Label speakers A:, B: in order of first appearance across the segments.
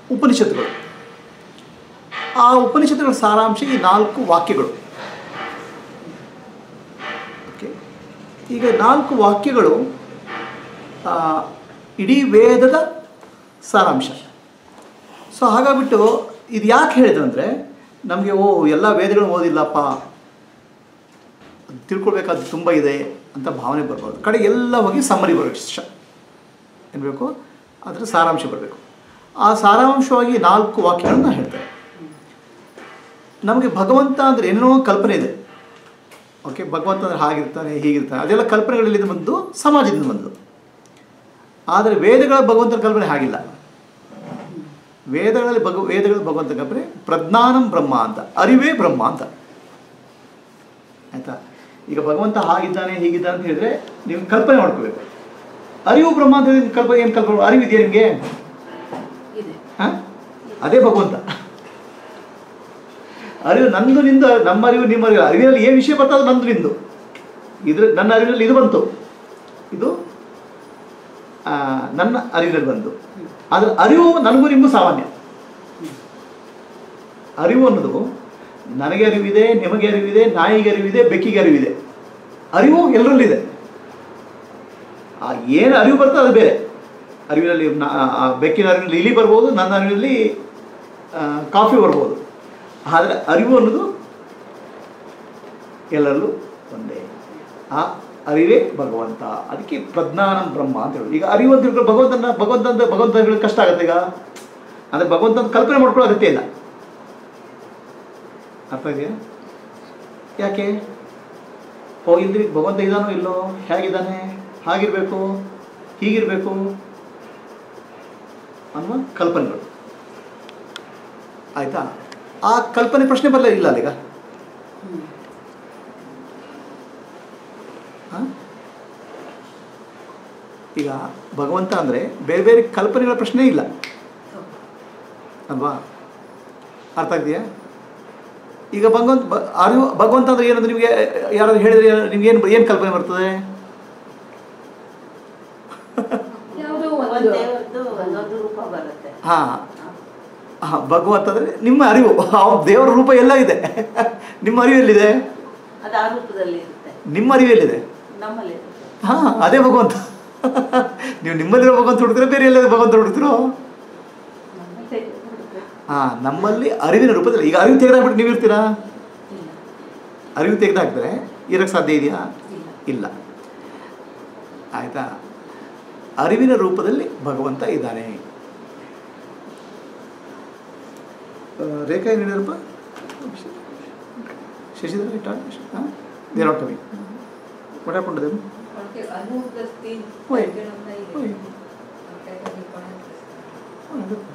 A: ಉಪನಿಷತ್ತುಗಳು ಆ ಉಪನಿಷತ್ತುಗಳ ಸಾರಾಂಶ ಈ ನಾಲ್ಕು ವಾಕ್ಯಗಳು ಓಕೆ ಈಗ ನಾಲ್ಕು ವಾಕ್ಯಗಳು ಆ, ಇಡೀ ವೇದದ ಸಾರಾಂಶ ಸೊ ಹಾಗಾಗ್ಬಿಟ್ಟು ಇದು ಯಾಕೆ ಹೇಳಿದ್ರು ಅಂದರೆ ನಮಗೆ ಓ ಎಲ್ಲ ವೇದಗಳು ಓದಿಲ್ಲಪ್ಪ ಅದು ತಿಳ್ಕೊಳ್ಬೇಕಾದ್ದು ತುಂಬ ಇದೆ ಅಂತ ಭಾವನೆ ಬರ್ಬೋದು ಕಡೆ ಎಲ್ಲ ಹೋಗಿ ಸಮ್ಮರಿ ಬರಬೇಕು ಶ ಏನು ಬೇಕು ಅದರ ಸಾರಾಂಶ ಬರಬೇಕು ಆ ಸಾರಾಂಶವಾಗಿ ನಾಲ್ಕು ವಾಕ್ಯಗಳನ್ನ ಹೇಳ್ತಾರೆ ನಮಗೆ ಭಗವಂತ ಅಂದರೆ ಏನೇನೋ ಕಲ್ಪನೆ ಇದೆ ಓಕೆ ಭಗವಂತ ಅಂದರೆ ಹಾಗಿರ್ತಾನೆ ಹೀಗಿರ್ತಾನೆ ಅದೆಲ್ಲ ಕಲ್ಪನೆಗಳಲ್ಲಿ ಬಂದು ಸಮಾಜದಿಂದ ಬಂದು ಆದರೆ ವೇದಗಳ ಭಗವಂತನ ಕಲ್ಪನೆ ಹಾಗಿಲ್ಲ ವೇದಗಳಲ್ಲಿ ಭಗ ವೇದಗಳ ಭಗವಂತನ ಕಲ್ಪನೆ ಪ್ರಜ್ಞಾನಂ ಬ್ರಹ್ಮ ಅಂತ ಅರಿವೇ ಬ್ರಹ್ಮ ಅಂತ ಆಯಿತಾ ಈಗ ಭಗವಂತ ಹಾಗಿದ್ದಾನೆ ಹೀಗಿದ್ದಾನೆ ಅಂತ ಹೇಳಿದ್ರೆ ನೀವು ಕಲ್ಪನೆ ಮಾಡ್ಕೋಬೇಕು ಅರಿವು ಬ್ರಹ್ಮ ಅಂತ ಹೇಳಿದ್ರೆ ಕಲ್ಪನೆ ಏನು ಕಲ್ಪನೆ ಅರಿವಿದೆಯಾ ನಿಮಗೆ
B: ಇದೆ
A: ಹಾಂ ಅದೇ ಭಗವಂತ ಅರಿವು ನಂದು ನಿಂದು ನಮ್ಮ ಅರಿವು ನಿಮ್ಮ ಅರಿವು ಅರಿವಿನಲ್ಲಿ ಏನು ವಿಷಯ ಬರ್ತದೆ ನಂದು ನಿಂದು ಇದ್ರ ನನ್ನ ಅರಿವಿನಲ್ಲಿ ಇದು ಬಂತು ಇದು ಆ, ನನ್ನ ಅರಿವಿನಲ್ಲಿ ಬಂತು ಆದರೆ ಅರಿವು ನನಗೂ ನಿಮಗೂ ಸಾಮಾನ್ಯ ಅರಿವು ಅನ್ನೋದು ನನಗೆ ಅರಿವಿದೆ ನಿಮಗೆ ಅರಿವಿದೆ ನಾಯಿಗೆ ಅರಿವಿದೆ ಬೆಕ್ಕಿಗೆ ಅರಿವಿದೆ ಅರಿವು ಎಲ್ಲರಲ್ಲಿದೆ ಆ ಏನು ಅರಿವು ಬರ್ತದೆ ಅದು ಬೇರೆ ಅರಿವಿನಲ್ಲಿ ನಾ- ಆ ಬೆಕ್ಕಿನ ಅರಿವಿನಲ್ಲಿ ಇಲಿ ಬರ್ಬೋದು ನನ್ನ ಅರಿವಿನಲ್ಲಿ ಆ, ಕಾಫಿ ಬರ್ಬೋದು ಆದರೆ ಅರಿವು ಅನ್ನೋದು ಎಲ್ಲರಲ್ಲೂ ಒಂದೇ ಆ ಅರಿವೇ ಭಗವಂತ ಅದಕ್ಕೆ ಪ್ರಜ್ಞಾನಂ ಬ್ರಹ್ಮ ಅಂತ ಹೇಳಿ ಈಗ ಅರಿವು ಅಂತ ತಿಳ್ಕೊಂಡು ಭಗವಂತನ ಭಗವಂತ ಅಂತ ಭಗವಂತ ಹೇಳೋದು ಕಷ್ಟ ಆಗುತ್ತೆ ಈಗ ಅಂದರೆ ಭಗವಂತನ ಕಲ್ಪನೆ ಮಾಡ್ಕೊಳ್ಳೋ ಅಗತ್ಯ ಇಲ್ಲ ಅರ್ಥ ಇದೆಯಾ ಯಾಕೆ ಹೋಗಿದ್ರಿ ಭಗವಂತ ಇದಾನೋ ಇಲ್ಲೋ ಹೇಗಿದ್ದಾನೆ ಹಾಗಿರ್ಬೇಕು ಹೀಗಿರಬೇಕು ಅನ್ನುವ ಕಲ್ಪನೆಗಳು ಆಯ್ತಾ ಆ ಕಲ್ಪನೆ ಪ್ರಶ್ನೆ ಬರಲೇ ಇಲ್ಲ ಅಲ್ಲೀಗ ಆ? ಈಗ ಭಗವಂತ ಅಂದರೆ ಬೇರೆ ಬೇರೆ ಕಲ್ಪನೆಗಳ ಪ್ರಶ್ನೆ ಇಲ್ಲ ಅಲ್ವಾ ಅರ್ಥ ಆಗಿದೆಯಾ ಈಗ ಭಗವಂತ ಬ- ಅರಿವು ಭಗವಂತ ಅಂದ್ರೆ ಏನಂದ್ರೆ ನಿಮಗೆ ಯಾರಾದ್ರು ಹೇಳಿದ್ರೆ ನಿಮ್ಗೆ ಏನು ಏನು ಕಲ್ಪನೆ ಬರ್ತದೆ
B: ಯಾವುದೋ
C: ಒಂದ್
B: ಒಂದು
C: ದೇವರದ್ದು ಒಂದೊಂದು ರೂಪ ಬರುತ್ತೆ
A: ಹಾಂ ಹಾಂ ಭಗವಂತ ಅಂದರೆ ನಿಮ್ಮ ಅರಿವು ಆ ದೇವರ ರೂಪ ಎಲ್ಲ ಇದೆ ನಿಮ್ಮ ಅರಿವು ಎಲ್ಲಿದೆ
C: ಅದು ಆ ರೂಪದಲ್ಲಿ ಇರುತ್ತೆ
A: ನಿಮ್ಮ ಅರಿವು ಎಲ್ಲಿದೆ
C: ನಮ್ಮಲ್ಲಿ ಇರುತ್ತೆ
A: ಹಾಂ ಅದೇ ಭಗವಂತ ನೀವು ನಿಮ್ಮಲ್ಲಿರೋ ಭಗವಂತ ಹುಡುಕ್ತೀರ ಬೇರೆ ಎಲ್ಲದ ಭಗವಂತ ಹುಡುಕ್ತಿರೋ
C: ನಮ್ಮಲ್ಲಿ ಇರುತ್ತೆ.
A: ಹಾಂ ನಮ್ಮಲ್ಲಿ ಅರಿವಿನ ರೂಪದಲ್ಲಿ ಈಗ ಅರಿವು ತೆಗೆದಾಕ್ಬಿಟ್ಟು ನೀವು ಇರ್ತೀರಾ
C: ಇಲ್ಲ
A: ಅರಿವು ತೆಗೆದಾಕಿದ್ರೆ ಇರೋಕ್ಕೆ ಸಾಧ್ಯ ಇದೆಯಾ
C: ಇಲ್ಲ
A: ಇಲ್ಲ ಆಯಿತಾ ಅರಿವಿನ ರೂಪದಲ್ಲಿ ಭಗವಂತ ಇದ್ದಾನೆ ಆ, ರೇಖಾ ಏನು ಹೇಳಿದ್ರಪ್ಪ ಶಶಿಧರ ಇಟ್ಟ ಹಾಂ there not coming what happen to them
B: porque algunas things
A: Wait.
B: que no está ahí.
A: Wait.
B: Okay, can you connect this?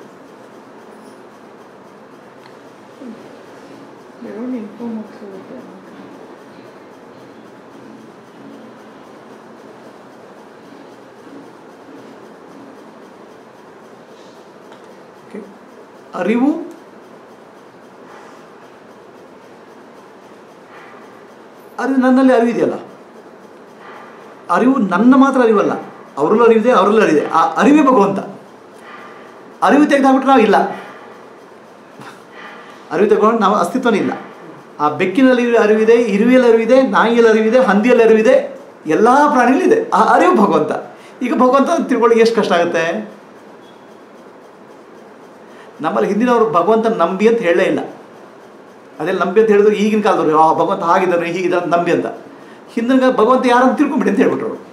A: Okay ಅರಿವು ಅರಿವು ನನ್ನಲ್ಲಿ ಅರಿವಿದೆಯಲ್ಲ ಅರಿವು ನನ್ನ ಮಾತ್ರ ಅರಿವಲ್ಲ ಅವರಲ್ಲೂ ಅರಿವಿದೆ ಅವರಲ್ಲೂ ಅರಿವಿದೆ ಆ ಅರಿವೇ ಭಗವಂತ ಅರಿವು ತೆಗೆದುಬಿಟ್ರೆ ನಾವು ಇಲ್ಲ ಅರಿವು ತೆಗೆದುಕೊಂಡು ನಾವು ಅಸ್ತಿತ್ವನೇ ಇಲ್ಲ ಆ ಬೆಕ್ಕಿನಲ್ಲಿ ಅರಿವಿದೆ ಇರುವೆಯಲ್ಲಿ ಅರಿವಿದೆ ನಾಯಿಯಲ್ಲಿ ಅರಿವಿದೆ ಹಂದಿಯಲ್ಲಿ ಅರಿವಿದೆ ಎಲ್ಲ ಪ್ರಾಣಿಗಳಿದೆ ಆ ಅರಿವು ಭಗವಂತ ಈಗ ಭಗವಂತ ತಿಳ್ಕೊಳ್ಳಿ ಎಷ್ಟು ಕಷ್ಟ ಆಗುತ್ತೆ ನಮ್ಮಲ್ಲಿ ಹಿಂದಿನವರು ಭಗವಂತ ನಂಬಿ ಅಂತ ಹೇಳಲೇ ಇಲ್ಲ ಅದೆಲ್ಲ ನಂಬಿ ಅಂತ ಹೇಳಿದ್ರು ಈಗಿನ ಕಾಲದವ್ರು ಆ ಭಗವಂತ ಹಾಗಿದ್ದಾನೆ ಹೀಗಿದ್ದಾನೆ ಅಂತ ನಂಬಿ ಅಂತ ಹಿಂದಿನ ಭಗವಂತ ಯಾರಂತ ತಿಳ್ಕೊಂಬಿಡಿ ಅಂತ ಹೇಳ್ಬಿಟ್ರು ಅವ್ರು.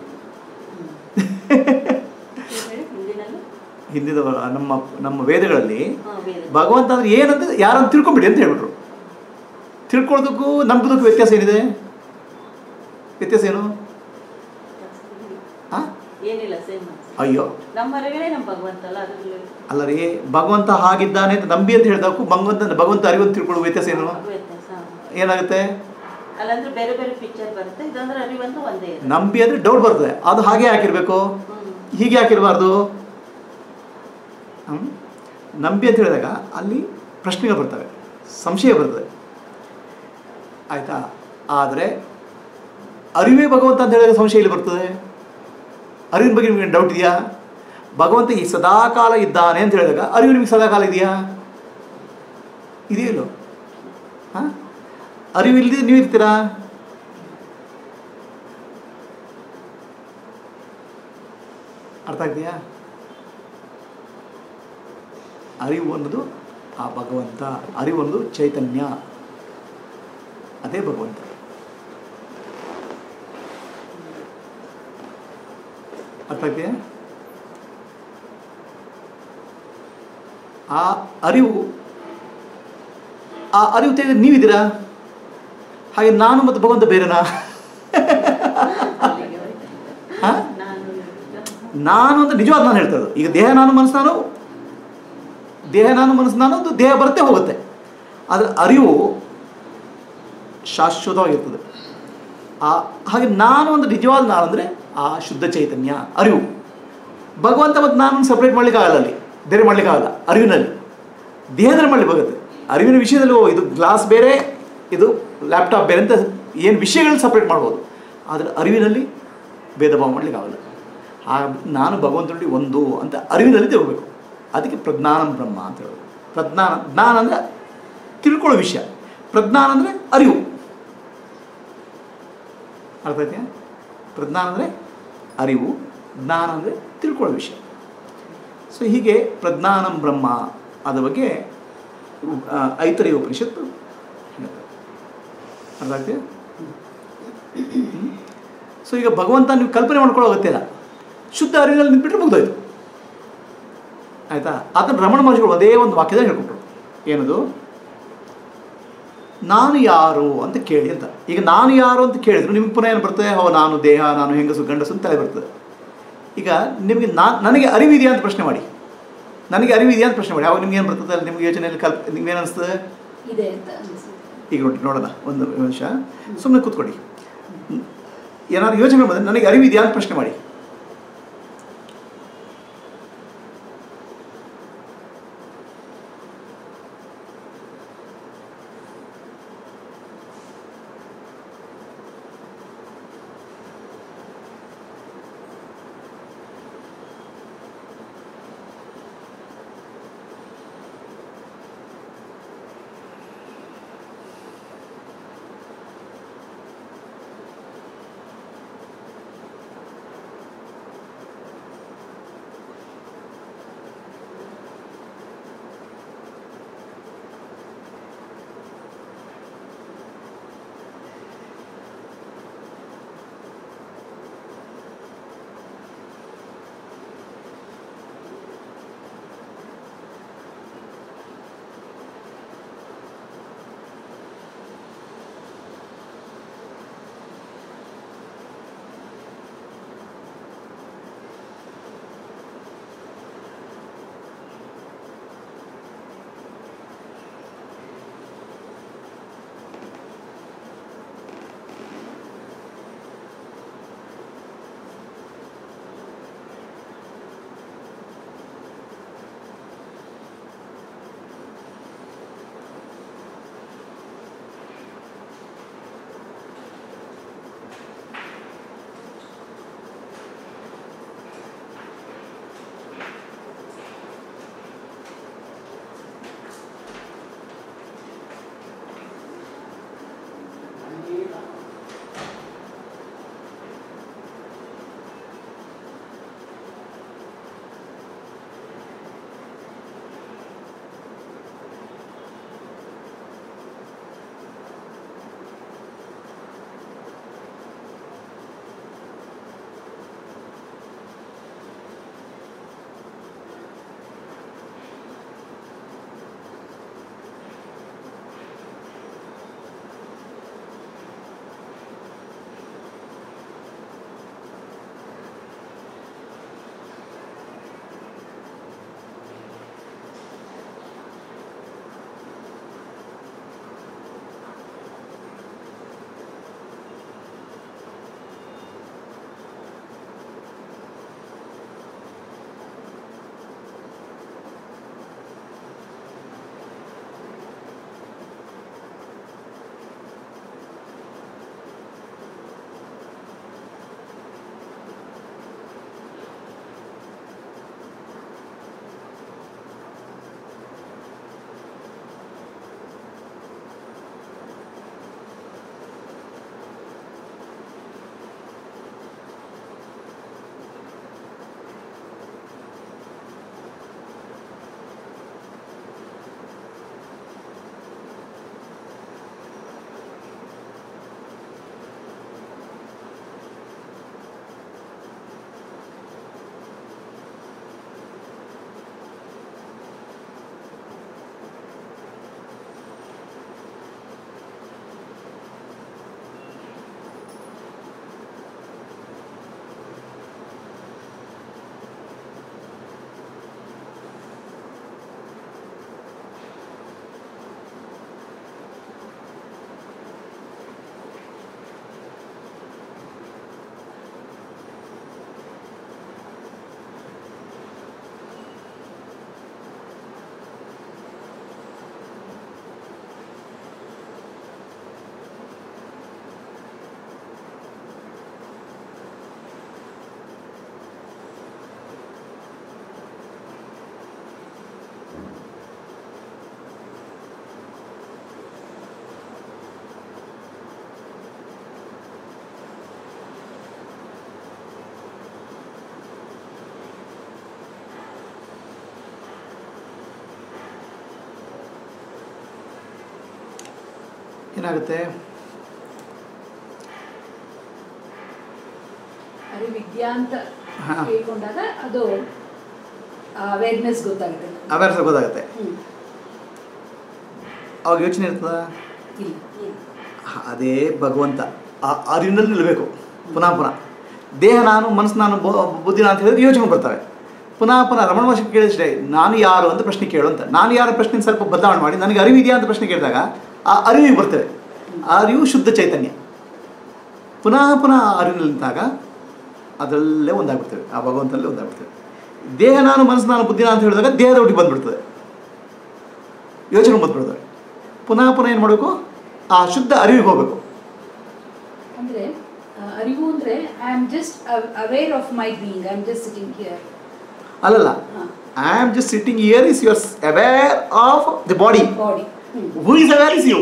C: ಹೇಳಿ ಹಿಂದಿನಲ್ಲೂ
A: ಹಿಂದಿನ ನಮ್ಮ ನಮ್ಮ ವೇದಗಳಲ್ಲಿ
C: ಹಾ, ಬೇರೆ
A: ಭಗವಂತ ಅಂದ್ರೆ ಏನಂತ ಯಾರಂತ ತಿಳ್ಕೊಂಬಿಡಿ ಅಂತ ಹೇಳ್ಬಿಟ್ರು ತಿಳ್ಕೊಳ್ಳೋದಕ್ಕೂ ನಂಬೋದಕ್ಕೂ ವ್ಯತ್ಯಾಸ ಏನಿದೆ ವ್ಯತ್ಯಾಸ ಏನು ಆ?
C: ಏನಿಲ್ಲ ಸೇಮ್
A: ಅಯ್ಯೋ
C: ನಮ್ಮ ಅರಿವಿನೇ ನಮ್ಮ ಭಗವಂತ ಅಲ್ಲ ಅದರಲ್ಲಿ
A: ಅಲ್ಲ ರೀ ಭಗವಂತ ಹಾಗಿದ್ದಾನೆ ಅಂತ ನಂಬಿ ಅಂತ ಹೇಳಿದಕ್ಕೂ ಭಗವಂತ ಭಗವಂತ ಅರಿವು ಅಂತ ತಿಳ್ಕೊಳ್ಳೋ ವ್ಯತ್ಯಾಸ ಏನು
C: ವ್ಯತ್ಯಾಸ
A: ಏನಾಗುತ್ತೆ
C: ಅಲ್ಲಂದ್ರೆ ಬೇರೆ ಬೇರೆ ಪಿಕ್ಚರ್ ಬರುತ್ತೆ ಇದಂದ್ರೆ ಅರಿವಂದು ಒಂದೇ ಇರುತ್ತೆ
A: ನಂಬಿ ಅಂದರೆ ಡೌಟ್ ಬರ್ತದೆ ಅದು ಹಾಗೆ ಹಾಕಿರ್ಬೇಕು
C: ಹ್ಮ್.
A: ಹೀಗೆ ಹಾಕಿರಬಾರ್ದು ನಂಬಿ ಅಂತ ಹೇಳಿದಾಗ ಅಲ್ಲಿ ಪ್ರಶ್ನೆಗಳು ಬರ್ತವೆ ಸಂಶಯ ಬರ್ತದೆ ಆಯಿತಾ ಆದರೆ ಅರಿವೇ ಭಗವಂತ ಅಂತ ಹೇಳಿದಾಗ ಸಂಶಯ ಇಲ್ಲಿ ಬರ್ತದೆ ಅರಿವಿನ ಬಗ್ಗೆ ನಿಮಗೆ ಡೌಟ್ ಇದೆಯಾ ಭಗವಂತ ಈ ಸದಾಕಾಲ ಇದ್ದಾನೆ ಅಂತ ಹೇಳಿದಾಗ ಅರಿವು ನಿಮಗೆ ಸದಾಕಾಲ ಇದೆಯಾ ಇದೆಯಲ್ಲೋ ಹಾಂ ಅರಿವು ಇಲ್ಲದೆ ನೀವು ಇರ್ತೀರಾ ಅರ್ಥ ಆಗ್ತೀಯಾ ಅರಿವು ಅನ್ನೋದು ಆ ಭಗವಂತ ಅರಿವು ಅನ್ನೋದು ಚೈತನ್ಯ ಅದೇ ಭಗವಂತ ಅರ್ಥ ಆಗ್ತೀಯಾ ಆ ಅರಿವು ಆ ಅರಿವು ತೆಗೆದು ನೀವಿದ್ದೀರಾ ಹಾಗೆ ನಾನು ಮತ್ತು ಭಗವಂತ ಬೇರೆನಾ
B: ಅಲ್ಲಿಗೆ ಹೋಯ್ತು.
A: ಹಾಂ
C: ನಾನು
A: ನಾನು ಅಂತ ನಿಜವಾದ ನಾನು ಹೇಳ್ತಾ ಇರೋದು ಈಗ ದೇಹ ನಾನು ಮನಸ್ಸು ನಾನು ದೇಹ ನಾನು ಮನಸ್ಸು ನಾನು ಅದು ದೇಹ ಬರುತ್ತೆ ಹೋಗುತ್ತೆ ಆದರೆ ಅರಿವು ಶಾಶ್ವತವಾಗಿರ್ತದೆ ಆ ಹಾಗೆ ನಾನು ಒಂದು ನಿಜವಾದ ನಾನು ಅಂದರೆ ಆ ಶುದ್ಧ ಚೈತನ್ಯ ಅರಿವು ಭಗವಂತ ಮತ್ತು ನಾನು ಸಪ್ರೇಟ್ ಮಾಡಲಿಕ್ಕಾಗಲ್ಲ ಅಲ್ಲಿ ಬೇರೆ ಮಾಡಲಿಕ್ಕಾಗಲ್ಲ ಅರಿವಿನಲ್ಲಿ ದೇಹದಲ್ಲಿ ಮಾಡ್ಲಿಕ್ಕೆ ಬರುತ್ತೆ ಅರಿವಿನ ವಿಷಯದಲ್ಲಿ ಓ ಇದು ಗ್ಲಾಸ್ ಬೇರೆ ಇದು ಲ್ಯಾಪ್ಟಾಪ್ ಬೇರೆ ಅಂತ ಏನು ವಿಷಯಗಳನ್ನ ಸಪ್ರೇಟ್ ಮಾಡ್ಬೋದು ಆದರೆ ಅರಿವಿನಲ್ಲಿ ಭೇದ ಭಾವ ಮಾಡಲಿಕ್ಕಾಗಲ್ಲ ಆ ನಾನು ಭಗವಂತನಲ್ಲಿ ಒಂದು ಅಂತ ಅರಿವಿನಲ್ಲಿ ತಿಳ್ಕೊಬೇಕು ಅದಕ್ಕೆ ಪ್ರಜ್ಞಾನಂ ಬ್ರಹ್ಮ ಅಂತ ಹೇಳೋದು ಪ್ರಜ್ಞಾನ ಜ್ಞಾನ ಅಂದರೆ ತಿಳ್ಕೊಳ್ಳೋ ವಿಷಯ ಪ್ರಜ್ಞಾನ ಅಂದರೆ ಅರಿವು ಅರ್ಥ ಆಯ್ತಾ ಪ್ರಜ್ಞಾನ ಅಂದರೆ ಅರಿವು ಜ್ಞಾನ ಅಂದರೆ ತಿಳ್ಕೊಳ್ಳೋ ವಿಷಯ ಸೊ ಹೀಗೆ ಪ್ರಜ್ಞಾನಂ ಬ್ರಹ್ಮ ಅದ ಬಗ್ಗೆ ಆ, ಐತರೇಯ ಉಪನಿಷತ್ತು ಹೇಳುತ್ತೆ. ಅರ್ಥ ಆಗ್ತಿದೆ ಸೊ ಈಗ ಭಗವಂತ ನೀವು ಕಲ್ಪನೆ ಮಾಡ್ಕೊಳ್ಳೋ ಅಗತ್ಯ ಇಲ್ಲ ಶುದ್ಧ ಅರಿವಿನಲ್ಲಿ ನಿಂತ್ಬಿಟ್ರೆ ಮುಗ್ದೋಯ್ತು ಆಯಿತಾ ಅದನ್ನು ರಮಣ ಮಹರ್ಷಿಗಳು ಒಂದೇ ಒಂದು ವಾಕ್ಯದಲ್ಲಿ ಹೇಳ್ಕೊಟ್ರು ಏನದು ನಾನು ಯಾರು ಅಂತ ಕೇಳಿ ಅಂತ ಈಗ ನಾನು ಯಾರು ಅಂತ ಕೇಳಿದ್ರು ನಿಮ್ಗೆ ಪುನಃ ಏನು ಬರ್ತದೆ ಹೋ ನಾನು ದೇಹ ನಾನು ಹೆಂಗಸು ಗಂಡಸು ಅಂತ ತಲೆ ಬರ್ತದೆ ಈಗ ನಿಮಗೆ ನಾನು ನನಗೆ ಅರಿವಿದೆಯಾ ಅಂತ ಪ್ರಶ್ನೆ ಮಾಡಿ ನನಗೆ ಅರಿವಿದೆಯಾ ಅಂತ ಪ್ರಶ್ನೆ ಮಾಡಿ ಅವಾಗ ನಿಮ್ಗೆ ಏನು ಬರ್ತದೆ ಅಲ್ಲಿ ನಿಮ್ಗೆ ಯೋಚನೆಯಲ್ಲಿ ಕಲ್ಪ ನಿಮ್ಗೆ ಏನು ಅನಿಸ್ತದೆ
B: ಇದೆ ಅಂತ ಅನಿಸುತ್ತೆ
A: ಈಗ ನೋಡಿ ನೋಡೋಣ ಒಂದು ನಿಮಿಷ ಸುಮ್ಮನೆ ಕೂತ್ಕೊಳ್ಳಿ ಏನಾದ್ರು ಯೋಚನೆ ಬಂದರೆ ನನಗೆ ಅರಿವಿದೆಯಾ ಅಂತ ಪ್ರಶ್ನೆ ಮಾಡಿ ಏನಾಗುತ್ತೆ
B: ಅರಿವಿದ್ಯಾ ಅಂತ
A: ಹಾ.
B: ಹೇಳ್ಕೊಂಡಾಗ ಅದು ಅವೇರ್ನೆಸ್ ಗೊತ್ತಾಗುತ್ತೆ
A: ಅವೇರ್ನೆಸ್ ಗೊತ್ತಾಗುತ್ತೆ
B: ಹ್ಮ್.
A: ಅವಾಗ ಯೋಚನೆ ಇರ್ತದ
B: ಇಲ್ಲ
A: ಅದೇ ಭಗವಂತ ಆ ಅರಿವಿನಲ್ಲಿ ನಿಲ್ಲಬೇಕು ಪುನಃ ಪುನಃ ದೇಹ ನಾನು ಮನಸ್ಸು ನಾನು ಬೊ- ಬುದ್ಧಿ ನಾನು ಅಂತ ಹೇಳಿದ್ರೆ ಯೋಚನೆ ಬರ್ತವೆ ಪುನಃ ಪುನಃ ರಮಣ ಮಹರ್ಷಿ ಕೇಳಿದ್ರೆ ನಾನು ಯಾರು ಅಂತ ಪ್ರಶ್ನೆ ಕೇಳು ಅಂತ ನಾನು ಯಾರು ಪ್ರಶ್ನೆ ಸ್ವಲ್ಪ ಬದಲಾವಣೆ ಮಾಡಿ ನನಗೆ ಅರಿವಿದೆಯಾ ಅಂತ ಪ್ರಶ್ನೆ ಕೇಳಿದಾಗ ಆ ಅರಿವಿಗೆ ಬರ್ತೇವೆ ಆ ಅರಿವು ಶುದ್ಧ ಚೈತನ್ಯ ಪುನಃ ಪುನಃ ಆ ಅರಿವಿನಲ್ಲಿ ನಿಂತಾಗ ಅದರಲ್ಲೇ ಒಂದಾಗ್ಬಿಡ್ತೇವೆ ಆ ಭಗವಂತನಲ್ಲೇ ಒಂದಾಗ್ಬಿಡ್ತೇವೆ ದೇಹ ನಾನು ಮನಸ್ಸು ನಾನು ಬುದ್ಧಿ ನಾನು ಅಂತ ಹೇಳಿದಾಗ ದೇಹದ ಒಟ್ಟಿಗೆ ಬಂದ್ಬಿಡ್ತದೆ ಯೋಚನೆ ಬಂದ್ಬಿಡ್ತವೆ ಪುನಃ ಪುನಃ ಏನು ಮಾಡಬೇಕು ಆ ಶುದ್ಧ ಅರಿವಿಗೆ ಹೋಗಬೇಕು
B: ಅಂದ್ರೆ ಆ, ಅರಿವು ಅಂದ್ರೆ I am just aware of my being I am just sitting here
A: ಅಲ್ಲಲ್ಲ I am just sitting here is your aware of the body
B: body
A: who is aware is you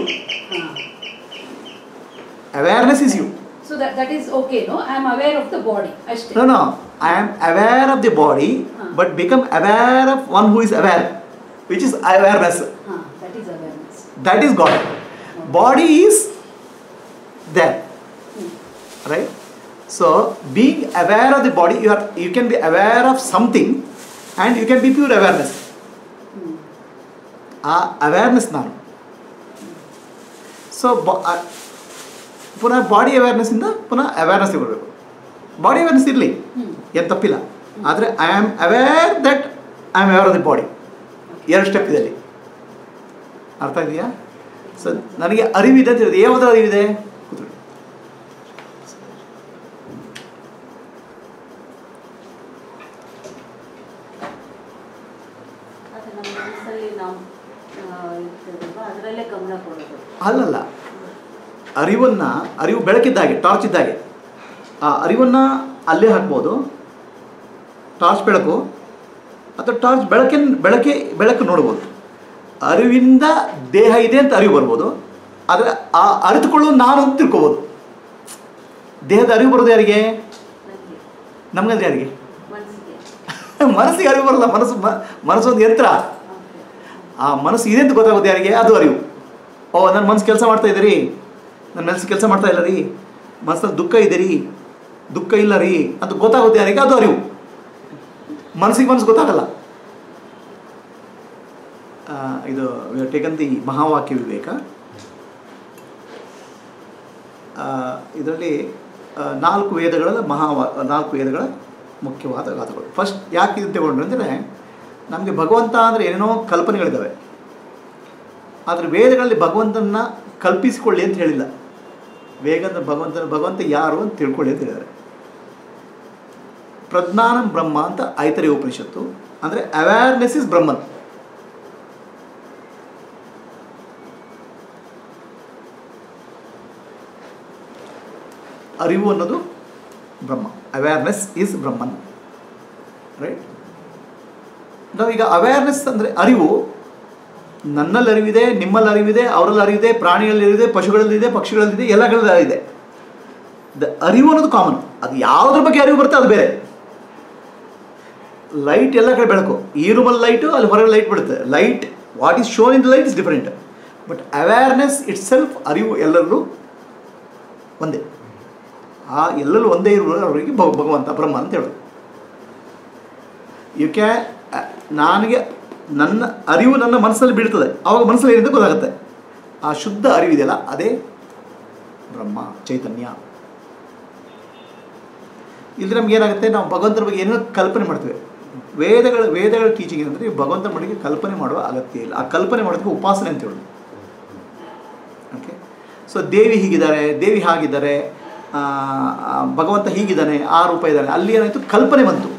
A: awareness is you
B: so that that is okay no I am aware of the body ಅಷ್ಟೇ
A: no no I am aware of the body
B: ಹಾ.
A: But become aware of one who is aware which is awareness
B: ಹಾ that is awareness
A: that is God. Body is there, right? So being aware of the body, you are you can be aware of something, and you can be pure awareness. ಆ awareness ನಾನು so ಪುನಃ body ಅವೇರ್ನೆಸ್ಸಿಂದ ಪುನಃ awareness ಬರಬೇಕು body awareness ಇರಲಿ
B: ಹ್ಮ್.
A: ಏನು ತಪ್ಪಿಲ್ಲ ಆದರೆ I am aware that I am aware of the body ಎರಡು ಸ್ಟೆಪ್ ಇದೆ ಅಲ್ಲಿ ಅರ್ಥ ಇದೆಯಾ ಸೊ ನನಗೆ ಅರಿವಿದೆ ಅಂತ ಹೇಳಿದೆ ಯಾವುದರ ಅರಿವಿದೆ ಕೂತ್ಕೊಳ್ಳಿ.
C: ಅದು ನಮ್ಮ ಮನಸ್ಸಲ್ಲಿ ನಾವು ಆ, ಇರ್ತದಲ್ವಾ ಅದರಲ್ಲೇ ಗಮನ ಕೊಡೋದು
A: ಅಲ್ಲಲ್ಲ ಅರಿವನ್ನು ಅರಿವು ಬೆಳಕಿದ್ದಾಗೆ ಟಾರ್ಚ್ ಇದ್ದಾಗೆ ಆ ಅರಿವನ್ನು ಅಲ್ಲೇ ಹಾಕ್ಬೋದು ಟಾರ್ಚ್ ಬೆಳಕು ಅಥವಾ ಟಾರ್ಚ್ ಬೆಳಕಿನ ಬೆಳಕೆ ಬೆಳಕು ನೋಡ್ಬೋದು ಅರಿವಿಂದ ದೇಹ ಇದೆ ಅಂತ ಅರಿವು ಬರ್ಬೋದು ಆದರೆ ಆ ಅರಿತುಕೊಳ್ಳೋದು ನಾನು ಅಂತ ತಿಳ್ಕೊಬೋದು ದೇಹದ ಅರಿವು ಬರೋದು ಯಾರಿಗೆ
C: ನನಗೆ
A: ನಮಗಂದ್ರೆ ಯಾರಿಗೆ
C: ಮನಸ್ಸಿಗೆ
A: ಮನಸ್ಸಿಗೆ ಅರಿವು ಬರಲ್ಲ ಮನಸ್ಸು ಮ- ಮನಸ್ಸು ಒಂದು ಯಂತ್ರ
C: ಓಕೆ
A: ಆ ಮನಸ್ಸು ಇದೆ ಅಂತ ಗೊತ್ತಾಗುತ್ತೆ ಯಾರಿಗೆ ಅದು ಅರಿವು ಓ ನನ್ನ ಮನಸ್ಸು ಕೆಲಸ ಮಾಡ್ತಾ ಇದೆ ರೀ ನನ್ನ ಮನಸ್ಸು ಕೆಲಸ ಮಾಡ್ತಾ ಇಲ್ಲ ರೀ ಮನಸ್ಸಲ್ಲಿ ದುಃಖ ಇದೆ ರೀ ದುಃಖ ಇಲ್ಲ ರೀ ಅಂತ ಗೊತ್ತಾಗುತ್ತೆ ಯಾರಿಗೆ ಅದು ಅರಿವು ಮನಸ್ಸಿಗೆ ಮನಸ್ಸು ಗೊತ್ತಾಗಲ್ಲ ಆ, ಇದು ಟೇಕನ್ ದಿ ಮಹಾವಾಕ್ಯ ವಿವೇಕ ಇದರಲ್ಲಿ ನಾಲ್ಕು ವೇದಗಳ ಮಹಾವಾ ನಾಲ್ಕು ವೇದಗಳ ಮುಖ್ಯವಾದ ಗಾಥೆಗಳು ಫಸ್ಟ್ ಯಾಕೆ ಇದು ತಗೊಂಡ್ರೆ ಅಂದರೆ ನಮಗೆ ಭಗವಂತ ಅಂದರೆ ಏನೇನೋ ಕಲ್ಪನೆಗಳಿದ್ದಾವೆ ಆದರೆ ವೇದಗಳಲ್ಲಿ ಭಗವಂತನ ಕಲ್ಪಿಸಿಕೊಳ್ಳಿ ಅಂತ ಹೇಳಿಲ್ಲ ವೇಗದ ಭಗವಂತನ ಭಗವಂತ ಯಾರು ಅಂತ ತಿಳ್ಕೊಳ್ಳಿ ಅಂತ ಹೇಳಿದ್ದಾರೆ ಪ್ರಜ್ಞಾನಂ ಬ್ರಹ್ಮ ಅಂತ ಐತರಿ ಉಪನಿಷತ್ತು ಅಂದರೆ ಅವೇರ್ನೆಸ್ ಇಸ್ ಬ್ರಹ್ಮನ್ ಅರಿವು ಅನ್ನೋದು Brahma awareness is Brahman right ನಾವೀಗ ಅವೇರ್ನೆಸ್ ಅಂದರೆ ಅರಿವು ನನ್ನಲ್ಲಿ ಅರಿವಿದೆ ನಿಮ್ಮಲ್ಲಿ ಅರಿವಿದೆ ಅವರಲ್ಲಿ ಅರಿವಿದೆ ಪ್ರಾಣಿಗಳಲ್ಲಿ ಅರಿವಿದೆ ಪಶುಗಳಲ್ಲಿದೆ ಪಕ್ಷಿಗಳಲ್ಲಿದೆ ಎಲ್ಲಗಳಲ್ಲಿ ಅರಿವಿದೆ ದ ಅರಿವು ಅನ್ನೋದು ಕಾಮನ್ ಅದು ಯಾವುದ್ರ ಬಗ್ಗೆ ಅರಿವು ಬರುತ್ತೆ ಅದು ಬೇರೆ ಲೈಟ್ ಎಲ್ಲ ಕಡೆ ಬೆಳಕು ಈ ರೂಮಲ್ಲಿ ಲೈಟು ಅಲ್ಲಿ ಹೊರಗೆ ಲೈಟ್ ಬಿಡುತ್ತೆ light what is shown in the light is different but awareness itself ಅರಿವು ಎಲ್ಲರಲ್ಲೂ ಒಂದೇ ಆ ಎಲ್ಲರೂ ಒಂದೇ ಇರುವವರಿಗೆ ಭಗ ಭಗವಂತ ಬ್ರಹ್ಮ ಅಂತ ಹೇಳೋದು ಯು ಕ್ಯಾ ನನಗೆ ನನ್ನ ಅರಿವು ನನ್ನ ಮನಸ್ಸಲ್ಲಿ ಬೀಳ್ತದೆ ಆವಾಗ ಮನಸ್ಸಲ್ಲಿ ಏನಿದೆ ಗೊತ್ತಾಗುತ್ತೆ ಆ ಶುದ್ಧ ಅರಿವಿದೆಯಲ್ಲ ಅದೇ ಬ್ರಹ್ಮ ಚೈತನ್ಯ ಇಲ್ಲಿ ನಮ್ಗೆ ಏನಾಗುತ್ತೆ ನಾವು ಭಗವಂತನ ಬಗ್ಗೆ ಏನೋ ಕಲ್ಪನೆ ಮಾಡ್ತೇವೆ ವೇದಗಳ ವೇದಗಳ ಟೀಚಿಂಗ್ ಏನಂದರೆ ನೀವು ಭಗವಂತನ ಬಗ್ಗೆ ಕಲ್ಪನೆ ಮಾಡುವ ಅಗತ್ಯ ಇಲ್ಲ ಆ ಕಲ್ಪನೆ ಮಾಡೋದಕ್ಕೆ ಉಪಾಸನೆ ಅಂತ ಹೇಳೋದು ಓಕೆ ಸೊ ದೇವಿ ಹೀಗಿದ್ದಾರೆ ದೇವಿ ಹಾಗಿದ್ದಾರೆ ಆ, ಆ, ಭಗವಂತ ಹೀಗಿದ್ದಾನೆ ಆ ರೂಪ ಇದ್ದಾನೆ ಅಲ್ಲಿ ಏನಾಯಿತು ಕಲ್ಪನೆ ಬಂತು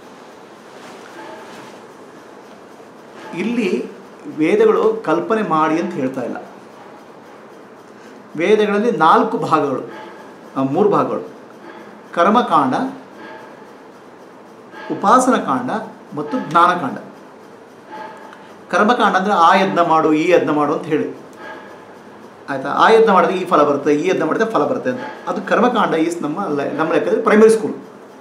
A: ಇಲ್ಲಿ ವೇದಗಳು ಕಲ್ಪನೆ ಮಾಡಿ ಅಂತ ಹೇಳ್ತಾ ಇಲ್ಲ ವೇದಗಳಲ್ಲಿ ನಾಲ್ಕು ಭಾಗಗಳು ಆ, ಮೂರು ಭಾಗಗಳು ಕರ್ಮಕಾಂಡ ಉಪಾಸನ ಕಾಂಡ ಮತ್ತು ಜ್ಞಾನಕಾಂಡ ಕರ್ಮಕಾಂಡ ಅಂದರೆ ಆ ಯಜ್ಞ ಮಾಡು ಈ ಯಜ್ಞ ಮಾಡು ಅಂತ ಹೇಳಿ ಆಯಿತಾ ಆ ಯಜ್ಞ ಮಾಡಿದ್ರೆ ಈ ಫಲ ಬರುತ್ತೆ ಈ ಯಜ್ಞ ಮಾಡಿದ್ರೆ ಫಲ ಬರುತ್ತೆ ಅಂತ ಅದು ಕರ್ಮಕಾಂಡ ಈಸ್ ನಮ್ಮ ಲೆ- ನಮ್ಮ ಲೆಕ್ಕದಲ್ಲಿ ಪ್ರೈಮರಿ ಸ್ಕೂಲ್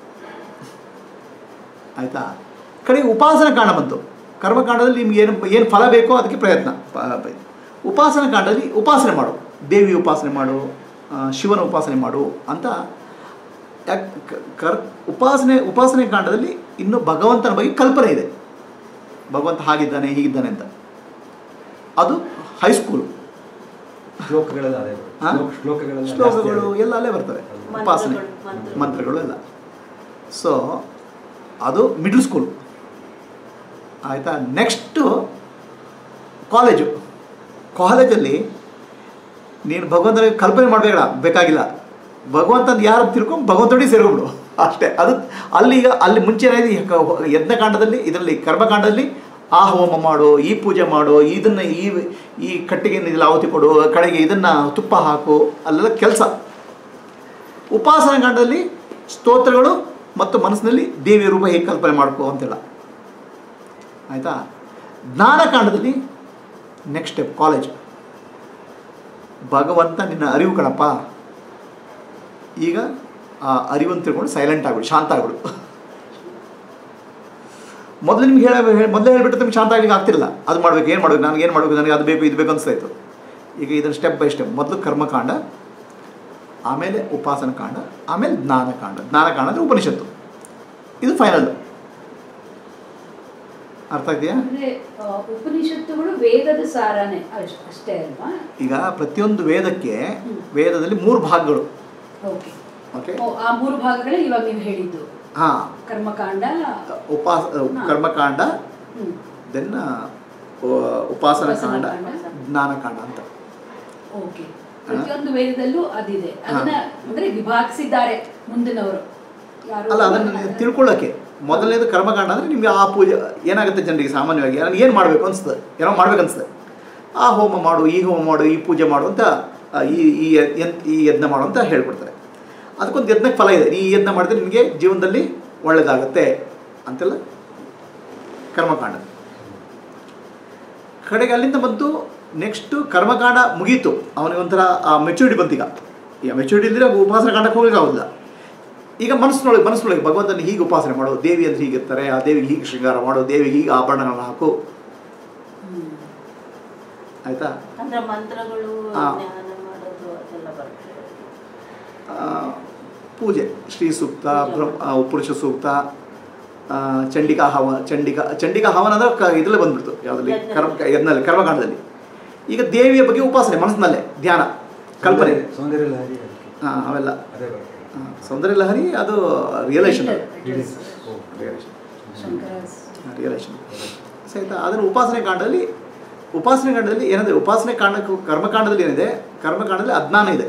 A: ಆಯಿತಾ ಕಡೆಗೆ ಉಪಾಸನ ಕಾಂಡ ಬಂತು ಕರ್ಮಕಾಂಡದಲ್ಲಿ ನಿಮ್ಗೆ ಏನು ಏನು ಫಲ ಬೇಕೋ ಅದಕ್ಕೆ ಪ್ರಯತ್ನ ಪ- ಪ- ಉಪಾಸನ ಕಾಂಡದಲ್ಲಿ ಉಪಾಸನೆ ಮಾಡು ದೇವಿ ಉಪಾಸನೆ ಮಾಡು ಆ, ಶಿವನ ಉಪಾಸನೆ ಮಾಡು ಅಂತ ಯಾಕ್ ಕ- ಕರ್ ಉಪಾಸನೆ ಉಪಾಸನೆ ಕಾಂಡದಲ್ಲಿ ಇನ್ನೂ ಭಗವಂತನ ಬಗ್ಗೆ ಕಲ್ಪನೆ ಇದೆ ಭಗವಂತ ಹಾಗಿದ್ದಾನೆ ಹೀಗಿದ್ದಾನೆ ಅಂತ ಅದು ಹೈಸ್ಕೂಲು
D: ಶ್ಲೋಕಗಳೆಲ್ಲ ಅದೇ
A: ಹಾ?
D: ಶ್ಲೋಕ- ಶ್ಲೋಕಗಳೆಲ್ಲ ಜಾಸ್ತಿ
A: ಶ್ಲೋಕಗಳು
D: ಅದೇ.
A: ಎಲ್ಲ ಅಲ್ಲೇ ಬರ್ತವೆ
D: ಮಂತ್ರಗಳು,
A: ಉಪಾಸನೆ
C: ಮಂತ್ರಗಳು.
A: ಮಂತ್ರಗಳು ಎಲ್ಲ ಸೊ ಅದು ಮಿಡ್ಲ್ ಸ್ಕೂಲ್ ಆಯಿತಾ ನೆಕ್ಸ್ಟು ಕಾಲೇಜು ಕಾಲೇಜಲ್ಲಿ ನೀನು ಭಗವಂತನ ಕಲ್ಪನೆ ಮಾಡಬೇಡ ಬೇಕಾಗಿಲ್ಲ ಭಗವಂತನ ಯಾರು ತಿಳ್ಕೊಂಡು ಭಗವಂತನಿಗೆ ಸೇರ್ಕೊಂಬಿಡು ಅಷ್ಟೇ ಅದು ಅಲ್ಲಿ ಈಗ ಅಲ್ಲಿ ಮುಂಚೆ ಏನಾಗಿದೆ ಈ ಕ- ಯಜ್ಞಕಾಂಡದಲ್ಲಿ ಇದರಲ್ಲಿ ಕರ್ಮಕಾಂಡದಲ್ಲಿ ಆ ಹೋಮ ಮಾಡು ಈ ಪೂಜೆ ಮಾಡು ಇದನ್ನು ಈ ಈ ಕಟ್ಟಿಗೆ ಇದೆಲ್ಲ ಆವತಿ ಕೊಡು ಕಡೆಗೆ ಇದನ್ನು ತುಪ್ಪ ಹಾಕು ಅಲ್ಲೆಲ್ಲ ಕೆಲಸ ಉಪಾಸನ ಕಾಂಡದಲ್ಲಿ ಸ್ತೋತ್ರಗಳು ಮತ್ತು ಮನಸ್ಸಿನಲ್ಲಿ ದೇವಿಯ ರೂಪ ಹೇಗೆ ಕಲ್ಪನೆ ಮಾಡ್ಕೋ ಅಂತೆಲ್ಲ ಆಯಿತಾ ಜ್ಞಾನಕಾಂಡದಲ್ಲಿ ನೆಕ್ಸ್ಟ್ ಸ್ಟೆಪ್ ಕಾಲೇಜ್ ಭಗವಂತ ನಿನ್ನ ಅರಿವು ಕಣಪ್ಪ ಈಗ ಆ ಅರಿವನ್ನು ತಿಳ್ಕೊಂಡು ಸೈಲೆಂಟ್ ಆಗ್ಬಿಡು ಶಾಂತ ಆಗ್ಬಿಡು ಮೊದಲು ನಿಮ್ಗೆ ಹೇಳ ಮೊದಲೇ ಹೇಳ್ಬಿಟ್ಟು ನಿಮ್ಗೆ ಶಾಂತ ಆಗ್ಲಿಕ್ಕೆ ಆಗ್ತಿರಲಿಲ್ಲ ಅದು ಮಾಡ್ಬೇಕು ಏನು ಮಾಡ್ಬೇಕು ನನಗೆ ಏನು ಮಾಡಬೇಕು ನನಗೆ ಅದು ಬೇಕು ಇದು ಬೇಕು ಅನಿಸ್ತಾ ಇತ್ತು ಈಗ ಇದನ್ನು ಸ್ಟೆಪ್ ಬೈ ಸ್ಟೆಪ್ ಮೊದಲು ಕರ್ಮಕಾಂಡ ಆಮೇಲೆ ಉಪಾಸನ ಕಾಂಡ ಆಮೇಲೆ ಜ್ಞಾನಕಾಂಡ ಜ್ಞಾನಕಾಂಡ ಅಂದರೆ ಉಪನಿಷತ್ತು ಇದು ಫೈನಲ್ ಅರ್ಥ ಇದೆಯಾ
B: ಅಂದ್ರೆ ಆ, ಉಪನಿಷತ್ತುಗಳು ವೇದದ ಸಾರನೇ ಅಷ್- ಅಷ್ಟೇ ಅಲ್ವಾ
A: ಈಗ ಪ್ರತಿಯೊಂದು ವೇದಕ್ಕೆ
B: ಹ್ಮ್.
A: ವೇದದಲ್ಲಿ ಮೂರು ಭಾಗಗಳು
B: ಓಕೆ
A: ಓಕೆ
B: ಓ, ಆ ಮೂರು ಭಾಗಗಳೇ ಇವಾಗ ನೀವು ಹೇಳಿದ್ದು
A: ಹಾಂ
B: ಕರ್ಮಕಾಂಡ
A: ಉಪಾಸ
B: ಹಾ.
A: ಕರ್ಮಕಾಂಡ
B: ಹ್ಮ್
A: ದೆನ್ ಉಪಾಸನ
B: ಉಪಾಸನ
A: ಕಾಂಡ
B: ಕಾಂಡ.
A: ಜ್ಞಾನಕಾಂಡ ಅಂತ
B: ಓಕೆ ಪ್ರತಿಯೊಂದು ವೇದದಲ್ಲೂ ಅದಿದೆ ಅದನ್ನ
A: ಹಾ.
B: ಅಂದ್ರೆ ವಿಭಾಗಿಸಿದ್ದಾರೆ ಮುಂದಿನವರು ಯಾರು
A: ಅಲ್ಲ ಅದನ್ನು ತಿಳ್ಕೊಳ್ಳೋಕ್ಕೆ ಮೊದಲನೇದು ಕರ್ಮಕಾಂಡ ಅಂದರೆ ನಿಮಗೆ ಆ ಪೂಜೆ ಏನಾಗುತ್ತೆ ಜನರಿಗೆ ಸಾಮಾನ್ಯವಾಗಿ ನನಗೆ ಏನು ಮಾಡಬೇಕು ಅನಿಸ್ತದೆ ಏನೋ ಮಾಡ್ಬೇಕು ಅನಿಸ್ತದೆ ಆ ಹೋಮ ಮಾಡು ಈ ಹೋಮ ಮಾಡು ಈ ಪೂಜೆ ಮಾಡು ಅಂತ ಆ, ಈ ಈ ಯನ್- ಈ ಯಜ್ಞ ಮಾಡು ಅಂತ ಹೇಳ್ಕೊಡ್ತಾರೆ ಅದಕ್ಕೊಂದು ಯಜ್ಞಕ್ಕೆ ಫಲ ಇದೆ ಈ ಯಜ್ಞ ಮಾಡಿದ್ರೆ ನಿಮಗೆ ಜೀವನದಲ್ಲಿ ಒಳ್ಳೆಯದಾಗುತ್ತೆ ಅಂತೆಲ್ಲ ಕರ್ಮಕಾಂಡ ಕಡೆಗೆ ಅಲ್ಲಿಂದ ಬಂತು ನೆಕ್ಸ್ಟು ಕರ್ಮಕಾಂಡ ಮುಗೀತು ಅವನಿಗೆ ಒಂಥರ ಆ ಮೆಚುರಿಟಿ ಬಂತೀಗ ಈಗ ಮೆಚುರಿಟಿ ಇದ್ದರೆ ಉಪಾಸನ ಕಾಂಡಕ್ಕೆ ಹೋಗ್ಲಿಕ್ಕೆ ಆಗೋದಿಲ್ಲ ಈಗ ಮನಸ್ಸಿನೊಳಗೆ ಮನಸ್ಸಿನೊಳಗೆ ಭಗವಂತನ ಹೀಗೆ ಉಪಾಸನೆ ಮಾಡು ದೇವಿ ಅಂದ್ರೆ ಹೀಗಿರ್ತಾರೆ ಆ ದೇವಿಗೆ ಹೀಗೆ ಶೃಂಗಾರ ಮಾಡು ದೇವಿಗೆ ಹೀಗೆ ಆಭರಣಗಳನ್ನ ಹಾಕು
B: ಹ್ಮ್.
A: ಆಯಿತಾ
C: ಅಂದ್ರೆ ಮಂತ್ರಗಳು
A: ಹಾ.
C: ಧ್ಯಾನ ಮಾಡೋದು ಅದೆಲ್ಲ ಬರ್ತದೆ
A: ಪೂಜೆ ಶ್ರೀ ಸೂಕ್ತ ಬ್ರಹ್ಮ ಆ, ಪುರುಷ ಸೂಕ್ತ ಆ, ಚಂಡಿಕಾ ಹವ ಚಂಡಿಕಾ ಚಂಡಿಕಾ ಹವನ ಅಂದ್ರೆ ಕ ಇದರಲ್ಲೇ ಬಂದ್ಬಿಡ್ತು ಯಾವುದಲ್ಲಿ ಕರ್ಮ ಯಜ್ಞದಲ್ಲಿ ಕರ್ಮಕಾಂಡದಲ್ಲಿ ಈಗ ದೇವಿಯ ಬಗ್ಗೆ ಉಪಾಸನೆ ಮನಸ್ಸಿನಲ್ಲೇ ಧ್ಯಾನ ಕಲ್ಪನೆ
D: ಸೌಂದರ್ಯ ಲಹರಿ ಅದಕ್ಕೆ.
A: ಹಾಂ ಅವೆಲ್ಲ
D: ಅದೇ ಬರ್ತದೆ
A: ಆ, ಸೌಂದರ್ಯ ಲಹರಿ ಅದು realisation
B: Later, it
D: It
B: is
D: is- ಓ,
A: ರಿಯಲೈಷನ್
B: ಶಂಕರಸ್
A: ರಿಯಲೈಷನ್ ಸಹಿತ ಅದನ್ನು ಉಪಾಸನೆ ಕಾಂಡದಲ್ಲಿ ಉಪಾಸನೆ ಕಾಂಡದಲ್ಲಿ ಏನಿದೆ ಉಪಾಸನೆ ಕಾಂಡಕ್ಕೂ ಕರ್ಮಕಾಂಡದಲ್ಲಿ ಏನಿದೆ ಕರ್ಮಕಾಂಡದಲ್ಲಿ ಅಜ್ಞಾನ ಇದೆ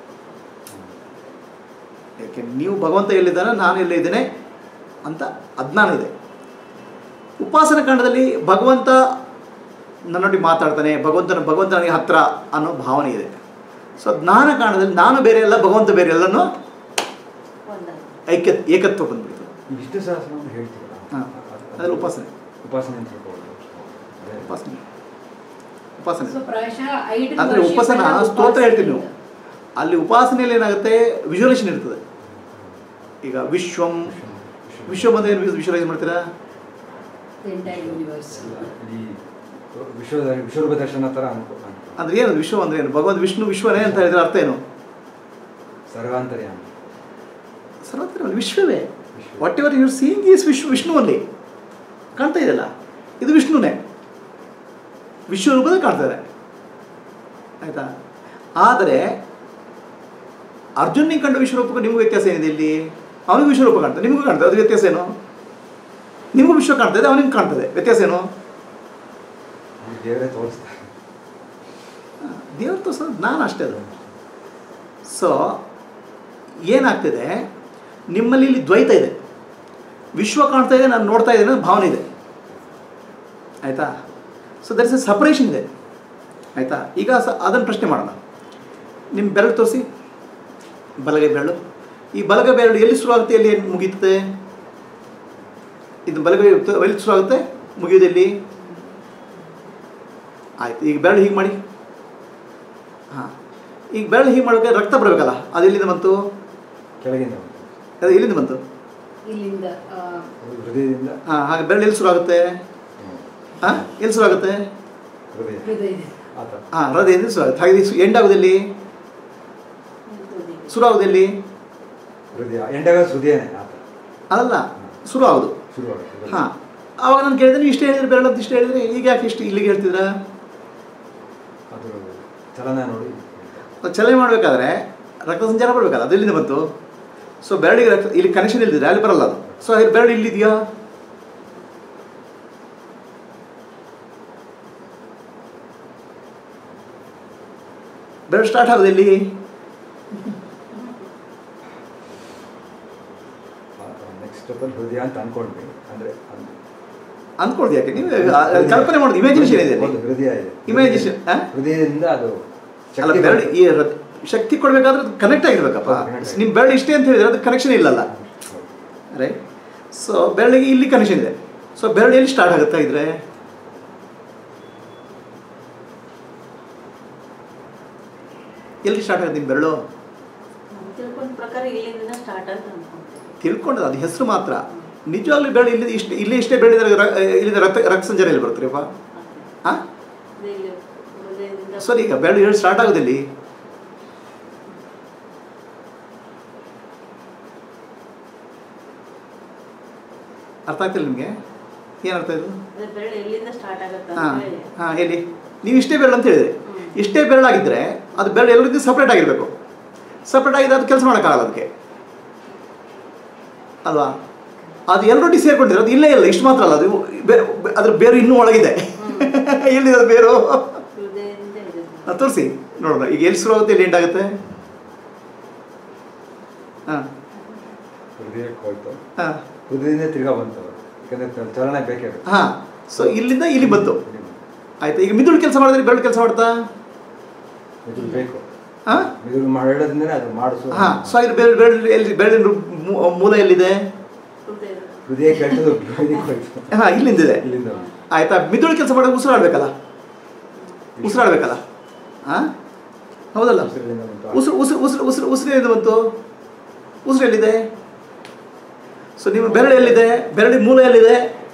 A: ಯಾಕೆ ನೀವು ಭಗವಂತ ಎಲ್ಲಿದ್ದಾನೆ ನಾನು ಎಲ್ಲಿದ್ದೇನೆ ಅಂತ ಅಜ್ಞಾನ ಇದೆ ಉಪಾಸನ ಕಾಂಡದಲ್ಲಿ ಭಗವಂತ ನನ್ನೊಟ್ಟಿಗೆ ಮಾತಾಡ್ತಾನೆ ಭಗವಂತನ ಭಗವಂತ ನನಗೆ ಹತ್ರ ಅನ್ನೋ ಭಾವನೆ ಇದೆ ಸೊ ಜ್ಞಾನ ಕಾಂಡದಲ್ಲಿ ನಾನು ಬೇರೆ ಅಲ್ಲ ಭಗವಂತ ಬೇರೆ ಎಲ್ಲನೂ
C: ಒಂದಾಗಿ
A: ಐಕ್ಯ ಏಕತ್ವ ಬಂದ್ಬಿಡ್ತು
D: ಈ ವಿಷ್ಣು ಸಹಸ್ರನಾಮ ಹೇಳ್ತೀವಲ್ಲ
A: ಹಾಂ
D: ಅದು-
A: ಅದ್ರಲ್ಲಿ ಉಪಾಸನೆ
D: ಉಪಾಸನೆ ಅಂತ ಹೇಳ್ಬೋದು ಅದೇ
A: ಉಪಾಸನೆ ಉಪಾಸನೆ
B: ಸೊ ಪ್ರಾಯಶಃ ಐಡಲ್
A: ಅಂದರೆ ಉಪಾಸನ ಸ್ತೋತ್ರ ಹೇಳ್ತೀವಿ ನೀವು ಅಲ್ಲಿ ಉಪಾಸನೆಯಲ್ಲಿ ಏನಾಗುತ್ತೆ ವಿಜುವಲೇಷನ್ ಇರ್ತದೆ ಈಗ ವಿಶ್ವಂ ವಿಶ್ವಂ ಅಂದರೆ ಏನು ವಿಜುವಲೈಸ್ ಮಾಡ್ತೀರಾ
B: ಎಂಟೈರ್ ಯೂನಿವರ್ಸ್
D: ಈ ವಿಶ್ವ ವಿಶ್ವರೂಪ ದರ್ಶನ ಥರ ಅನ್ಕೋ ಅನ್ಕೋ.
A: ಅಂದ್ರೆ ಏನು ವಿಶ್ವ ಅಂದ್ರೆ ಏನು ಭಗವಂತ ವಿಷ್ಣು ವಿಶ್ವನೇ ಅಂತ ಹೇಳಿದ್ರೆ ಅರ್ಥ ಏನು
D: ಸರ್ವಾಂತರ್ಯಾಮ
A: ಸರ್ವತ್ರ ಒಂದು ವಿಶ್ವವೇ
D: ವಿಶ್ವ.
A: Whatever you're seeing is vishwa Vishnu ಅಲ್ಲಿ ಕಾಣ್ತಾ ಇದೆಯಲ್ಲ ಇದು ವಿಷ್ಣುನೇ ವಿಶ್ವರೂಪದಲ್ಲಿ ಕಾಣ್ತದೆ ಆಯ್ತಾ ಆದರೆ ಅರ್ಜುನಿಗೆ ಕಂಡ ವಿಶ್ವರೂಪಕ್ಕೂ ನಿಮಗೂ ವ್ಯತ್ಯಾಸ ಏನಿದೆ ಇಲ್ಲಿ ಅವನಿಗೂ ವಿಶ್ವರೂಪ ಕಾಣ್ತದೆ ನಿಮಗೂ ಕಾಣ್ತದೆ ಅದು ವ್ಯತ್ಯಾಸ ಏನು ನಿಮಗೂ ವಿಶ್ವ ಕಾಣ್ತದೆ ಅವನಿಗೆ ಕಾಣ್ತದೆ ವ್ಯತ್ಯಾಸ ಏನು
D: ಅವ್ರು ದೇವರೇ ತೋರಿಸ್ತಾರೆ
A: ದೇವ್ರ ತೋರಿಸೋದು ಜ್ಞಾನ ಅಷ್ಟೇ ಅದು ಸೊ ಏನಾಗ್ತಿದೆ ನಿಮ್ಮಲ್ಲಿ ಇಲ್ಲಿ ದ್ವೈತ ಇದೆ ವಿಶ್ವ ಕಾಣ್ತಾ ಇದೆ ನಾನು ನೋಡ್ತಾ ಇದ್ದೇನೆ ಅನ್ನೋ ಭಾವನೆ ಇದೆ ಆಯಿತಾ so there is a separation ಇದೆ ಆಯಿತಾ ಈಗ ಸ ಅದನ್ನು ಪ್ರಶ್ನೆ ಮಾಡೋಣ ನಿಮ್ಮ ಬೆರಳು ತೋರಿಸಿ ಬಲಗೈ ಬೆರಳು ಈ ಬಲಗೈ ಬೆರಳು ಎಲ್ಲಿ ಶುರುವಾಗುತ್ತೆ ಎಲ್ಲಿ ಮುಗೀತದೆ ಇದು ಬಲಗೈ ಎಲ್ಲಿ ಶುರುವಾಗುತ್ತೆ ಮುಗಿಯೋದೆಲ್ಲಿ ಆಯ್ತು ಈಗ ಬೆರಳು ಹೀಗೆ ಮಾಡಿ ಹಾಂ ಈಗ ಬೆರಳು ಹೀಗೆ ಮಾಡೋಕೆ ರಕ್ತ ಬರಬೇಕಲ್ಲ ಅದು ಎಲ್ಲಿಂದ ಬಂತು
D: ಕೆಳಗಿಂದ ಬಂತು.
A: ಅದು ಎಲ್ಲಿಂದ ಬಂತು
B: ಇಲ್ಲಿಂದ ಆ,
D: ಅದು ಹೃದಯದಿಂದ
A: ಹಾಂ ಹಾಗೆ ಬೆರಳು ಎಲ್ಲಿ ಶುರು ಆಗುತ್ತೆ
D: ಹ್ಮ್.
A: ಹಾಂ ಎಲ್ಲಿ ಶುರು ಆಗುತ್ತೆ
D: ಹೃದಯ
B: ಹೃದಯ ಇದೆ.
D: ಆ ಥರ
A: ಹಾಂ ಹೃದಯದಿಂದ ಶುರು ಆಗುತ್ತೆ ಹಾಗೆ ಎಂಡ್ ಆಗೋದಲ್ಲಿ
C: ನಿಂತೋದಿದೆ.
A: ಶುರು ಆಗೋದಲ್ಲಿ
D: ಹೃದಯ ಎಂಡಾಗ ಹೃದಯನೇ ಆ ಥರ
A: ಅದಲ್ಲ ಶುರು ಆಗೋದು
D: ಶುರುವಾಗುತ್ತೆ
A: ಹಾಂ ಆವಾಗ ನಾನು ಕೇಳಿದ್ರೆ ನೀವು ಇಷ್ಟು ಹೇಳಿದ್ರೆ ಬೆರಳು ಅಂತ ಇಷ್ಟು ಹೇಳಿದ್ರೆ ಈಗ ಯಾಕೆ ಇಷ್ಟು ಇಲ್ಲಿಗೆ ಹೇಳ್ತಿದ್ರಾ
D: ಅದು ಚಲನ ನೋಡಿ
A: ಅದು ಚಲನೆ ಮಾಡಬೇಕಾದ್ರೆ ರಕ್ತ ಸಂಚಾರ ಮಾಡಬೇಕಾದ್ರೆ ಅದು ಎಲ್ಲಿಂದ ಬಂತು ಸೊ ಬೆರಳಿಗೆ ರಕ್ತ ಇಲ್ಲಿ ಕನೆಕ್ಷನ್ ಇಲ್ದಿದ್ರೆ ಅಲ್ಲಿ ಬರಲ್ಲ ಅದು ಸೊ ಹಾಗೆ ಬೆರಳು ಇಲ್ಲಿದೆಯಾ ಬೆರಳು ಸ್ಟಾರ್ಟ್ ಆಗೋದು ಎಲ್ಲಿ
D: ನೆಕ್ಸ್ಟ್ ಸ್ಟೆಪ್ಪಲ್ಲಿ ಹೃದಯ ಅಂತ ಅನ್ಕೊಂಡ್ವಿ ಅಂದರೆ
A: ಅಂದ್ಕೊಳ್ದು ಯಾಕೆ ನೀವು ಆ- ಕಲ್ಪನೆ ಮಾಡೋದು ಇಮ್ಯಾಜಿನೇಷನ್ ಇದೆ
D: ಒಂದು ಹೃದಯ ಇದೆ
A: Imagination, ಆ?
D: ಹೃದಯದಿಂದ ಅದು
A: ಅಲ್ಲ
D: ಶಕ್ತಿ
A: ಬೆರಳು
D: ಬರುತ್ತೆ.
A: ಈ ರ- ಶಕ್ತಿ ಕೊಡಬೇಕಾದ್ರೆ ಅದು ಕನೆಕ್ಟ್ ಆಗಿರ್ಬೇಕಪ್ಪ
D: ಹೌದು, connect ಆಗಿದೆ.
A: ನಿಮ್ಮ ಬೆರಳು ಇಷ್ಟೇ ಅಂತ ಹೇಳಿದ್ರೆ ಅದು ಕನೆಕ್ಷನ್ ಇಲ್ಲಲ್ಲ
D: ಹೌದು.
A: ರೈಟ್ ಸೊ ಬೆರಳಿಗೆ ಇಲ್ಲಿ ಕನೆಕ್ಷನ್ ಇದೆ ಸೊ ಬೆರಳು ಎಲ್ಲಿ ಸ್ಟಾರ್ಟ್ ಆಗುತ್ತಾ ಇದ್ರೆ ಎಲ್ಲಿ ಸ್ಟಾರ್ಟ್ ಆಗುತ್ತೆ ನಿಮ್ಮ ಬೆರಳು
C: ನಾವು ತಿಳ್ಕೊಂಡ ಪ್ರಕಾರ ಇಲ್ಲಿಂದ ಸ್ಟಾರ್ಟ್ ಅಂತ ಅನ್ಕೊಂತೀವಿ
A: ತಿಳ್ಕೊಂಡದ್ದು ಅದು ಹೆಸರು ಮಾತ್ರ ನಿಜವಾಗ್ಲೂ ಬೆರಳು ಇಲ್ಲಿ ಇಷ್ಟು ಇಲ್ಲಿ ಇಷ್ಟೇ ಬೆಳೆದಿದ್ರೆ ಇಲ್ಲಿಂದ ರಕ್ತ ರಕ್ತ ಸಂಚಾರ ಎಲ್ಲಿ ಬರ್ತೀರಪ್ಪ ಹಾಂ
C: ಅದೇ ಇಲ್ಲಿ ಹೃದಯದಿಂದ
A: ಸರಿ ಈಗ ಬೆರಳು ಹೇಳಿ ಸ್ಟಾರ್ಟ್ ಆಗೋದಿಲ್ಲಿ ಅರ್ಥ ಆಗ್ತಿಲ್ಲ ನಿಮಗೆ ಏನು ಅರ್ಥ ಇದು
C: ಅದೇ ಬೆರಳು ಎಲ್ಲಿಂದ ಸ್ಟಾರ್ಟ್ ಆಗತ್ತೆ
A: ಹಾಂ
C: ಅಂತ ಹೇಳಿ
A: ಹಾಂ ಹೇಳಿ ನೀವು ಇಷ್ಟೇ ಬೆರಳು ಅಂತ ಹೇಳಿದ್ರಿ
C: ಹ್ಮ್.
A: ಇಷ್ಟೇ ಬೆರಳಾಗಿದ್ದರೆ ಅದು ಬೆರಳು ಎಲ್ಲರಿಗೂ ಸಪ್ರೇಟ್ ಆಗಿರಬೇಕು ಸಪ್ರೇಟ್ ಆಗಿದ್ರೆ ಅದು ಕೆಲಸ ಮಾಡೋಕ್ಕಾಗಲ್ಲ ಅದಕ್ಕೆ ಅಲ್ವಾ ಅದು ಎಲ್ಲರೊಟ್ಟಿಗೆ ಸೇರ್ಕೊಂಡಿದ್ರೆ ಅದು ಇಲ್ಲೇ ಇಲ್ಲ ಇಷ್ಟು ಮಾತ್ರ ಅಲ್ಲ ಅದು ಬೇ- ಬೇ- ಅದ್ರ ಬೇರು ಇನ್ನೂ ಒಳಗಿದೆ ಎಲ್ಲಿದೆ ಅದು ಬೇರು
C: ಹೃದಯದಿಂದ ಇದೆ
A: ಅದು ತೋರಿಸಿ ನೋಡೋಣ ಈಗ ಎಲ್ಲಿ ಶುರು ಆಗುತ್ತೆ ಎಲ್ಲಿ ಎಂಡ್ ಆಗುತ್ತೆ ಹಾಂ
D: ಹೃದಯಕ್ಕೆ ಹೋಯ್ತು
A: ಹಾಂ
D: ಹೃದಯದಿಂದ ತಿರ್ಗಾ ಬಂತು ಯಾಕಂದ್ರೆ ಚಲನೆ ಬೇಕೇ ಬೇಕು
A: ಹಾಂ ಸೊ ಇಲ್ಲಿಂದ ಇಲ್ಲಿ ಬಂತು ಆಯ್ತಾ ಈಗ ಮಿದುಳು ಕೆಲಸ ಮಾಡಿದ್ರೆ ಬೆರಳು ಕೆಲಸ ಮಾಡ್ತಾ
D: ಮಿದುಳು ಬೇಕು
A: ಹಾಂ
D: ಮಿದುಳು ಮಾಡೋದ್ರಿಂದನೇ ಅದು ಮಾಡಿಸು
A: ಹಾಂ ಸೊ ಇದು ಬೆರಳು ಬೆರಳು ಎಲ್ಲಿ ಬೆರಳಿನ ಮೂ- ಮೂಲ ಎಲ್ಲಿದೆ
C: ಹೃದಯದ
D: ಹೃದಯ ಕೆಟ್ಟದು ಹೃದಯಕ್ಕೆ ಹೋಯ್ತು
A: ಹಾಂ ಇಲ್ಲಿಂದಿದೆ
D: ಇಲ್ಲಿಂದ
A: ಆಯ್ತಾ ಮಿದುಳು ಕೆಲಸ ಮಾಡೋಕೆ ಉಸಿರಾಡ್ಬೇಕಲ್ಲ ಉಸಿರಾಡ್ಬೇಕಲ್ಲ ಹಾಂ ಹೌದಲ್ಲ
D: ಉಸಿರಿನಿಂದ ಬಂತು.
A: ಉಸಿರು ಉಸಿರು ಉಸಿರು ಉಸಿರು ಉಸಿರು ಎಲ್ಲಿಂದ ಬಂತು ಉಸಿರು ಎಲ್ಲಿದೆ ಸೊ ನಿಮ್ಮ ಬೆರಳು ಎಲ್ಲಿದೆ ಬೆರಳಿನ ಮೂಲ ಎಲ್ಲಿದೆ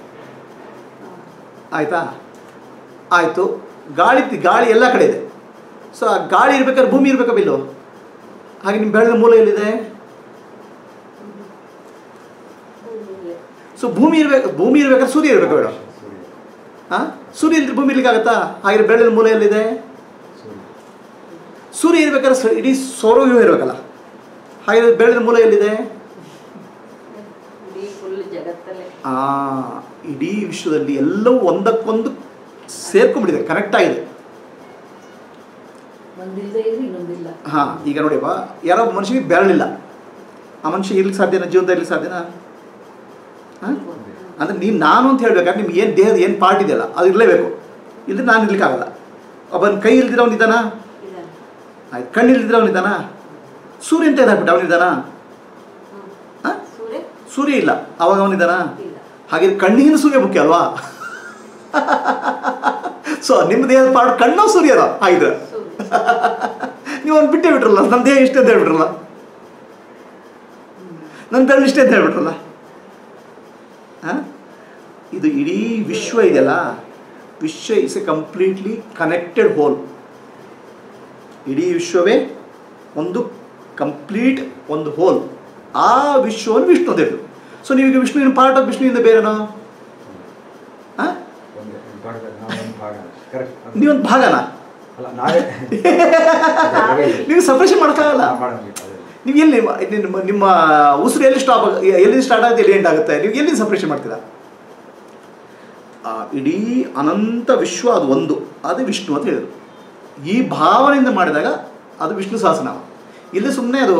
A: ಆಯ್ತಾ ಆಯಿತು ಗಾಳಿ ಗಾಳಿ ಎಲ್ಲ ಕಡೆ ಇದೆ ಸೊ ಆ ಗಾಳಿ ಇರ್ಬೇಕಾದ್ರೆ ಭೂಮಿ ಇರ್ಬೇಕಾ ಬಿಲ್ಲು ಹಾಗೆ ನಿಮ್ಮ ಬೆರಳಿನ ಮೂಲ ಎಲ್ಲಿದೆ
C: ಭೂಮಿಯಲ್ಲಿ
A: ಸೊ ಭೂಮಿ ಇರ್ಬೇಕು ಭೂಮಿ ಇರ್ಬೇಕಾದ್ರೆ ಸೂರ್ಯ ಇರ್ಬೇಕು ಬೇಡ
D: ಸೂರ್ಯ
A: ಹಾಂ ಸೂರ್ಯ ಇಲ್ಲದ್ರೆ ಭೂಮಿ ಇರ್ಲಿಕ್ಕಾಗತ್ತಾ ಹಾಗೆ ಬೆರಳಿನ ಮೂಲ ಎಲ್ಲಿದೆ
D: ಸೂರ್ಯ
A: ಸೂರ್ಯ ಇರ್ಬೇಕಾದ್ರೆ ಸ- ಇಡೀ ಸೌರವ್ಯೂಹ ಇರಬೇಕಲ್ಲ ಹಾಗೆ ಬೆರಳಿನ ಮೂಲ ಎಲ್ಲಿದೆ
C: ಇಡೀ ಫುಲ್ ಜಗತ್ತಲ್ಲೇ
A: ಆ ಇಡೀ ವಿಶ್ವದಲ್ಲಿ ಎಲ್ಲವೂ ಒಂದಕ್ಕೊಂದು ಸೇರ್ಕೊಂಡ್ಬಿಟ್ಟಿದೆ ಕನೆಕ್ಟ್ ಆಗಿದೆ
B: ಒಂದಿಲ್ಲದೆ ಇದ್ರೆ ಇನ್ನೊಂದಿಲ್ಲ
A: ಹಾಂ ಈಗ ನೋಡಿಯಪ್ಪ ಯಾರೋ ಒಬ್ಬ ಮನುಷ್ಯನಿಗೆ ಬೆರಳಿಲ್ಲ ಆ ಮನುಷ್ಯ ಇರ್ಲಿಕ್ಕೆ ಸಾಧ್ಯನಾ ಜೀವನದಲ್ಲಿ ಇರ್ಲಿಕ್ಕೆ ಸಾಧ್ಯನಾ ಹಾಂ ಅಂದರೆ ನೀನು ನಾನು ಅಂತ ಹೇಳ್ಬೇಕಾದ್ರೆ ನಿಮ್ಗೆ ಏನು ದೇಹದ ಏನು ಪಾರ್ಟ್ ಇದೆಯಲ್ಲ ಅದು ಇರಲೇಬೇಕು ಇಲ್ಲದ್ರೆ ನಾನು ಇರ್ಲಿಕ್ಕಾಗಲ್ಲ ಒಬ್ಬನ ಕೈ ಇಲ್ದಿರ ಅವನಿದ್ದಾನ
C: ಇದಾನೆ
A: ಆಯ್ತು ಕಣ್ಣು ಇಲ್ದಿರ ಅವನಿದ್ದಾನ ಸೂರ್ಯ ಅಂತ ಇದಾಗ್ಬಿಟ್ಟು ಅವನಿದ್ದಾನ
C: ಹ್ಮ್.
A: ಹಾಂ
C: ಸೂರ್ಯ
A: ಸೂರ್ಯ ಇಲ್ಲ ಅವಾಗ ಅವನಿದ್ದಾನ
C: ಇಲ್ಲ
A: ಹಾಗೆ ಕಣ್ಣಿಗಿನ ಸೂರ್ಯ ಮುಖ್ಯ ಅಲ್ವಾ ಸೊ ನಿಮ್ಮ ದೇಹದ ಪಾರ್ಟ್ ಕಣ್ಣು ಸೂರ್ಯನ ಹಾಗಿದ್ರೆ
C: ಸೂರ್ಯ
A: ನೀವು ಅವ್ನು ಬಿಟ್ಟೇ ಬಿಟ್ರಲ್ಲ ನನ್ನ ದೇಹ ಇಷ್ಟೇ ಅಂತ ಹೇಳ್ಬಿಟ್ರಲ್ಲ ನನ್ನ ಬೆರಳು ಇಷ್ಟೇ ಅಂತ ಹೇಳ್ಬಿಟ್ರಲ್ಲ ಹಾಂ ಇದು ಇಡೀ ವಿಶ್ವ ಇದೆಯಲ್ಲ vishwa is a completely connected whole ಇಡೀ ವಿಶ್ವವೇ ಒಂದು ಕಂಪ್ಲೀಟ್ ಒಂದು ಹೋಲ್ ಆ ವಿಶ್ವವನ್ನು ವಿಷ್ಣು ಅಂತ ಹೇಳಿದ್ರು ಸೊ ನೀವೀಗ ವಿಷ್ಣುವಿನ ಪಾರ್ಟ್ ಆಫ್ ವಿಷ್ಣುವಿಂದ ಬೇರೆನೋ ಹಾಂ
D: ಒಂದು ಒಂದು ಭಾಗದಲ್ಲಿ ನಾವು ಒಂದು ಭಾಗ ಕರೆಕ್ಟ್
A: ನೀವೊಂದು ಭಾಗನಾ
D: ಅಲ್ಲ ನಾವೇ
A: ನೀವು ಸಪ್ರೇಷನ್ ಮಾಡೋಕ್ಕಾಗಲ್ಲ
D: ಮಾಡೋಂಗಿಲ್ಲ ಅದೇ.
A: ನೀವು ಎಲ್ಲಿ ನಿಮ್ಮ ನಿಮ್ಮ ಉಸಿರು ಎಲ್ಲಿ ಸ್ಟಾಪ್ ಎಲ್ಲಿ ಸ್ಟಾರ್ಟ್ ಆಗುತ್ತೆ ಎಲ್ಲಿ ಎಂಡ್ ಆಗುತ್ತೆ ನೀವು ಎಲ್ಲಿ ಸಪ್ರೇಷನ್ ಮಾಡ್ತೀರಾ ಆ ಇಡೀ ಅನಂತ ವಿಶ್ವ ಅದು ಒಂದು ಅದು ವಿಷ್ಣು ಅಂತ ಹೇಳಿದರು ಈ ಭಾವನೆಯಿಂದ ಮಾಡಿದಾಗ ಅದು ವಿಷ್ಣು ಸಹಸ್ರನಾಮ ಇಲ್ಲಿ ಸುಮ್ಮನೆ ಅದು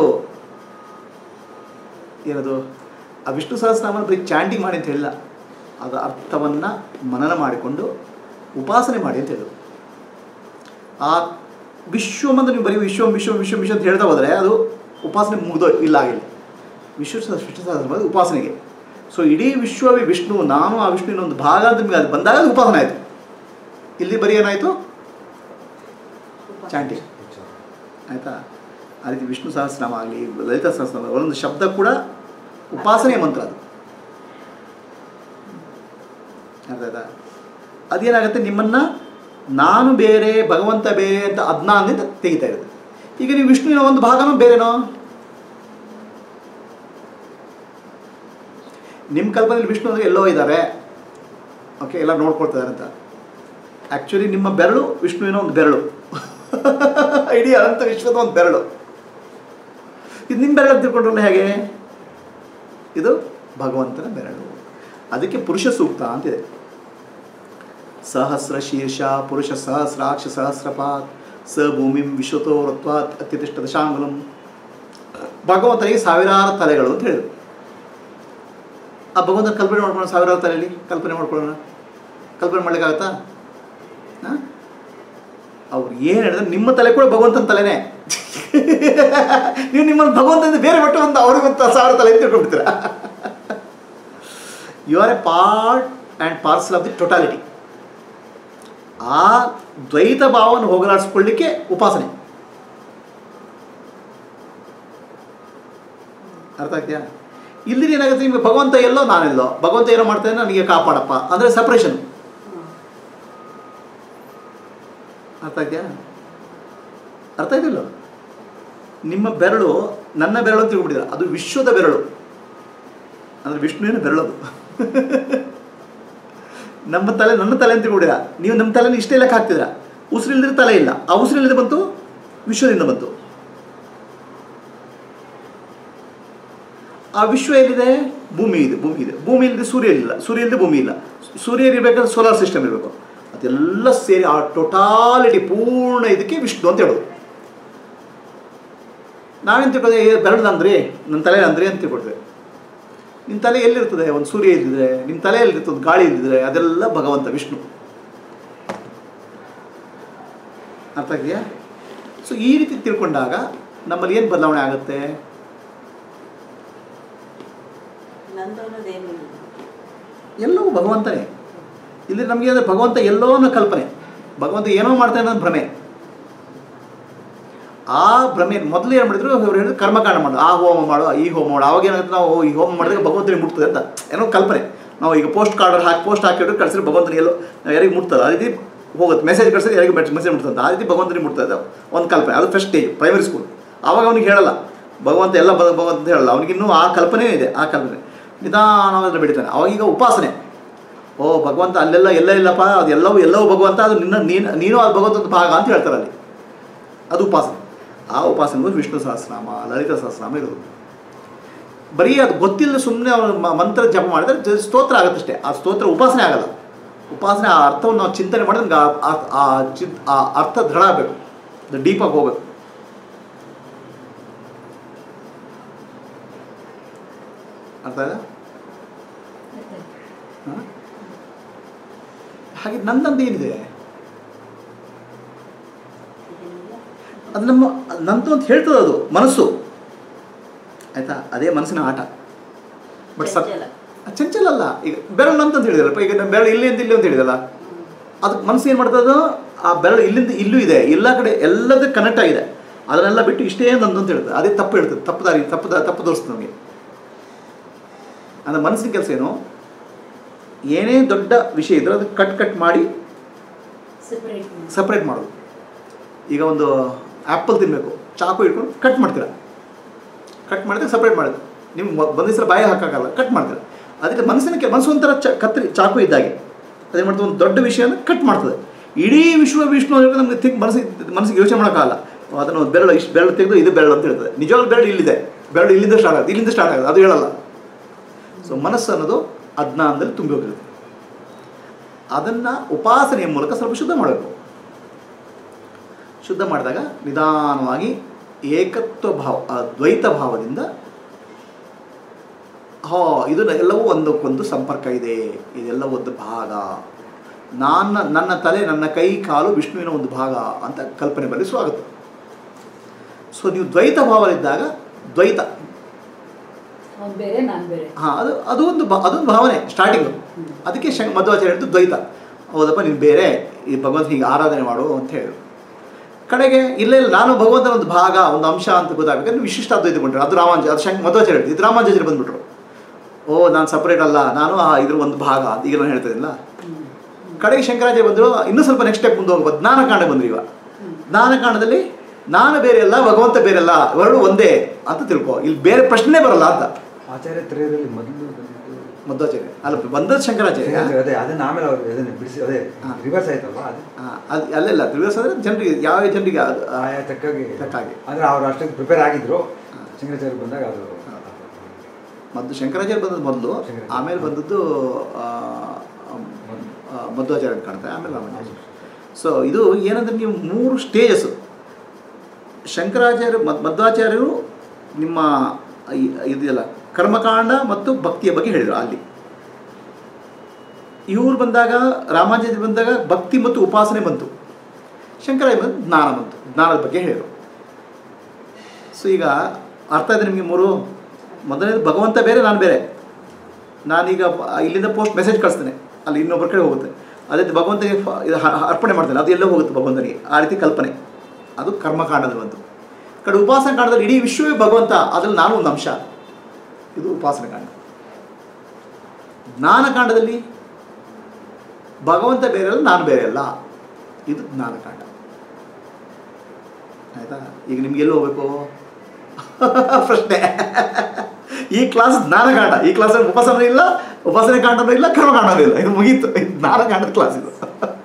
A: ಏನದು ಆ ವಿಷ್ಣು ಸಹಸ್ರನಾಮ ಬರೀ ಚಾಂಟಿಂಗ್ ಮಾಡಿ ಅಂತ ಹೇಳಿಲ್ಲ ಅದರ ಅರ್ಥವನ್ನು ಮನನ ಮಾಡಿಕೊಂಡು ಉಪಾಸನೆ ಮಾಡಿ ಅಂತ ಹೇಳಿದರು ಆ ವಿಶ್ವಂ ಅಂತ ನೀವು ಬರೀ ವಿಶ್ವಂ ವಿಶ್ವಂ ವಿಶ್ವಂ ವಿಶ್ವ ಅಂತ ಹೇಳ್ತಾ ಹೋದರೆ ಅದು ಉಪಾಸನೆ ಮುಗ್ದೋ ಇಲ್ಲ ಆಗಿಲ್ಲ ವಿಶ್ವ ಸಹ- ವಿಷ್ಣು ಸಹಸ್ರ ಬಂದು ಉಪಾಸನೆಗೆ ಸೊ ಇಡೀ ವಿಶ್ವವೇ ವಿಷ್ಣು ನಾನು ಆ ವಿಷ್ಣುವಿನ ಒಂದು ಭಾಗ ಅಂತ ನಿಮಗೆ ಅದು ಬಂದಾಗ ಅದು ಉಪಾಸನೆ ಆಯಿತು ಇಲ್ಲಿ ಬರೀ ಏನಾಯಿತು ಚಾಂಟಿ
D: ವಿಚಾರ.
A: ಆಯಿತಾ ಆ ರೀತಿ ವಿಷ್ಣು ಸಹಸ್ರನಾಮ ಆಗಲಿ ಲಲಿತಾ ಸಹಸ್ರನಾಮ ಒಂದೊಂದು ಶಬ್ದ ಕೂಡ ಉಪಾಸನೆ ಮಂತ್ರ ಅದು ಅರ್ಥ ಆಯ್ತಾ ಅದೇನಾಗುತ್ತೆ ನಿಮ್ಮನ್ನು ನಾನು ಬೇರೆ ಭಗವಂತ ಬೇರೆ ಅಂತ ಅಜ್ಞಾನದಿಂದ ತೆಗಿತಾ ಇರೋದು ಈಗ ನೀವು ವಿಷ್ಣುವಿನ ಒಂದು ಭಾಗನೂ ಬೇರೆನೋ ನಿಮ್ಮ ಕಲ್ಪನೆಯಲ್ಲಿ ವಿಷ್ಣು ಅಂದರೆ ಎಲ್ಲೋ ಇದ್ದಾರೆ ಓಕೆ ಎಲ್ಲ ನೋಡ್ಕೊಳ್ತಾ ಇದ್ದಾರೆ ಅಂತ ಆ್ಯಕ್ಚುಲಿ ನಿಮ್ಮ ಬೆರಳು ವಿಷ್ಣುವಿನ ಒಂದು ಬೆರಳು ಇಡೀ ಅನಂತ ವಿಶ್ವದ ಒಂದು ಬೆರಳು ಇದು ನಿಮ್ಮ ಬೆರಳು ಅಂತ ತಿಳ್ಕೊಂಡ್ರಲ್ಲ ಹೇಗೆ ಇದು ಭಗವಂತನ ಬೆರಳು ಅದಕ್ಕೆ ಪುರುಷ ಸೂಕ್ತ ಅಂತಿದೆ ಸಹಸ್ರ ಶೀರ್ಷ ಪುರುಷ ಸಹಸ್ರಾಕ್ಷ ಸಹಸ್ರಪಾತ್ ಸ ಭೂಮಿಂ ವಿಶ್ವತೋ ರತ್ವಾತ್ ಅತ್ಯತಿಷ್ಠ ದಶಾಂಗುಲಂ ಭಗವಂತನಿಗೆ ಸಾವಿರಾರು ತಲೆಗಳು ಅಂತ ಹೇಳಿದ್ರು ಆ ಭಗವಂತನ ಕಲ್ಪನೆ ಮಾಡ್ಕೊಳ್ಳೋಣ ಸಾವಿರಾರು ತಲೆಯಲ್ಲಿ ಕಲ್ಪನೆ ಮಾಡ್ಕೊಳ್ಳೋಣ ಕಲ್ಪನೆ ಮಾಡ್ಲಿಕ್ಕಾಗತ್ತಾ ಹಾಂ ಅವ್ರು ಏನು ಹೇಳಿದ್ರೆ ನಿಮ್ಮ ತಲೆ ಕೂಡ ಭಗವಂತನ ತಲೆನೇ ನೀವು ನಿಮ್ಮನ್ನು ಭಗವಂತನಿಂದ ಬೇರೆ ಬಿಟ್ಟು ಒಂದು ಅವ್ರಿಗೊಂದು ಸಾವಿರ ತಲೆ ಅಂತ ತಿಳ್ಕೊಂಡ್ಬಿಡ್ತೀರ you are a part and parcel of the totality ಆ ದ್ವೈತ ಭಾವವನ್ನು ಹೋಗಲಾಡಿಸ್ಕೊಳ್ಳಿಕ್ಕೆ ಉಪಾಸನೆ ಅರ್ಥ ಆಗ್ತೀಯಾ ಇಲ್ಲಿ ಏನಾಗುತ್ತೆ ನಿಮಗೆ ಭಗವಂತ ಎಲ್ಲೋ ನಾನೆಲ್ಲೋ ಭಗವಂತ ಏನೋ ಮಾಡ್ತಾನೆ ನನಗೆ ಕಾಪಾಡಪ್ಪ ಅಂದರೆ ಸಪ್ರೇಷನ್ ಅರ್ಥ ಆಗ್ತೀಯಾ ಅರ್ಥ ಆಗಿಲ್ಲ ನಿಮ್ಮ ಬೆರಳು ನನ್ನ ಬೆರಳು ಅಂತ ತಿಳ್ಬಿಟ್ಟಿಲ್ಲ ಅದು ವಿಶ್ವದ ಬೆರಳು ಅಂದರೆ ವಿಷ್ಣುವಿನ ಬೆರಳದು ನಮ್ಮ ತಲೆ ನನ್ನ ತಲೆ ಅಂತ ತಿಳ್ಬಿಟ್ಟಿಲ್ಲ ನೀವು ನಮ್ಮ ತಲೆನ ಇಷ್ಟೇ ಲೆಕ್ಕ ಹಾಕ್ತಿದ್ರ ಉಸಿರಿಲ್ಲದ್ರೆ ತಲೆ ಇಲ್ಲ ಆ ಉಸಿರಿಲ್ಲದೆ ಬಂತು ವಿಶ್ವದಿಂದ ಬಂತು ಆ ವಿಶ್ವ ಎಲ್ಲಿದೆ ಭೂಮಿ ಇದೆ ಭೂಮಿ ಇದೆ ಭೂಮಿ ಇಲ್ಲದೆ ಸೂರ್ಯ ಇಲ್ಲ ಸೂರ್ಯ ಇಲ್ಲದೆ ಭೂಮಿ ಇಲ್ಲ ಸೂರ್ಯ ಇರಬೇಕಾದ್ರೆ ಸೋಲಾರ್ ಸಿಸ್ಟಮ್ ಇರಬೇಕು ಅದೆಲ್ಲ ಸೇರಿ ಆ ಟೋಟಾಲಿಟಿ ಪೂರ್ಣ ಇದಕ್ಕೆ ವಿಷ್ಣು ಅಂತ ಹೇಳೋದು ನಾವೇನು ತಿಳ್ಕೊಂಡೆ ಏ ಬೆರಳು ಅಂದ್ರಿ ನನ್ನ ತಲೆ ಅಂದ್ರಿ ಅಂತ ತಿಳ್ಕೊಡ್ತೇವೆ ನಿಮ್ಮ ತಲೆ ಎಲ್ಲಿರ್ತದೆ ಒಂದು ಸೂರ್ಯ ಇಲ್ಲಿದ್ರೆ ನಿಮ್ಮ ತಲೆ ಎಲ್ಲಿರ್ತದೆ ಒಂದು ಗಾಳಿ ಇಲ್ಲಿದ್ರೆ ಅದೆಲ್ಲ ಭಗವಂತ ವಿಷ್ಣು ಅರ್ಥ ಆಗಿದೆಯಾ ಸೊ ಈ ರೀತಿ ತಿಳ್ಕೊಂಡಾಗ ನಮ್ಮಲ್ಲಿ ಏನು ಬದಲಾವಣೆ ಆಗುತ್ತೆ
C: ನಂದು ಅನ್ನೋದೇನು ಇಲ್ಲ
A: ಎಲ್ಲವೂ ಭಗವಂತನೇ ಇಲ್ಲಿ ನಮಗೆ ಅಂದರೆ ಭಗವಂತ ಎಲ್ಲೋ ಅನ್ನೋ ಕಲ್ಪನೆ ಭಗವಂತ ಏನೋ ಮಾಡ್ತಾನೆ ಅನ್ನೋದು ಭ್ರಮೆ ಆ ಭ್ರಮೆ ಮೊದಲು ಏನು ಮಾಡಿದ್ರು ಅವ್ರು ಹೇಳಿದ್ರು ಕರ್ಮಕಾಂಡ ಮಾಡು ಆ ಹೋಮ ಮಾಡು ಈ ಹೋಮ ಮಾಡು ಅವಾಗ ಏನಾಗುತ್ತೆ ನಾವು ಈ ಹೋಮ ಮಾಡಿದ್ರೆ ಭಗವಂತನಿಗೆ ಮುಟ್ತದೆ ಅಂತ ಏನೋ ಕಲ್ಪನೆ ನಾವು ಈಗ ಪೋಸ್ಟ್ ಕಾರ್ಡ್ ಹಾಕಿ ಪೋಸ್ಟ್ ಹಾಕಿದ್ರೆ ಕಳಿಸಿದ್ರೆ ಭಗವಂತನಿಗೆ ಎಲ್ಲೋ ಯಾರಿಗೆ ಮುಟ್ತದೆ ಆ ರೀತಿ ಹೋಗುತ್ತೆ ಮೆಸೇಜ್ ಕಳಿಸಿದ್ರೆ ಯಾರಿಗೆ ಮೆಸೇಜ್ ಮುಟ್ತದೆ ಆ ರೀತಿ ಭಗವಂತನಿಗೆ ಮುಟ್ತದೆ ಒಂದು ಕಲ್ಪನೆ ಅದು ಫಸ್ಟ್ ಸ್ಟೇಜ್ ಪ್ರೈಮರಿ ಸ್ಕೂಲ್ ಆವಾಗ ಅವನಿಗೆ ಹೇಳಲ್ಲ ಭಗವಂತ ಎಲ್ಲ ಭಗ- ಭಗವಂತ ಅಂತ ಹೇಳಲ್ಲ ಅವನಿಗಿನ್ನೂ ಆ ಕಲ್ಪನೆ ಇದೆ ಆ ಕಲ್ಪನೆ ನಿಧಾನವಾಗಿ ಬೆಳಿತಾನೆ ಅವಾಗೀಗ ಉಪಾಸನೆ ಓ ಭಗವಂತ ಅಲ್ಲೆಲ್ಲ ಎಲ್ಲ ಇಲ್ಲಪ್ಪ ಅದು ಎಲ್ಲವೂ ಎಲ್ಲವೂ ಭಗವಂತ ಅದು ನಿನ್ನ ನೀನು ನೀನು ಅದು ಭಗವಂತದ ಭಾಗ ಅಂತ ಹೇಳ್ತಾರೆ ಅಲ್ಲಿ ಅದು ಉಪಾಸನೆ ಆ ಉಪಾಸನೆ ವಿಷ್ಣು ಸಹಸ್ರನಾಮ ಲಲಿತ ಸಹಸ್ರನಾಮ ಇರೋದು ಬರೀ ಅದು ಗೊತ್ತಿಲ್ಲ ಸುಮ್ಮನೆ ಅವನು ಮ- ಮಂತ್ರ ಜಪ ಮಾಡಿದ್ರೆ ಜ- ಸ್ತೋತ್ರ ಆಗುತ್ತಷ್ಟೇ ಆ ಸ್ತೋತ್ರ ಉಪಾಸನೆ ಆಗಲ್ಲ ಉಪಾಸನೆ ಆ ಅರ್ಥವನ್ನು ನಾವು ಚಿಂತನೆ ಮಾಡಿದ್ರೆ ನಮ್ಗೆ ಆ- ಆ- ಆ ಚಿಂತ್ ಆ ಅರ್ಥ ದೃಢ ಆಗಬೇಕು ಅದು ಡೀಪಾಗಿ ಹೋಗ್ಬೇಕು ಅರ್ಥ ಆಯ್ತಾ ಹ? ಹಾಗೆ ನಂದಂತ ಏನಿದೆ
C: ಏನಿಲ್ಲ
A: ಅದು ನಮ್ಮ ನಂದು ಅಂತ ಹೇಳ್ತದೆ ಅದು ಮನಸ್ಸು ಆಯ್ತಾ ಅದೇ ಮನಸ್ಸಿನ ಆಟ ಬಟ್ ಸತ್
C: ಚಂಚಲ.
A: ಚಂಚಲ ಅಲ್ಲ ಈಗ ಬೆರಳು ನಂತ ಅಂತ ಹೇಳಿದಲ್ಲಪ್ಪ ಈಗ ನಮ್ಮ ಬೆರಳು ಇಲ್ಲಿ ಅಂತ ಇಲ್ಲಿ ಅಂತ ಹೇಳಿದಲ್ಲ ಅದಕ್ಕೆ ಮನಸ್ಸು ಏನು ಮಾಡ್ತದೋ ಆ ಬೆರಳು ಇಲ್ಲಿಂದ ಇಲ್ಲೂ ಇದೆ ಎಲ್ಲ ಕಡೆ ಎಲ್ಲದಕ್ಕೆ ಕನೆಕ್ಟ್ ಆಗಿದೆ ಅದನ್ನೆಲ್ಲ ಬಿಟ್ಟು ಇಷ್ಟೇ ನಂದು ಅಂತ ಹೇಳ್ತದೆ ಅದೇ ತಪ್ಪು ಹೇಳ್ತದೆ ತಪ್ಪು ದಾರಿ ತಪ್ಪು ದ- ತಪ್ಪು ತೋರಿಸ್ತದೆ ನಮಗೆ ಅಂದರೆ ಮನಸ್ಸಿನ ಕೆಲಸ ಏನು ಏನೇ ದೊಡ್ಡ ವಿಷಯ ಇದ್ರೂ ಅದು ಕಟ್ ಕಟ್ ಮಾಡಿ
B: ಸೆಪರೇಟ್
A: ಸಪ್ರೇಟ್ ಮಾಡೋದು ಈಗ ಒಂದು ಆ್ಯಪಲ್ ತಿನ್ನಬೇಕು ಚಾಕು ಇಟ್ಕೊಂಡು ಕಟ್ ಮಾಡ್ತೀರಾ ಕಟ್ ಮಾಡಿದ್ರೆ ಸಪ್ರೇಟ್ ಮಾಡೋದು ನೀವು ಬಂದಿಸ್ರ ಬಾಯಿ ಹಾಕೋಕ್ಕಲ್ಲ ಕಟ್ ಮಾಡ್ತೀರಾ ಅದಕ್ಕೆ ಮನಸ್ಸಿನ ಕೆ ಮನಸ್ಸು ಒಂಥರ ಚ ಕತ್ರಿ ಚಾಕು ಇದ್ದಾಗೆ ಅದೇನು ಮಾಡ್ತದೆ ಒಂದು ದೊಡ್ಡ ವಿಷಯನ ಕಟ್ ಮಾಡ್ತದೆ ಇಡೀ ವಿಶ್ವ ವಿಷ್ಣು ಅನ್ನೋದು ನಮಗೆ ತಿಂಕ್ ಮನಸ್ಸಿಗೆ ಮನಸ್ಸಿಗೆ ಯೋಚನೆ ಮಾಡೋಕ್ಕಾಗಲ್ಲ ಅದನ್ನು ಒಂದು ಬೆರಳು ಇಷ್ಟು ಬೆರಳು ತೆಗೆದು ಇದು ಬೆರಳು ಅಂತ ಹೇಳ್ತದೆ ನಿಜವಾಗ್ಲೂ ಬೆರಳು ಇಲ್ಲಿದೆ ಬೆರಳು ಇಲ್ಲಿಂದ ಸ್ಟಾರ್ಟ್ ಆಗುತ್ತೆ ಇಲ್ಲಿಂದ ಸ್ಟಾರ್ಟ್ ಆಗುತ್ತೆ ಅದು ಹೇಳಲ್ಲ ಸೊ ಮನಸ್ಸು ಅನ್ನೋದು ಅಜ್ಞಾನದಲ್ಲಿ ತುಂಬಿ ಹೋಗಿರುತ್ತೆ ಅದನ್ನು ಉಪಾಸನೆಯ ಮೂಲಕ ಸ್ವಲ್ಪ ಶುದ್ಧ ಮಾಡಬೇಕು ಶುದ್ಧ ಮಾಡಿದಾಗ ನಿಧಾನವಾಗಿ ಏಕತ್ವ ಭಾವ ಆ ದ್ವೈತ ಭಾವದಿಂದ ಹೋ ಇದು ಎಲ್ಲವೂ ಒಂದಕ್ಕೊಂದು ಸಂಪರ್ಕ ಇದೆ ಇದೆಲ್ಲ ಒಂದು ಭಾಗ ನನ್ನ ನನ್ನ ತಲೆ ನನ್ನ ಕೈ ಕಾಲು ವಿಷ್ಣುವಿನ ಒಂದು ಭಾಗ ಅಂತ ಕಲ್ಪನೆ ಬರಲಿ ಸ್ವಾಗತ ಸೊ ನೀವು ದ್ವೈತ ಭಾವದಲ್ಲಿದ್ದಾಗ ದ್ವೈತ
B: ಅವ್ನು ಬೇರೆ ನಾನು ಬೇರೆ
A: ಹಾಂ ಅದು ಅದು ಒಂದು ಭಾ ಅದೊಂದು ಭಾವನೆ ಸ್ಟಾರ್ಟಿಂಗು ಅದಕ್ಕೆ ಶಂಕ ಮಧ್ವಾಚಾರ್ಯ ಹೇಳಿದ್ದು ದ್ವೈತ ಹೌದಪ್ಪ ನೀನು ಬೇರೆ ಈ ಭಗವಂತ ಹೀಗೆ ಆರಾಧನೆ ಮಾಡು ಅಂತ ಹೇಳಿದ್ರು ಕಡೆಗೆ ಇಲ್ಲ ಇಲ್ಲ ನಾನು ಭಗವಂತನ ಒಂದು ಭಾಗ ಒಂದು ಅಂಶ ಅಂತ ಗೊತ್ತಾಗಬೇಕಂದ್ರೆ ವಿಶಿಷ್ಟ ಅದ್ವೈತ ಕೊಂಡ್ರು ಅದು ರಾಮಾಂಜ ಅದು ಶಂಕ ಮಧ್ವಾಚಾರ್ಯ ಹೇಳಿದ್ದು ಇದು ರಾಮಾಂಜಾಚಾರ್ಯ ಬಂದ್ಬಿಟ್ರು ಓ ನಾನು ಸಪ್ರೇಟ್ ಅಲ್ಲ ನಾನು ಆ ಇದ್ರ ಒಂದು ಭಾಗ ಅಂತ ಈಗ ನಾನು ಹೇಳ್ತಾ ಇದ್ದಿಲ್ಲ ಕಡೆಗೆ ಶಂಕರಾಚಾರ್ಯ ಬಂದರು ಇನ್ನೂ ಸ್ವಲ್ಪ ನೆಕ್ಸ್ಟ್ ಸ್ಟೆಪ್ ಮುಂದೆ ಹೋಗ್ಬೋದು ಜ್ಞಾನಕಾಂಡ ಬಂದ್ರು ಇವಾಗ ಜ್ಞಾನಕಾಂಡದಲ್ಲಿ ನಾನು ಬೇರೆ ಅಲ್ಲ ಭಗವಂತ ಬೇರೆ ಅಲ್ಲ ಎರಡು ಒಂದೇ ಅಂತ ತಿಳ್ಕೊ ಇಲ್ಲಿ ಬೇರೆ ಪ್ರಶ್ನೆ ಬರಲ್ಲ ಅಂತ
D: ಆಚಾರ್ಯ ತ್ರಯರಲ್ಲಿ ಮೊದಲು ಬಂದಿದ್ದು
A: ಮಧ್ವಾಚಾರ್ಯ ಅಲ್ಲ ಬಂದದ್ದು ಶಂಕರಾಚಾರ್ಯ
D: ಅದೇ ಅದನ್ನ ಆಮೇಲೆ ಅವ್ರು ಅದನ್ನ ಬಿಡಿಸಿ ಅದೇ
A: ಹಾ.
D: ರಿವರ್ಸ್ ಆಯ್ತಲ್ವಾ ಅದು
A: ಆ, ಅದು ಅಲ್ಲೆಲ್ಲ ತ್ರಿವೇಶ ಅಂದರೆ ಜನರಿಗೆ ಯಾವ ಜನರಿಗೆ ಅದು ಆ,
D: ಆಯಾ ತಕ್ಕಾಗಿ
A: ತಕ್ಕಾಗಿ.
D: ಅಂದ್ರೆ ಅವ್ರು ಅಷ್ಟೊಂದು ಪ್ರಿಪೇರ್ ಆಗಿದ್ರು ಶಂಕರಾಚಾರ್ಯ ಬಂದಾಗ ಅದು
A: ಮೊದಲು ಶಂಕರಾಚಾರ್ಯ ಬಂದದ್ದು ಮೊದಲು
D: ಶಂಕರಾಚಾರ್ಯ.
A: ಆಮೇಲೆ ಬಂದದ್ದು ಆ, ಆ, ಮಧ್ವಾಚಾರ್ಯ ಅಂತ ಕಾಣ್ತಾರೆ ಆಮೇಲೆ ರಾಮಾಚಾರ್ಯ ಸೊ ಇದು ಏನಂದ್ರೆ ನೀವು ಮೂರು ಸ್ಟೇಜಸ್ಸು ಶಂಕರಾಚಾರ್ಯ ಮದ್ ಮಧ್ವಾಚಾರ್ಯರು ನಿಮ್ಮ ಈ- ಇದೆಯಲ್ಲ ಕರ್ಮಕಾಂಡ ಮತ್ತು ಭಕ್ತಿಯ ಬಗ್ಗೆ ಹೇಳಿದರು ಅಲ್ಲಿ ಇವ್ರು ಬಂದಾಗ ರಾಮಾಚಾರ್ಯ ಬಂದಾಗ ಭಕ್ತಿ ಮತ್ತು ಉಪಾಸನೆ ಬಂತು ಶಂಕರಾಚಾರ್ಯ ಬಂದು ಜ್ಞಾನ ಬಂತು ಜ್ಞಾನದ ಬಗ್ಗೆ ಹೇಳಿದರು ಸೊ ಈಗ ಅರ್ಥ ಇದೆ ನಿಮಗೆ ಮೂರು ಮೊದಲನೇದು ಭಗವಂತ ಬೇರೆ ನಾನು ಬೇರೆ ನಾನೀಗ ಬ- ಇಲ್ಲಿಂದ ಪೋಸ್ಟ್ ಮೆಸೇಜ್ ಕಳಿಸ್ತೇನೆ ಅಲ್ಲಿ ಇನ್ನೊಬ್ಬರ ಕಡೆ ಹೋಗುತ್ತೆ ಅದೇ ರೀತಿ ಭಗವಂತನಿಗೆ ಫ- ಇದು ಹ- ಹ- ಅರ್ಪಣೆ ಮಾಡ್ತೇನೆ ಅದು ಎಲ್ಲೋ ಹೋಗುತ್ತೆ ಭಗವಂತನಿಗೆ ಆ ರೀತಿ ಕಲ್ಪನೆ ಅದು ಕರ್ಮಕಾಂಡದಲ್ಲಿ ಬಂತು ಕಡೆ ಉಪಾಸನ ಕಾಂಡದಲ್ಲಿ ಇಡೀ ವಿಶ್ವವೇ ಭಗವಂತ ಅದ್ರಲ್ಲಿ ನಾನು ಒಂದು ಅಂಶ ಇದು ಉಪಾಸನ ಕಾಂಡ ಜ್ಞಾನಕಾಂಡದಲ್ಲಿ ಭಗವಂತ ಬೇರೆ ಅಲ್ಲ ನಾನು ಬೇರೆ ಅಲ್ಲ ಇದು ಜ್ಞಾನಕಾಂಡ ಆಯ್ತಾ ಈಗ ನಿಮ್ಗೆ ಎಲ್ಲಿ ಹೋಗ್ಬೇಕು ಪ್ರಶ್ನೆ ಈ ಕ್ಲಾಸ್ ಜ್ಞಾನಕಾಂಡ ಈ ಕ್ಲಾಸಲ್ಲಿ ಉಪಾಸನ ಇಲ್ಲ ಉಪಾಸನೆ ಕಾಂಡನೂ ಇಲ್ಲ ಕರ್ಮಕಾಂಡನೂ ಇಲ್ಲ ಇದು ಮುಗೀತು ಇದು ಜ್ಞಾನಕಾಂಡದ ಕ್ಲಾಸ್ ಇದು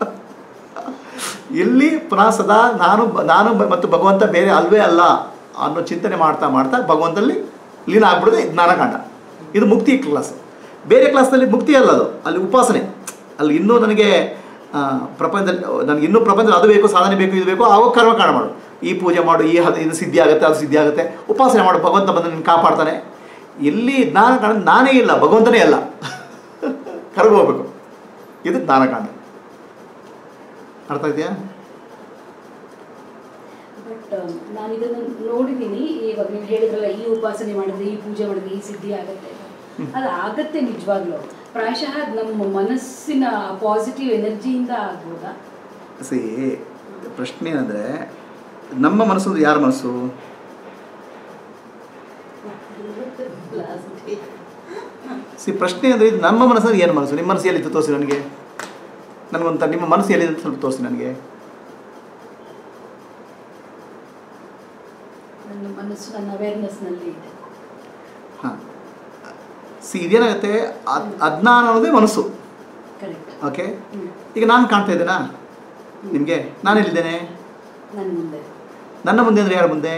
A: ಇಲ್ಲಿ ಪುನಃ ಸದಾ ನಾನು ಬ- ನಾನು ಬ- ಮತ್ತು ಭಗವಂತ ಬೇರೆ ಅಲ್ವೇ ಅಲ್ಲ ಅನ್ನೋ ಚಿಂತನೆ ಮಾಡ್ತಾ ಮಾಡ್ತಾ ಭಗವಂತಲ್ಲಿ ಲೀನ ಆಗ್ಬಿಡೋದು ಇದು ಜ್ಞಾನಕಾಂಡ ಇದು ಮುಕ್ತಿ ಕ್ಲಾಸ್ ಬೇರೆ ಕ್ಲಾಸ್ನಲ್ಲಿ ಮುಕ್ತಿ ಅಲ್ಲ ಅದು ಅಲ್ಲಿ ಉಪಾಸನೆ ಅಲ್ಲಿ ಇನ್ನೂ ನನಗೆ ಆ, ಪ್ರಪಂಚದಲ್ಲಿ ನನಗೆ ಇನ್ನೂ ಪ್ರಪಂಚದಲ್ಲಿ ಅದು ಬೇಕು ಸಾಧನೆ ಬೇಕು ಇದು ಬೇಕು ಆವಾಗ ಕರ್ಮಕಾಂಡ ಮಾಡು ಈ ಪೂಜೆ ಮಾಡು ಈ ಹದ ಇದು ಸಿದ್ಧಿ ಆಗುತ್ತೆ ಅದು ಸಿದ್ಧಿ ಆಗುತ್ತೆ ಉಪಾಸನೆ ಮಾಡು ಭಗವಂತ ಬಂದು ನಿನ್ನ ಕಾಪಾಡ್ತಾನೆ ಎಲ್ಲಿ ಜ್ಞಾನಕಾಂಡ ನಾನೇ ಇಲ್ಲ ಭಗವಂತನೇ ಅಲ್ಲ ಕರಗೋಗ್ಬೇಕು ಇದು ಜ್ಞಾನಕಾಂಡ ಅರ್ಥ ಇದೆಯಾ
B: ಬಟ್ ನಾನು ಇದನ್ನು ನೋಡಿದ್ದೀನಿ ಇವಾಗ ನೀವು ಹೇಳಿದ್ರಲ್ಲ ಈ ಉಪಾಸನೆ ಮಾಡಿದ್ರೆ ಈ ಪೂಜೆ ಮಾಡಿದ್ರೆ ಈ ಸಿದ್ಧಿ ಆಗುತ್ತೆ ಅದು ಆಗತ್ತೆ ನಿಜವಾಗ್ಲೂ ಪ್ರಾಯಶಃ ಅದ್ ನಮ್ಮ ಮನಸ್ಸಿನ ಪಾಸಿಟಿವ್ ಎನರ್ಜಿಯಿಂದ ಆಗ್ಬೋದಾ
A: ಸಿ ಪ್ರಶ್ನೆ ಏನಂದರೆ ನಮ್ಮ ಮನಸ್ಸು ಅಂದ್ರೆ ಯಾರ ಮನಸ್ಸು ಸಿ ಪ್ರಶ್ನೆ ಅಂದರೆ ಇದು ನಮ್ಮ ಮನಸ್ಸು ಏನು ಮನಸ್ಸು ನಿಮ್ಮ ಮನಸ್ಸು ಎಲ್ಲಿತ್ತು ತೋರಿಸಿ ನನಗೆ ನನಗೊಂತ ನಿಮ್ಮ ಮನಸ್ಸು ಎಲ್ಲಿದೆ ಅಂತ ಸ್ವಲ್ಪ ತೋರಿಸಿ ನನಗೆ
B: ನನ್ನ ಮನಸ್ಸು ನನ್ನ ಅವೇರ್ನೆಸ್ನಲ್ಲಿ ಇದೆ
A: ಹಾಂ ಸಿ ಇದೇನಾಗುತ್ತೆ ಅದ್ ಅಜ್ಞಾನ ಅನ್ನೋದೇ ಮನಸ್ಸು
B: ಕರೆಕ್ಟ್
A: ಓಕೆ
B: ಹ್ಞೂ
A: ಈಗ ನಾನು ಕಾಣ್ತಾ ಇದ್ದೇನಾ ನಿಮಗೆ ನಾನು ಎಲ್ಲಿದ್ದೇನೆ
B: ನನ್ನ ಮುಂದೆ
A: ನನ್ನ ಮುಂದೆ ಅಂದರೆ ಯಾರ ಮುಂದೆ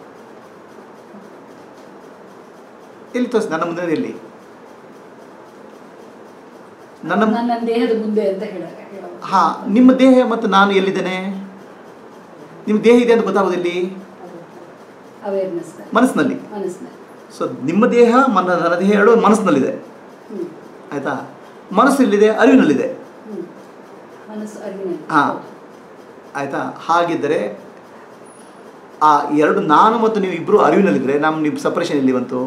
A: ಎಲ್ಲಿ ತೋರಿಸಿ ನನ್ನ ಮುಂದೆ ಅಂದ್ರೆ ಎಲ್ಲಿ ನನ್ನ
B: ನನ್ನ ನನ್ನ ದೇಹದ ಮುಂದೆ ಅಂತ ಹೇಳ ಹೇಳೋದು.
A: ಹಾ ನಿಮ್ಮ ದೇಹ ಮತ್ತು ನಾನು ಎಲ್ಲಿದ್ದೇನೆ ನಿಮ್ಮ ದೇಹ ಇದೆ ಅಂತ ಗೊತ್ತಾಗೋದು ಎಲ್ಲಿ
B: ಅವೇರ್ನೆಸ್
A: ಮನಸ್ಸಿನಲ್ಲಿ
B: ಮನಸ್ಸಿನಲ್ಲಿ
A: ಸೊ ನಿಮ್ಮ ದೇಹ ಮನ ನನ್ನ ದೇಹ ಎರಡು ಮನಸ್ಸಿನಲ್ಲಿದೆ
B: ಹ್ಞೂ
A: ಆಯಿತಾ ಮನಸ್ಸು ಎಲ್ಲಿದೆ ಅರಿವಿನಲ್ಲಿದೆ
B: ಹ್ಞೂ ಮನಸ್ಸು ಅರಿವಿನಲ್ಲಿ
A: ಹಾ.
B: ಹೌದು.
A: ಆಯಿತಾ ಹಾಗಿದ್ದರೆ ಆ ಎರಡು ನಾನು ಮತ್ತು ನೀವು ಇಬ್ಬರು ಅರಿವಿನಲ್ಲಿದ್ದರೆ ನಮ್ಮ ನಿಮ್ಮ ಸಪ್ರೇಷನ್ ಎಲ್ಲಿ ಬಂತು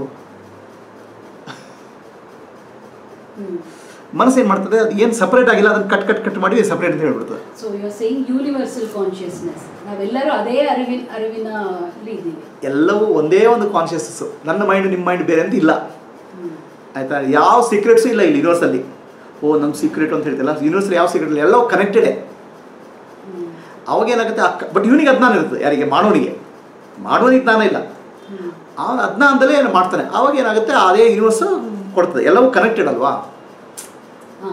B: ಹ್ಮ್
A: ಮನಸ್ಸು ಏನು ಮಾಡ್ತದೆ ಅದು ಏನು ಸಪ್ರೇಟ್ ಆಗಿಲ್ಲ ಅದನ್ನು ಕಟ್ ಕಟ್ ಕಟ್ ಮಾಡಿ ಸಪ್ರೇಟ್ ಅಂತ ಹೇಳ್ಬಿಡ್ತದೆ
B: so you are saying universal consciousness ನಾವೆಲ್ಲರೂ ಅದೇ ಅರಿವಿನ ಅರಿವಿನಲ್ಲಿ ಇದ್ದೀವಿ
A: ಎಲ್ಲವೂ ಒಂದೇ ಒಂದು ಕಾನ್ಷಿಯಸ್ನೆಸ್ಸು ನನ್ನ ಮೈಂಡ್ ನಿಮ್ಮ ಮೈಂಡ್ ಬೇರೆ ಅಂತ ಇಲ್ಲ
B: ಹ್ಮ್.
A: ಆಯಿತಾ ಯಾವ ಸೀಕ್ರೆಟ್ಸು ಇಲ್ಲ ಇಲ್ಲಿ ಯೂನಿವರ್ಸಲ್ಲಿ ಓ ನಮ್ಮ ಸೀಕ್ರೆಟ್ ಅಂತ ಹೇಳ್ತಿಲ್ಲ ಯೂನಿವರ್ಸಲ್ಲಿ ಯಾವ ಸೀಕ್ರೆಟ್ ಇಲ್ಲ ಎಲ್ಲವೂ ಕನೆಕ್ಟೆಡೇ
B: ಹ್ಮ್.
A: ಅವಾಗ ಏನಾಗುತ್ತೆ ಅಕ್ಕ ಬಟ್ ಇವನಿಗೆ ಅಜ್ಞಾನ ಇರುತ್ತೆ ಯಾರಿಗೆ ಮಾಡೋನಿಗೆ ಮಾಡೋನಿಗೆ ಜ್ಞಾನ ಇಲ್ಲ
B: ಹ್ಮ್.
A: ಅವನು ಅಜ್ಞಾನದಲ್ಲೇ ಏನು ಮಾಡ್ತಾನೆ ಅವಾಗ ಏನಾಗುತ್ತೆ ಅದೇ ಯೂನಿವರ್ಸ್ ಕೊಡ್ತದೆ ಎಲ್ಲವೂ ಕನೆಕ್ಟೆಡ್ ಅಲ್ವಾ
B: ಹಾ.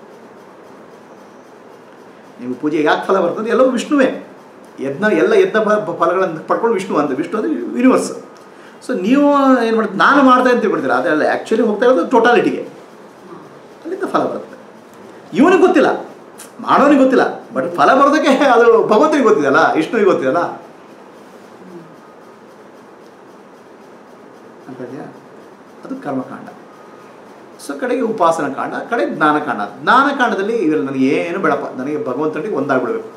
A: ನೀವು ಪೂಜೆ ಯಾಕೆ ಫಲ ಬರ್ತದೆ ಎಲ್ಲವೂ ವಿಷ್ಣುವೇ ಯಜ್ಞ ಎಲ್ಲ ಯಜ್ಞ ಫ- ಫಲಗಳನ್ನು ಪಡ್ಕೊಂಡು ವಿಷ್ಣು ಅಂತ ವಿಷ್ಣು ಅಂದರೆ ಯೂನಿವರ್ಸ್ ಸೊ ನೀವು ಏನು ಮಾಡ್ತೀವಿ ನಾನು ಮಾಡ್ತಾ ಅಂತ ತಿಳ್ಕೊಳ್ತೀರ ಅದೆಲ್ಲ ಆ್ಯಕ್ಚುಲಿ ಹೋಗ್ತಾ ಇರೋದು ಟೋಟಾಲಿಟಿಗೆ
B: ಹಾ.
A: ಅಲ್ಲಿಂದ ಫಲ ಬರುತ್ತೆ ಇವನಿಗೆ ಗೊತ್ತಿಲ್ಲ ಮಾಡೋನಿಗೆ ಗೊತ್ತಿಲ್ಲ ಬಟ್ ಫಲ ಬರೋದಕ್ಕೆ ಅದು ಭಗವಂತನಿಗೆ ಗೊತ್ತಿದೆಯಲ್ಲ ವಿಷ್ಣುವಿಗೆ ಗೊತ್ತಿದೆಯಲ್ಲ ಅಂತ ಇದೆಯಾ ಅದು ಕರ್ಮಕಾಂಡ ಸೊ ಕಡೆಗೆ ಉಪಾಸನ ಕಾಂಡ ಕಡೆ ಜ್ಞಾನಕಾಂಡ ಜ್ಞಾನಕಾಂಡದಲ್ಲಿ ಇವೆಲ್ಲ ನನಗೆ ಏನು ಬೇಡಪ್ಪ ನನಗೆ ಭಗವಂತನಿಗೆ ಒಂದಾಗ್ಬಿಡ್ಬೇಕು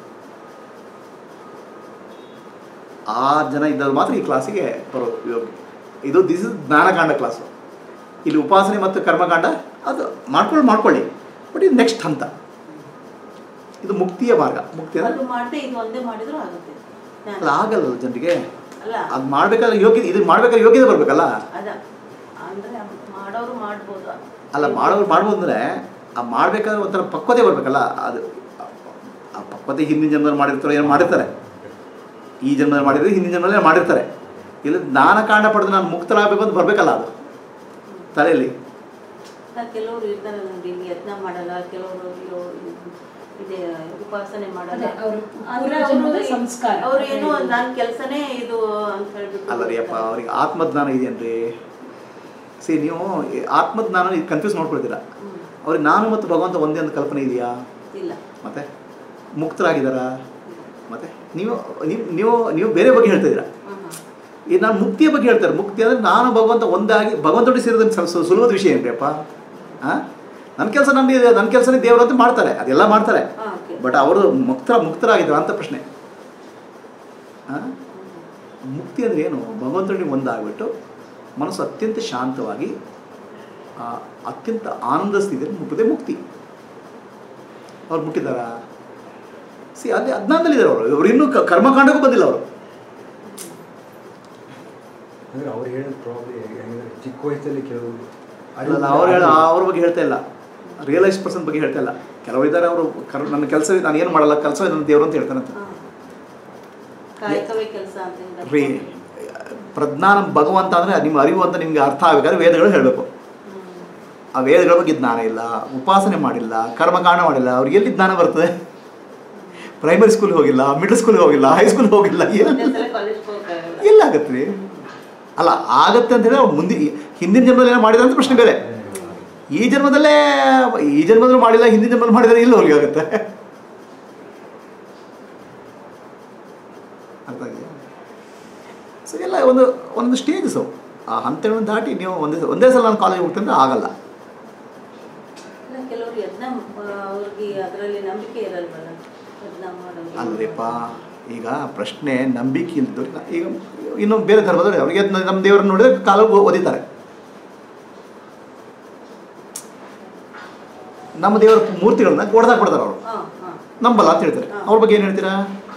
A: ಆ ಜನ ಇದ್ದಲ್ಲಿ ಮಾತ್ರ ಈ ಕ್ಲಾಸಿಗೆ ಬರೋದು ಯೋಗ್ಯ ಇದು ದಿಸ್ ಇಸ್ ಜ್ಞಾನಕಾಂಡ ಕ್ಲಾಸು ಇಲ್ಲಿ ಉಪಾಸನೆ ಮತ್ತು ಕರ್ಮಕಾಂಡ ಅದು ಮಾಡ್ಕೊಂಡು ಮಾಡ್ಕೊಳ್ಳಿ ಬಟ್ ಇದು ನೆಕ್ಸ್ಟ್ ಹಂತ ಇದು ಮುಕ್ತಿಯ ಮಾರ್ಗ ಮುಕ್ತಿ
C: ಅದು
A: ಅಂದ್ರೆ
C: ಮಾಡದೆ ಇದು ಒಂದೇ ಮಾಡಿದ್ರು ಆಗುತ್ತೆ
A: ಅಲ್ಲ ಆಗಲ್ಲ ಜನರಿಗೆ
C: ಅಲ್ಲ
A: ಅದು ಮಾಡ್ಬೇಕಾದ್ರೆ ಯೋಗ್ಯತೆ ಇದು ಮಾಡ್ಬೇಕಾದ್ರೆ ಯೋಗ್ಯತೆ ಬರಬೇಕಲ್ಲ
C: ಅದ ಅಂದ್ರೆ ಮಾಡೋರು ಮಾಡ್ಬೋದು
A: ಅಲ್ಲ ಮಾಡೋರು ಮಾಡ್ಬೋದು ಅಂದರೆ ಆ ಮಾಡಬೇಕಾದ್ರೆ ಒಂಥರ ಪಕ್ವತೆ ಬರಬೇಕಲ್ಲ ಅದು ಆ ಪಕ್ವತೆ ಹಿಂದಿನ ಜನ್ಮದಲ್ಲಿ ಮಾಡಿರ್ತಾರೋ ಏನೋ ಮಾಡಿರ್ತಾರೆ ಈ ಜನ್ಮದಲ್ಲಿ ಮಾಡಿದ್ರೆ ಹಿಂದಿನ ಜನ್ಮದಲ್ಲಿ ಮಾಡಿರ್ತಾರೆ ಇಲ್ಲ ಜ್ಞಾನ ಕಾಂಡ ಪಡೆದು ನಾನು ಮುಕ್ತರಾಗಬೇಕು ಅಂತ ಬರಬೇಕಲ್ಲ ಅದು ತಲೆಯಲ್ಲಿ
C: ಕೆಲವರು ಇರ್ತಾರೆ ನೋಡಿ ಇಲ್ಲಿ ಯತ್ನ ಮಾಡಲ್ಲ ಕೆಲವರು ಇದೆ ಉಪಾಸನೆ ಮಾಡಲ್ಲ
B: ಅದೇ ಅವ್ರು
C: ಅಂದ್ರೆ
B: ಪೂರ್ವಜನ್ಮದ
C: ಅವ್ರು-
B: ಸಂಸ್ಕಾರ.
C: ಅವ್ರು ಏನು ನನ್ನ ಕೆಲಸನೇ ಇದು ಅಂತ ಹೇಳ್ಬಿಟ್ಟು
A: ಅಲ್ಲ ರೀ ಅಪ್ಪ ಅವ್ರಿಗೆ ಆತ್ಮಜ್ಞಾನ ಇದೆಯನ್ರಿ ಸಿ ನೀವು ಈ ಆತ್ಮಜ್ಞಾನ ಕನ್ಫ್ಯೂಸ್ ಮಾಡ್ಕೊಳ್ತೀರಾ
C: ಹ್ಮ್.
A: ಅವ್ರಿಗೆ ನಾನು ಮತ್ತು ಭಗವಂತ ಒಂದೇ ಅಂತ ಕಲ್ಪನೆ ಇದೆಯಾ
C: ಇಲ್ಲ
A: ಮತ್ತೆ ಮುಕ್ತರಾಗಿದ್ದಾರಾ ಮತ್ತೆ ನೀವು ನೀವು ನೀವು ನೀವು ಬೇರೆ ಬಗ್ಗೆ ಹೇಳ್ತಾ ಇದ್ದೀರಾ
C: ಹ್ಮ್ ಹ್ಮ್.
A: ಈ ನಾನು ಮುಕ್ತಿಯ ಬಗ್ಗೆ ಹೇಳ್ತಾರೆ ಮುಕ್ತಿ ಅಂದರೆ ನಾನು ಭಗವಂತ ಒಂದಾಗಿ ಭಗವಂತೊಟ್ಟಿಗೆ ಸೇರಿದ ಸುಲಭದ ವಿಷಯ ಏನ್ರಿ ಅಪ್ಪ ಹಾಂ ನನ್ನ ಕೆಲಸ ನನಗೆ ನನ್ನ ಕೆಲಸನೇ ದೇವರು ಅಂತ ಮಾಡ್ತಾರೆ ಅದೆಲ್ಲ ಮಾಡ್ತಾರೆ
C: ಹಾ, okay.
A: ಬಟ್ ಅವರು ಮುಕ್ತರ ಮುಕ್ತರಾಗಿದ್ದಾರೆ ಅಂತ ಪ್ರಶ್ನೆ ಹಾಂ ಮುಕ್ತಿ ಅಂದರೆ ಏನು ಭಗವಂತನಿಗೆ ಒಂದಾಗ್ಬಿಟ್ಟು ಮನಸ್ಸು ಅತ್ಯಂತ ಶಾಂತವಾಗಿ ಆ, ಅತ್ಯಂತ ಆನಂದ ಸ್ಥಿತಿಯಲ್ಲಿ ಮುಟ್ಟದೆ ಮುಕ್ತಿ ಅವ್ರು ಮುಟ್ಟಿದ್ದಾರಾ ಸಿ ಅದೇ ಅಜ್ಞಾನದಲ್ಲಿದ್ದಾರೆ ಅವರು ಅವ್ರು ಇನ್ನೂ ಕ- ಕರ್ಮಕಾಂಡಕ್ಕೂ ಬಂದಿಲ್ಲ ಅವರು
D: ಅಂದ್ರೆ ಅವ್ರು ಹೇಳಿದ ಪ್ರಾಬ್ಲಮ್ ಹೆಂಗಂದ್ರೆ ಚಿಕ್ಕ ವಯಸ್ಸಲ್ಲಿ ಕೆಲವು
A: ಅಲ್ಲ ಅವ್ರು ಹೇಳ ಅವ್ರ ಬಗ್ಗೆ ಹೇಳ್ತಾ ಇಲ್ಲ ರಿಯಲೈಸ್ ಪರ್ಸನ್ ಬಗ್ಗೆ ಹೇಳ್ತಾ ಇಲ್ಲ ಕೆಲವರು ಇದ್ದಾರೆ ಅವರು ಕರ್ ನನ್ನ ಕೆಲಸ ನಾನು ಏನು ಮಾಡಲ್ಲ ಕೆಲಸ ನನ್ನ ದೇವರು ಅಂತ ಹೇಳ್ತಾರಂತೆ
C: ಹಾ. ಕಾಯಕವೇ ಕೆಲಸ ಅಂತ ಹೇಳ್ತಾರೆ.
A: ರೀ ಪ್ರಜ್ಞಾನ ಭಗವಂತ ಅಂದರೆ ನಿಮ್ಮ ಅರಿವು ಅಂತ ನಿಮ್ಗೆ ಅರ್ಥ ಆಗಬೇಕಾದ್ರೆ ವೇದಗಳು ಹೇಳಬೇಕು
C: ಹ್ಮ್.
A: ಆ ವೇದಗಳ ಬಗ್ಗೆ ಜ್ಞಾನ ಇಲ್ಲ ಉಪಾಸನೆ ಮಾಡಿಲ್ಲ ಕರ್ಮಕಾಂಡ ಮಾಡಿಲ್ಲ ಅವ್ರಿಗೆ ಎಲ್ಲಿ ಜ್ಞಾನ ಬರ್ತದೆ ಪ್ರೈಮರಿ ಸ್ಕೂಲ್ ಹೋಗಿಲ್ಲ ಮಿಡಲ್ ಸ್ಕೂಲ್ಗೆ ಹೋಗಿಲ್ಲ ಹೈಸ್ಕೂಲ್ ಹೋಗಿಲ್ಲ ಏನು
C: ಒಂದೇ ಸಲ ಕಾಲೇಜ್ ಹೋಗಕ್ಕಾಗಲ್ಲ
A: ಇಲ್ಲ ಆಗತ್ತೆ ರೀ ಅಲ್ಲ ಆಗತ್ತೆ ಅಂತ ಹೇಳಿ ಅವ್ರು ಮುಂದೆ ಹಿಂದಿನ ಜನ್ಮದಲ್ಲಿ ಏನೋ ಮಾಡಿದ ಅಂತ ಪ್ರಶ್ನೆ ಬೇರೆ ಈ ಜನ್ಮದಲ್ಲೇ ಈ ಜನ್ಮದಲ್ಲೂ ಮಾಡಿಲ್ಲ ಹಿಂದಿನ ಜನ್ಮದಲ್ಲಿ ಮಾಡಿದರೆ ಇಲ್ಲ ಅವ್ರಿಗೆ ಆಗುತ್ತೆ ಅರ್ಥ ಆಗಿದೆಯಾ ಸೊ ಎಲ್ಲ ಒಂದು ಒಂದು ಸ್ಟೇಜಸ್ ಅವು ಆ ಹಂತಗಳನ್ನು ದಾಟಿ ನೀವು ಒಂದೇ ಒಂದೇ ಸಲ ನಾನು ಕಾಲೇಜ್ ಹೋಗ್ತೀನಿ ಅಂದ್ರೆ ಆಗಲ್ಲ
C: ಇಲ್ಲ, ಕೆಲವರು ಯತ್ನ ಆ, ಅವ್ರಿಗೆ ಅದರಲ್ಲಿ ನಂಬಿಕೆ ಇರಲ್ವಲ್ಲ ಯತ್ನ ಮಾಡೋದು
A: ಅಲ್ರಿಪ್ಪ ಈಗ ಪ್ರಶ್ನೆ ನಂಬಿಕೆ ಇಲ್ದವ್ರಿಗೆ ಈಗ ಇನ್ನು ಬೇರೆ ಧರ್ಮದವ್ರು ಅವರಿಗೆ ನಮ್ಮ ದೇವರನ್ನ ನೋಡಿದ್ರೆ ಕಾಲ ಓದಿತಾರೆ ನಮ್ಮ ದೇವರ ಮೂರ್ತಿಗಳನ್ನ ಕೊಡ್ತಾರೆ ಅವರು
C: ಹಾ ಹಾ
A: ನಂಬಲ್ಲ ಅಂತ ಹೇಳ್ತಾರೆ ಅವ್ರ ಬಗ್ಗೆ ಏನು ಹೇಳ್ತೀರಾ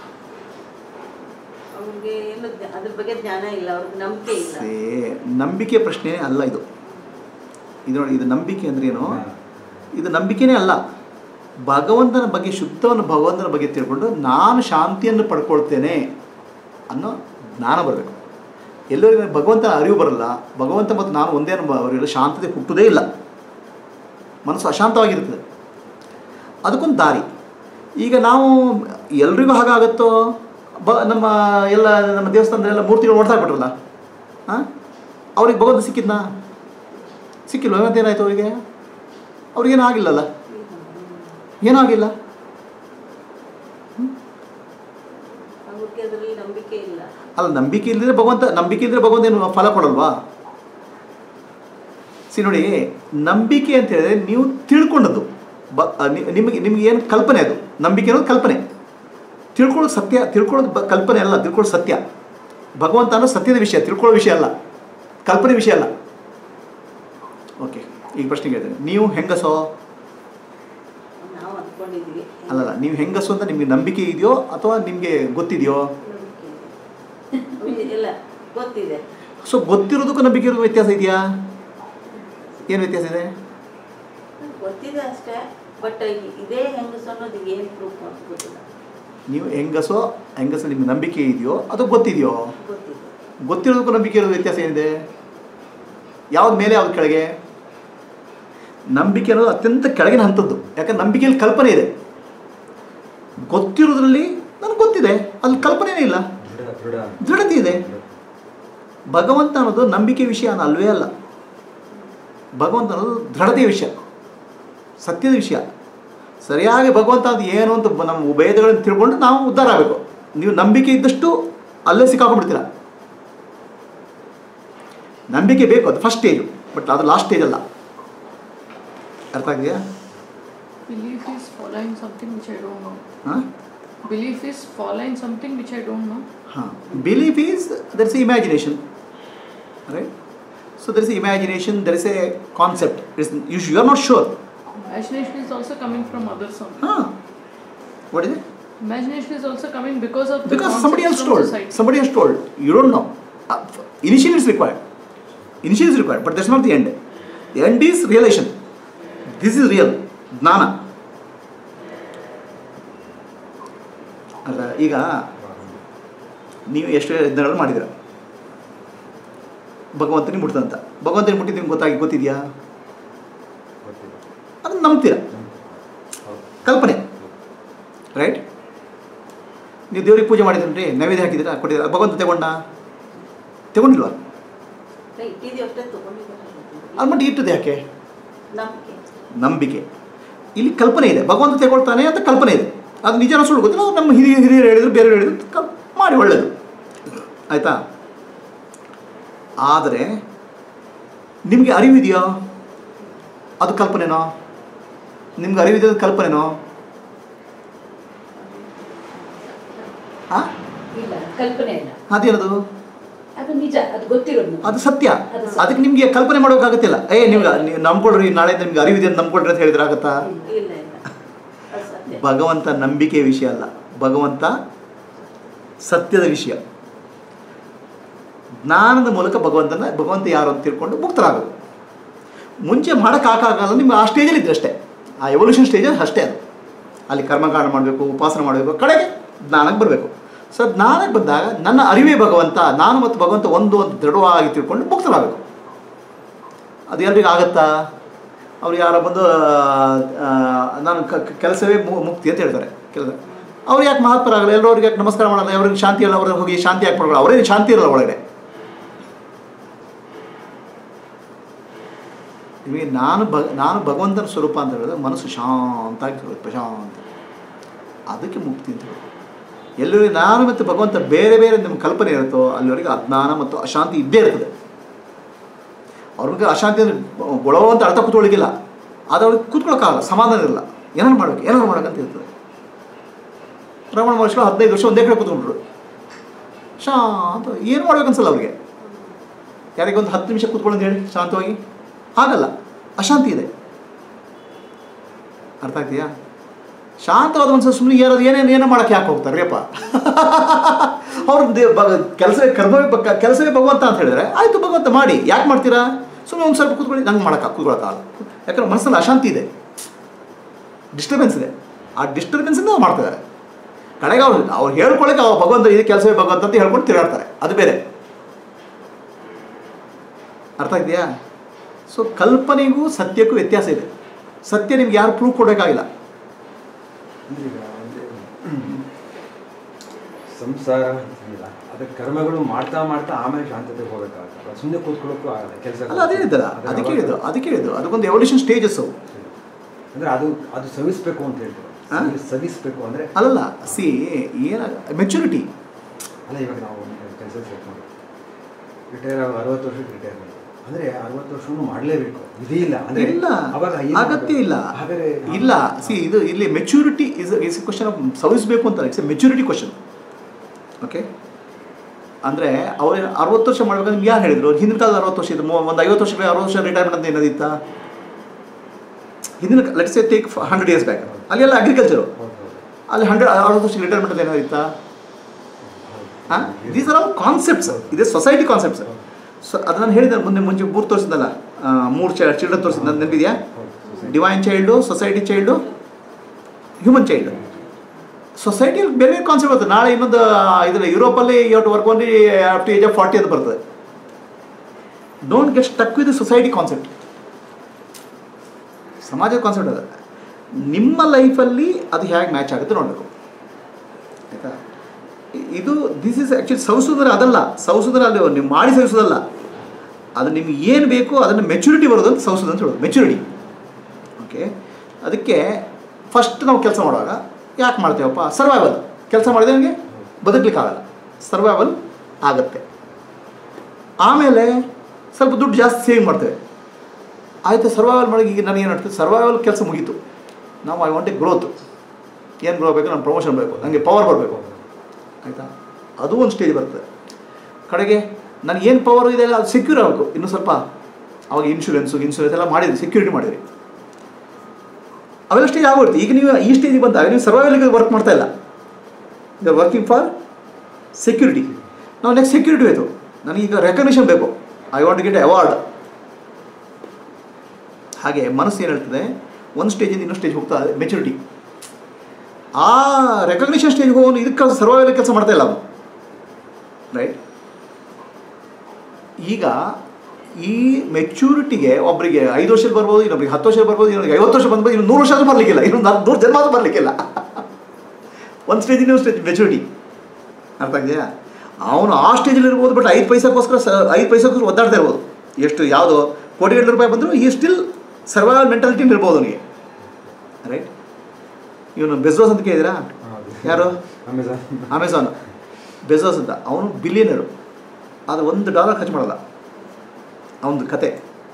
C: ಅವ್ರಿಗೆ ಏನು ಜ್ಞಾ- ಅದ್ರ ಬಗ್ಗೆ ಜ್ಞಾನ ಇಲ್ಲ ಅವ್ರಿಗೆ ನಂಬಿಕೆ ಇಲ್ಲ
A: ಸೇ ನಂಬಿಕೆ ಪ್ರಶ್ನೆನೇ ಅಲ್ಲ ಇದು ಇದು ನೋಡಿ ಇದು ನಂಬಿಕೆ ಅಂದ್ರೆ ಏನು ಇದು ನಂಬಿಕೆನೇ ಅಲ್ಲ ಭಗವಂತನ ಬಗ್ಗೆ ಶುದ್ಧವನ್ನು ಭಗವಂತನ ಬಗ್ಗೆ ತಿಳ್ಕೊಂಡು ನಾನು ಶಾಂತಿಯನ್ನು ಪಡ್ಕೊಳ್ತೇನೆ ಅನ್ನೋ ಜ್ಞಾನ ಬರಬೇಕು ಎಲ್ಲರಿಗೂ ಭಗವಂತನ ಅರಿವು ಬರಲ್ಲ ಭಗವಂತ ಮತ್ತು ನಾನು ಒಂದೇ ಅನ್ನೋ ಅವರಿಗೆ ಶಾಂತತೆ ಹುಟ್ಟುವುದೇ ಇಲ್ಲ ಮನಸ್ಸು ಅಶಾಂತವಾಗಿರ್ತದೆ ಅದಕ್ಕೊಂದು ದಾರಿ ಈಗ ನಾವು ಎಲ್ರಿಗೂ ಹಾಗಾಗುತ್ತೋ ಬ ನಮ್ಮ ಎಲ್ಲ ನಮ್ಮ ದೇವಸ್ಥಾನದಲ್ಲೆಲ್ಲ ಮೂರ್ತಿಗಳು ಓಡ್ತಾ ಬಿಟ್ರಲ್ಲ ಹಾಂ ಅವ್ರಿಗೆ ಭಗವಂತ ಸಿಕ್ಕಿದ್ನಾ ಸಿಕ್ಕಿಲ್ವ ಮತ್ತೇನಾಯ್ತು ಅವರಿಗೆ ಅವ್ರಿಗೇನು ಆಗಿಲ್ಲಲ್ಲ ಏನೂ ಆಗಿಲ್ಲ
C: ಅವ್ರಿಗೆ ಅದರಲ್ಲಿ ನಂಬಿಕೆ ಇಲ್ಲ
A: ಅಲ್ಲ ನಂಬಿಕೆ ಇಲ್ಲದ್ರೆ ಭಗವಂತ ನಂಬಿಕೆ ಇಲ್ಲದ್ರೆ ಭಗವಂತ ಏನು ಫಲ ಕೊಡಲ್ವಾ ಸಿ ನೋಡಿ ನಂಬಿಕೆ ಅಂತ ಹೇಳಿದ್ರೆ ನೀವು ತಿಳ್ಕೊಂಡದ್ದು ಬ ಅ, ನಿ- ನಿಮಗೆ ನಿಮಗೆ ಏನು ಕಲ್ಪನೆ ಅದು ನಂಬಿಕೆ ಅನ್ನೋದು ಕಲ್ಪನೆ ತಿಳ್ಕೊಳ್ಳೋದು ಸತ್ಯ ತಿಳ್ಕೊಳ್ಳೋದು ಬ ಕಲ್ಪನೆ ಅಲ್ಲ ತಿಳ್ಕೊಳ್ಳೋದು ಸತ್ಯ ಭಗವಂತ ಅನ್ನೋ ಸತ್ಯದ ವಿಷಯ ತಿಳ್ಕೊಳ್ಳೋ ವಿಷಯ ಅಲ್ಲ ಕಲ್ಪನೆ ವಿಷಯ ಅಲ್ಲ ಓಕೆ ಈಗ ಪ್ರಶ್ನೆ ಕೇಳ್ತೇನೆ ನೀವು ಹೆಂಗಸೋ
C: ನಾವು ಅಂದ್ಕೊಂಡಿದ್ವಿ
A: ಅಲ್ಲಲ್ಲ ನೀವು ಹೆಂಗಸು ಅಂತ ನಿಮಗೆ ನಂಬಿಕೆ ಇದೆಯೋ ಅಥವಾ ನಿಮಗೆ ಗೊತ್ತಿದೆಯೋ
C: ನಂಬಿಕೆ ಇದೆ. ಇಲ್ಲ ಗೊತ್ತಿದೆ
A: ಸೊ ಗೊತ್ತಿರೋದಕ್ಕೂ ನಂಬಿಕೆ ಇರೋದು ವ್ಯತ್ಯಾಸ ಇದೆಯಾ ಏನು ವ್ಯತ್ಯಾಸ ಇದೆ
C: ಗೊತ್ತಿದೆ ಅಷ್ಟೇ ಬಟ್ ಇದೇ ಹೆಂಗಸು ಅನ್ನೋದು ಏನು ಪ್ರೂಫ್ ಅಂತ ಗೊತ್ತಿಲ್ಲ
A: ನೀವು ಹೆಂಗಸೋ ಹೆಂಗಸ ನಿಮ್ಗೆ ನಂಬಿಕೆ ಇದೆಯೋ ಅಥವಾ ಗೊತ್ತಿದೆಯೋ
C: ಗೊತ್ತಿದೆ
A: ಗೊತ್ತಿರೋದಕ್ಕೂ ನಂಬಿಕೆ ಇರೋದು ವ್ಯತ್ಯಾಸ ಏನಿದೆ ಯಾವ್ದು ಮೇಲೆ ಯಾವ್ದು ಕೆಳಗೆ ನಂಬಿಕೆ ಅನ್ನೋದು ಅತ್ಯಂತ ಕೆಳಗಿನ ಹಂತದ್ದು ಯಾಕಂದ್ರೆ ನಂಬಿಕೆಯಲ್ಲಿ ಕಲ್ಪನೆ ಇದೆ ಗೊತ್ತಿರೋದ್ರಲ್ಲಿ ನನಗೆ ಗೊತ್ತಿದೆ ಅಲ್ಲಿ ಕಲ್ಪನೆನೇ ಇಲ್ಲ
D: ದೃಢ ದೃಢ
A: ದೃಢತೆ ಇದೆ ಭಗವಂತ ಅನ್ನೋದು ನಂಬಿಕೆ ವಿಷಯ ಅನ್ನೋ ಅಲ್ವೇ ಅಲ್ಲ ಭಗವಂತ ಅನ್ನೋದು ದೃಢತೆಯ ವಿಷಯ ಸತ್ಯದ ವಿಷಯ ಸರಿಯಾಗಿ ಭಗವಂತ ಅದು ಏನು ಅಂತ ಬ- ನಮ್ಮ ವೇದಗಳನ್ನು ತಿಳ್ಕೊಂಡು ನಾವು ಉದ್ಧಾರ ಆಗಬೇಕು ನೀವು ನಂಬಿಕೆ ಇದ್ದಷ್ಟು ಅಲ್ಲೇ ಸಿಕ್ಕಾಕೊಂಡ್ಬಿಡ್ತೀರ ನಂಬಿಕೆ ಬೇಕು ಅದು ಫಸ್ಟ್ ಸ್ಟೇಜು ಬಟ್ ಅದು ಲಾಸ್ಟ್ ಸ್ಟೇಜ್ ಅಲ್ಲ ಅರ್ಥ ಆಗಿದೆಯಾ
E: Belief is following something which I don't know.
A: ಹಾಂ
E: Belief is following something which I don't know.
A: ಹಾಂ belief is there is imagination right so there is imagination there is a concept it's you you are not sure
E: Imagination is also coming from others. Something.
A: ಹಾಂ what is it
E: Imagination is also coming because of the
A: because somebody else
E: concepts from
A: told
E: society.
A: somebody else told you don't know uh, initially it's required initially is required but that's not the end the end is realization this is real ಜ್ಞಾನ ಅಲ್ಲ ಈಗ ನೀವು ಎಷ್ಟು ಯಜ್ಞಗಳು ಮಾಡಿದಿರ ಭಗವಂತನಿಗೆ ಮುಟ್ತಂತ ಭಗವಂತನಿಗೆ ಮುಟ್ಟಿದ್ದು ನಿಮ್ಗೆ ಗೊತ್ತಾಗಿ ಗೊತ್ತಿದೆಯಾ
D: ಗೊತ್ತಿಲ್ಲ
A: ಅದನ್ನು ನಂಬ್ತೀರ
D: ಹೌದು
A: ಕಲ್ಪನೆ ರೈಟ್ ನೀವು ದೇವ್ರಿಗೆ ಪೂಜೆ ಮಾಡಿದ್ರಿ ನೈವೇದ್ಯ ಹಾಕಿದ್ದೀರಾ ಕೊಟ್ಟಿದ್ದೀರಾ ಭಗವಂತ ತಗೊಂಡ ತಗೊಂಡಿಲ್ವಾ
C: ಇಟ್ಟಿದ್ದೀವಿ ಅಷ್ಟೇ ತಗೊಂಡಿದ್ದಾರೆ
A: ಅದು ಮತ್ತೆ ಇಟ್ಟದ್ದು ಯಾಕೆ
C: ನಂಬಿಕೆ
A: ನಂಬಿಕೆ ಇಲ್ಲಿ ಕಲ್ಪನೆ ಇದೆ ಭಗವಂತ ತಗೊಳ್ತಾನೆ ಅಂತ ಕಲ್ಪನೆ ಇದೆ ಅದು ನಿಜನ ಸುಳ್ಳು ಗೊತ್ತಿಲ್ಲ ಅವ್ರು ನಮ್ಮ ಹಿರಿಯ ಹಿರಿಯರು ಹೇಳಿದ್ರು ಬೇರೆ ಹೇಳಿದ್ರು ಕಲ್ ಮಾಡಿ ಒಳ್ಳೆಯದು ಆಯಿತಾ ಆದರೆ ನಿಮಗೆ ಅರಿವಿದೆಯಾ ಅದು ಕಲ್ಪನೆನೋ ನಿಮ್ಗೆ ಅರಿವಿದೆ ಅದು ಕಲ್ಪನೆನೋ ಹಾಂ
B: ಇಲ್ಲ ಕಲ್ಪನೆ ಇಲ್ಲ
A: ಅದೇನದು
B: ಅದು ನಿಜ ಅದು ಗೊತ್ತಿರೋದು
A: ಅದು ಸತ್ಯ
B: ಅದು ಸತ್ಯ.
A: ಅದಕ್ಕೆ ನಿಮಗೆ ಕಲ್ಪನೆ ಮಾಡೋಕ್ಕಾಗತ್ತಿಲ್ಲ ಏ ನಿಮ್ಗೆ ನೀವು ನಂಬ್ಕೊಳ್ರಿ ನಾಳೆ ನಿಮ್ಗೆ ಅರಿವಿದೆ ಅಂತ ನಂಬ್ಕೊಳ್ರಿ ಅಂತ ಹೇಳಿದ್ರೆ ಆಗತ್ತಾ
C: ಇಲ್ಲ ಇಲ್ಲ ಅದು ಸತ್ಯ
A: ಭಗವಂತ ನಂಬಿಕೆಯ ವಿಷಯ ಅಲ್ಲ ಭಗವಂತ ಸತ್ಯದ ವಿಷಯ ಜ್ಞಾನದ ಮೂಲಕ ಭಗವಂತನ ಭಗವಂತ ಯಾರು ಅಂತ ತಿಳ್ಕೊಂಡು ಮುಕ್ತರಾಗೋದು ಮುಂಚೆ ಮಾಡೋಕ್ಕಾಗಲ್ಲ ನಿಮ್ಗೆ ಆ ಸ್ಟೇಜಲ್ಲಿ ಇದ್ರೆ ಅಷ್ಟೇ ಆ ಎವಲ್ಯೂಷನ್ ಸ್ಟೇಜಲ್ಲಿ ಅಷ್ಟೇ ಅದು ಅಲ್ಲಿ ಕರ್ಮಕಾಂಡ ಮಾಡಬೇಕು ಉಪಾಸನೆ ಮಾಡಬೇಕು ಕಡೆಗೆ ಜ್ಞಾನಕ್ಕೆ ಬರಬೇಕು ಸೊ ಜ್ಞಾನಕ್ಕೆ ಬಂದಾಗ ನನ್ನ ಅರಿವೇ ಭಗವಂತ ನಾನು ಮತ್ತು ಭಗವಂತ ಒಂದು ಅಂತ ದೃಢವಾಗಿ ತಿಳ್ಕೊಂಡು ಮುಕ್ತರಾಗಬೇಕು ಅದು ಎಲ್ರಿಗೂ ಆಗತ್ತಾ ಅವ್ರು ಯಾರೋ ಬಂದು ಆ, ನಾನು ಕ- ಕ- ಕೆಲಸವೇ ಮು- ಮುಕ್ತಿ ಅಂತ ಹೇಳ್ತಾರೆ ಕೆಲಸ ಅವ್ರು ಯಾಕೆ ಮಹಾತ್ಮರಾಗಲ್ಲ ಎಲ್ಲರೂ ಅವ್ರಿಗೆ ಯಾಕೆ ನಮಸ್ಕಾರ ಮಾಡಲ್ಲ ಅವ್ರಿಗೆ ಶಾಂತಿ ಇಲ್ಲ ಅವ್ರಿಗೆ ಹೋಗಿ ಶಾಂತಿ ಯಾಕೆ ಮಾಡ್ಕೊಳ್ಳೋ ಅವರೇ ಶಾಂತಿ ಇರಲ್ಲ ಒಳಗಡೆ ನಿಮಗೆ ನಾನು ಭ ನಾನು ಭಗವಂತನ ಸ್ವರೂಪ ಅಂತ ಹೇಳಿದ್ರೆ ಮನಸ್ಸು ಶಾಂತ ಆಗಿರುತ್ತೆ ಪ್ರಶಾಂತ ಅದಕ್ಕೆ ಮುಕ್ತಿ ಅಂತ ಹೇಳೋದು ಎಲ್ಲರಿಗೆ ನಾನು ಮತ್ತು ಭಗವಂತ ಬೇರೆ ಬೇರೆ ನಿಮ್ಮ ಕಲ್ಪನೆ ಇರುತ್ತೋ ಅಲ್ಲಿವರೆಗೆ ಅಜ್ಞಾನ ಮತ್ತು ಅಶಾಂತಿ ಇದ್ದೇ ಇರ್ತದೆ ಅವ್ರಿಗೆ ಅಶಾಂತಿ ಅಂದರೆ ಗೊಳೋ ಅಂತ ಅರ್ಥ ಕೂತ್ಕೊಳ್ಳಿಕ್ಕಿಲ್ಲ ಅದು ಅವ್ರಿಗೆ ಕೂತ್ಕೊಳ್ಳೋಕ್ಕಾಗಲ್ಲ ಸಮಾಧಾನ ಇರಲ್ಲ ಏನಾರು ಮಾಡ್ಬೇಕು ಏನಾರು ಮಾಡ್ಬೇಕಂತ ಇರ್ತದೆ ರಮಣ ಮಹರ್ಷಿಗಳು ಹದಿನೈದು ವರ್ಷ ಒಂದೇ ಕಡೆ ಕೂತ್ಕೊಂಡ್ರು ಶಾಂತ ಏನು ಮಾಡ್ಬೇಕನ್ಸಲ್ಲ ಅವ್ರಿಗೆ ಯಾರಿಗೆ ಒಂದು ಹತ್ತು ನಿಮಿಷ ಕೂತ್ಕೊಳ್ಳಿ ಅಂತ ಹೇಳಿ ಶಾಂತವಾಗಿ ಆಗಲ್ಲ ಅಶಾಂತಿ ಇದೆ ಅರ್ಥ ಆಗ್ತೀಯಾ ಶಾಂತವಾದ ಮನಸ್ಸು ಸುಮ್ಮನೆ ಯಾರು ಏನೇನು ಏನೋ ಮಾಡೋಕ್ಕೆ ಯಾಕೆ ಹೋಗ್ತಾರೆ ರೀಪ್ಪ ಅವ್ರ ದೇ ಕೆಲಸವೇ ಕರ್ಮವೇ ಬ- ಕೆಲಸವೇ ಭಗವಂತ ಅಂತ ಹೇಳಿದ್ರೆ ಆಯಿತು ಭಗವಂತ ಮಾಡಿ ಯಾಕೆ ಮಾಡ್ತೀರಾ ಸುಮ್ಮನೆ ಒಂದು ಸ್ವಲ್ಪ ಕೂತ್ಕೊಳ್ಳಿ ನಂಗೆ ಮಾಡೋಕ್ಕ ಕೂತ್ಕೊಳ್ಳೋಕ್ಕಾಗಲ್ಲ ಯಾಕಂದ್ರೆ ಮನಸ್ಸಲ್ಲಿ ಅಶಾಂತಿ ಇದೆ ಡಿಸ್ಟರ್ಬೆನ್ಸ್ ಇದೆ ಆ ಡಿಸ್ಟರ್ಬೆನ್ಸಿಂದ ಅವ್ರು ಮಾಡ್ತಿದ್ದಾರೆ ಕಡೆಗೆ ಅವ್ರು ಅವ್ರು ಹೇಳ್ಕೊಳ್ಳೋಕೆ ಅವ್ರು ಭಗವಂತ ಇದು ಕೆಲಸವೇ ಭಗವಂತ ಅಂತ ಹೇಳ್ಕೊಂಡು ತಿರುಗಾಡ್ತಾರೆ ಅದು ಬೇರೆ ಅರ್ಥ ಇದೆಯಾ ಸೊ ಕಲ್ಪನೆಗೂ ಸತ್ಯಕ್ಕೂ ವ್ಯತ್ಯಾಸ ಇದೆ ಸತ್ಯ ನಿಮ್ಗೆ ಯಾರು ಪ್ರೂಫ್ ಕೊಡೋಕ್ಕಾಗಿಲ್ಲ
D: ಅಂದ್ರೆ ಈಗ ಅಂದ್ರೆ ಸಂಸಾರ ಅಂತಿಲ್ಲ ಅದಕ್ಕೆ ಕರ್ಮಗಳು ಮಾಡ್ತಾ ಮಾಡ್ತಾ ಆಮೇಲೆ ಶಾಂತತೆ ಹೋಗಬೇಕಾಗಲ್ಲ ಸುಮ್ಮನೆ ಕೂತ್ಕೊಳ್ಳೋಕ್ಕೂ ಆಗಲ್ಲ ಕೆಲಸ
A: ಅಲ್ಲ ಅದೇ ಹೇಳಿದ್ದಲ್ಲ ಅದಕ್ಕೆ ಹೇಳಿದ್ದು ಅದಕ್ಕೆ ಹೇಳಿದ್ದು ಅದಕ್ಕೊಂದು ಎವಲ್ಯೂಷನ್ ಸ್ಟೇಜಸ್ ಅವು
D: ಅಂದ್ರೆ ಅದು ಅದು ಸವಿಸ್ಬೇಕು ಅಂತ ಹೇಳ್ತಾರೆ
A: ಹಾ?
D: ಸವಿ- ಸವಿಸ್ಬೇಕು ಅಂದ್ರೆ
A: ಅಲ್ಲಲ್ಲ ಸಿ ಏನ ಮೆಚುರಿಟಿ
D: ಅಲ್ಲ ಇವಾಗ ನಾವು ಕೆಲಸ ಸೆಟ್ ಮಾಡಿ ರಿಟೈರ್ ಆಗ ಅರವತ್ತು ವರ್ಷಕ್ಕೆ ರಿಟೈರ್ ಮಾಡಿ ಅಂದ್ರೆ ಅರವತ್ತು ವರ್ಷವನ್ನು ಮಾಡಲೇಬೇಕು ವಿಧಿ ಇಲ್ಲ ಅಂದ್ರೆ
A: ಇಲ್ಲ
D: ಅವಾಗ ಏನು
A: ಅಗತ್ಯ ಇಲ್ಲ
D: ಹಾಗಾದ್ರೆ
A: ಇಲ್ಲ ಸಿ ಇದು ಇಲ್ಲಿ maturity is is question of ಸವಿಸಬೇಕು ಅಂತ it's a maturity question okay ಅಂದರೆ ಅವ್ರು ಅರವತ್ತು ವರ್ಷ ಮಾಡ್ಬೇಕಂದ್ರೆ ನಿಮ್ಗೆ ಯಾರು ಹೇಳಿದ್ರು ಹಿಂದಿನ ಕಾಲದ ಅರವತ್ತು ವರ್ಷ ಇದು ಒಂದು ಐವತ್ತು ವರ್ಷ ಅರವತ್ತು ವರ್ಷ ರಿಟೈರ್ಮೆಂಟ್ ಅಂತ ಏನಾದಿತ್ತ ಹಿಂದಿನ let's a take hundred years back ಅಲ್ಲೆಲ್ಲ ಅಗ್ರಿಕಲ್ಚರು
D: ಹೌದು ಹೌದು
A: ಅಲ್ಲಿ ಹಂಡ್ರೆಡ್ ಅರವತ್ತು ವರ್ಷ ರಿಟೈರ್ಮೆಂಟ್ ಅಂತ ಏನಾದಿತ್ತಾ ಹಾಂ ದೀಸ್ ಆರ್ ಆಲ್ ಕಾನ್ಸೆಪ್ಟ್ಸ್ ಇದೆ ಸೊಸೈಟಿ ಕಾನ್ಸೆಪ್ಟ್ಸ್ ಸೊ ಅದು ನಾನು ಹೇಳಿದೆ ಮುಂದೆ ಮುಂಚೆ ಮೂರು ತೋರಿಸಿದ್ನಲ್ಲ ಆ, ಮೂರು ಚ ಚಿಲ್ಡ್ರನ್ ತೋರಿಸಿದ ನೆನಪಿದೆಯಾ
D: ಹೌದು
A: divine child society child human child ಸೊಸೈಟಿಯಲ್ಲಿ ಬೇರೆ ಬೇರೆ ಕಾನ್ಸೆಪ್ಟ್ ಬರ್ತದೆ ನಾಳೆ ಇನ್ನೊಂದು ಇದರಲ್ಲಿ ಯುರೋಪಲ್ಲಿ you to work only up to age of forty ಅಂತ ಬರ್ತದೆ don't get stuck with society concept ಸಮಾಜದ ಕಾನ್ಸೆಪ್ಟ್ ಅದು ನಿಮ್ಮ ಲೈಫಲ್ಲಿ ಅದು ಹೇಗೆ ಮ್ಯಾಚ್ ಆಗುತ್ತೆ ನೋಡಬೇಕು ಆಯಿತಾ ಇದು ದಿಸ್ ಇಸ್ ಆ್ಯಕ್ಚುಲಿ ಸೌಸುಂದರ ಅದಲ್ಲ ಸೌಸುಂದರ ಅಲ್ಲಿ ನೀವು ಮಾಡಿ ಸವಿಸೋದಲ್ಲ ಅದು ನಿಮ್ಗೆ ಏನು ಬೇಕೋ ಅದನ್ನು ಮೆಚುರಿಟಿ ಬರೋದು ಅಂತ ಸೌಸುದು ಅಂತ ಹೇಳೋದು ಮೆಚುರಿಟಿ ಓಕೆ ಅದಕ್ಕೆ ಫಸ್ಟ್ ನಾವು ಕೆಲಸ ಮಾಡುವಾಗ ಯಾಕೆ ಮಾಡ್ತೇವಪ್ಪ ಸರ್ವೈವಲ್ ಕೆಲಸ ಮಾಡಿದ್ರೆ ನನಗೆ ಬದುಕಲಿಕ್ಕಾಗಲ್ಲ ಸರ್ವೈವಲ್ ಆಗುತ್ತೆ ಆಮೇಲೆ ಸ್ವಲ್ಪ ದುಡ್ಡು ಜಾಸ್ತಿ ಸೇವಿಂಗ್ ಮಾಡ್ತೇವೆ ಆಯಿತು ಸರ್ವೈವಲ್ ಮಾಡಿ ಈಗ ನನಗೆ ಏನು ಆಗ್ತದೆ ಸರ್ವೈವಲ್ ಕೆಲಸ ಮುಗೀತು ನಾವು ಐ ವಾಂಟ್ ಎ ಗ್ರೋತ್ ಏನು ಗ್ರೋ ಬೇಕು ನಾನು ಪ್ರಮೋಷನ್ ಬೇಕು ನನಗೆ ಪವರ್ ಬರಬೇಕು ಆಯಿತಾ ಅದು ಒಂದು ಸ್ಟೇಜ್ ಬರ್ತದೆ ಕಡೆಗೆ ನನಗೆ ಏನು ಪವರ್ ಇದೆ ಅದು ಸೆಕ್ಯೂರ್ ಆಗಬೇಕು ಇನ್ನೂ ಸ್ವಲ್ಪ ಅವಾಗ ಇನ್ಶೂರೆನ್ಸು ಇನ್ಶೂರೆನ್ಸ್ ಎಲ್ಲ ಮಾಡಿದ್ರಿ ಸೆಕ್ಯೂರಿಟಿ ಮಾಡಿದ್ರಿ ಅವೆಲ್ಲ ಸ್ಟೇಜ್ ಆಗೋಯ್ತು ಈಗ ನೀವು ಈ ಸ್ಟೇಜಿಗೆ ಬಂದಾಗ ನೀವು ಸರ್ವೈವಲ್ಗೆ ವರ್ಕ್ ಮಾಡ್ತಾ ಇಲ್ಲ ಯು ವರ್ಕಿಂಗ್ ಫಾರ್ ಸೆಕ್ಯೂರಿಟಿ ನಾವು ನೆಕ್ಸ್ಟ್ ಸೆಕ್ಯೂರಿಟಿ ಬೇಕು ನನಗೀಗ ರೆಕಗ್ನಿಷನ್ ಬೇಕು ಐ ವಾಂಟ್ ಗೆಟ್ ಅವಾರ್ಡ್ ಹಾಗೆ ಮನಸ್ಸು ಏನು ಹೇಳ್ತದೆ ಒಂದು ಸ್ಟೇಜಿಂದ ಇನ್ನೊಂದು ಸ್ಟೇಜ್ ಹೋಗ್ತಾ ಮೆಚುರಿಟಿ ಆ ರೆಕಗ್ನಿಷನ್ ಸ್ಟೇಜ್ಗೆ ಹೋಗೋನು ಇದಕ್ಕೆ ಸರ್ವೈವಲ್ ಕೆಲಸ ಮಾಡ್ತಾ ಇಲ್ಲ ಅವನು ರೈಟ್ ಈಗ ಈ ಮೆಚ್ಯೂರಿಟಿಗೆ ಒಬ್ಬರಿಗೆ ಐದು ವರ್ಷದಲ್ಲಿ ಬರ್ಬೋದು ಇನ್ನೊಬ್ರಿಗೆ ಹತ್ತು ವರ್ಷ ಬರ್ಬೋದು ಇನ್ನೊಬ್ರಿಗೆ ಐವತ್ತು ವರ್ಷ ಬಂದ್ಬೋದು ಇನ್ನು ನೂರು ವರ್ಷ ಆದ್ರೂ ಬರಲಿಕ್ಕಿಲ್ಲ ಇನ್ನು ನಾಲ್ಕು ನೂರು ಜನ್ಮ ಆದ್ರೂ ಬರಲಿಕ್ಕಿಲ್ಲ ಒಂದು ಸ್ಟೇಜ್ ಇನ್ನೊಂದು ಸ್ಟೇಜ್ ಮೆಚುರಿಟಿ ಅರ್ಥ ಆಗಿದೆಯಾ ಅವನು ಆ ಸ್ಟೇಜಲ್ಲಿ ಇರ್ಬೋದು ಬಟ್ ಐದು ಪೈಸಕ್ಕೋಸ್ಕರ ಸ ಐದು ಪೈಸಕ್ಕೋಸ್ಕರ ಒದ್ದಾಡ್ತಾ ಇರ್ಬೋದು ಎಷ್ಟು ಯಾವುದು ಕೋಟಿಗಟ್ಟಲೆ ರೂಪಾಯಿ ಬಂದರೂ ಈ ಸ್ಟಿಲ್ ಸರ್ವೈವಲ್ ಮೆಂಟಾಲಿಟಿ ಇರ್ಬೋದು ಅವನಿಗೆ ರೈಟ್ ಇವನು ಬೆಸ್ರೋಸ್ ಅಂತ ಕೇಳಿದಿರಾ ಯಾರು
D: ಅಮೆಝಾನ್
A: ಅಮೆಝಾನ್ ಬೆಜೋಸ್ ಅಂತ ಅವನು ಬಿಲಿಯನರು ಆದರೆ ಒಂದು ಡಾಲರ್ ಖರ್ಚು ಮಾಡಲ್ಲ ಅವನದು ಕತೆ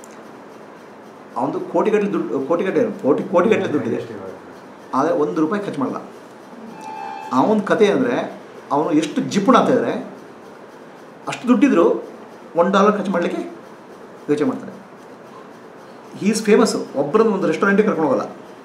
A: ಅವನದು ಕೋಟಿಗಟ್ಟಲೆ ದುಡ್ಡು ಕೋಟಿಗಟ್ಟಲೆ ಏನು? ಕೋಟಿ ಕೋಟಿಗಟ್ಟಲೆ ದುಡ್ಡಿದೆ ಆದರೆ ಒಂದು ರೂಪಾಯಿ ಖರ್ಚು ಮಾಡಲ್ಲ ಅವನ ಕತೆ ಅಂದರೆ ಅವನು ಎಷ್ಟು ಜಿಪುಣ ಅಂತ ಹೇಳಿದ್ರೆ ಅಷ್ಟು ದುಡ್ಡಿದ್ರು ಒನ್ ಡಾಲರ್ ಖರ್ಚು ಮಾಡಲಿಕ್ಕೆ ಯೋಚನೆ ಮಾಡ್ತಾರೆ ಈಸ್ ಫೇಮಸ್ಸು ಒಬ್ಬರನ್ನು ಒಂದು ರೆಸ್ಟೋರೆಂಟಿಗೆ ಕರ್ಕೊಂಡು ಹೋಗಲ್ಲ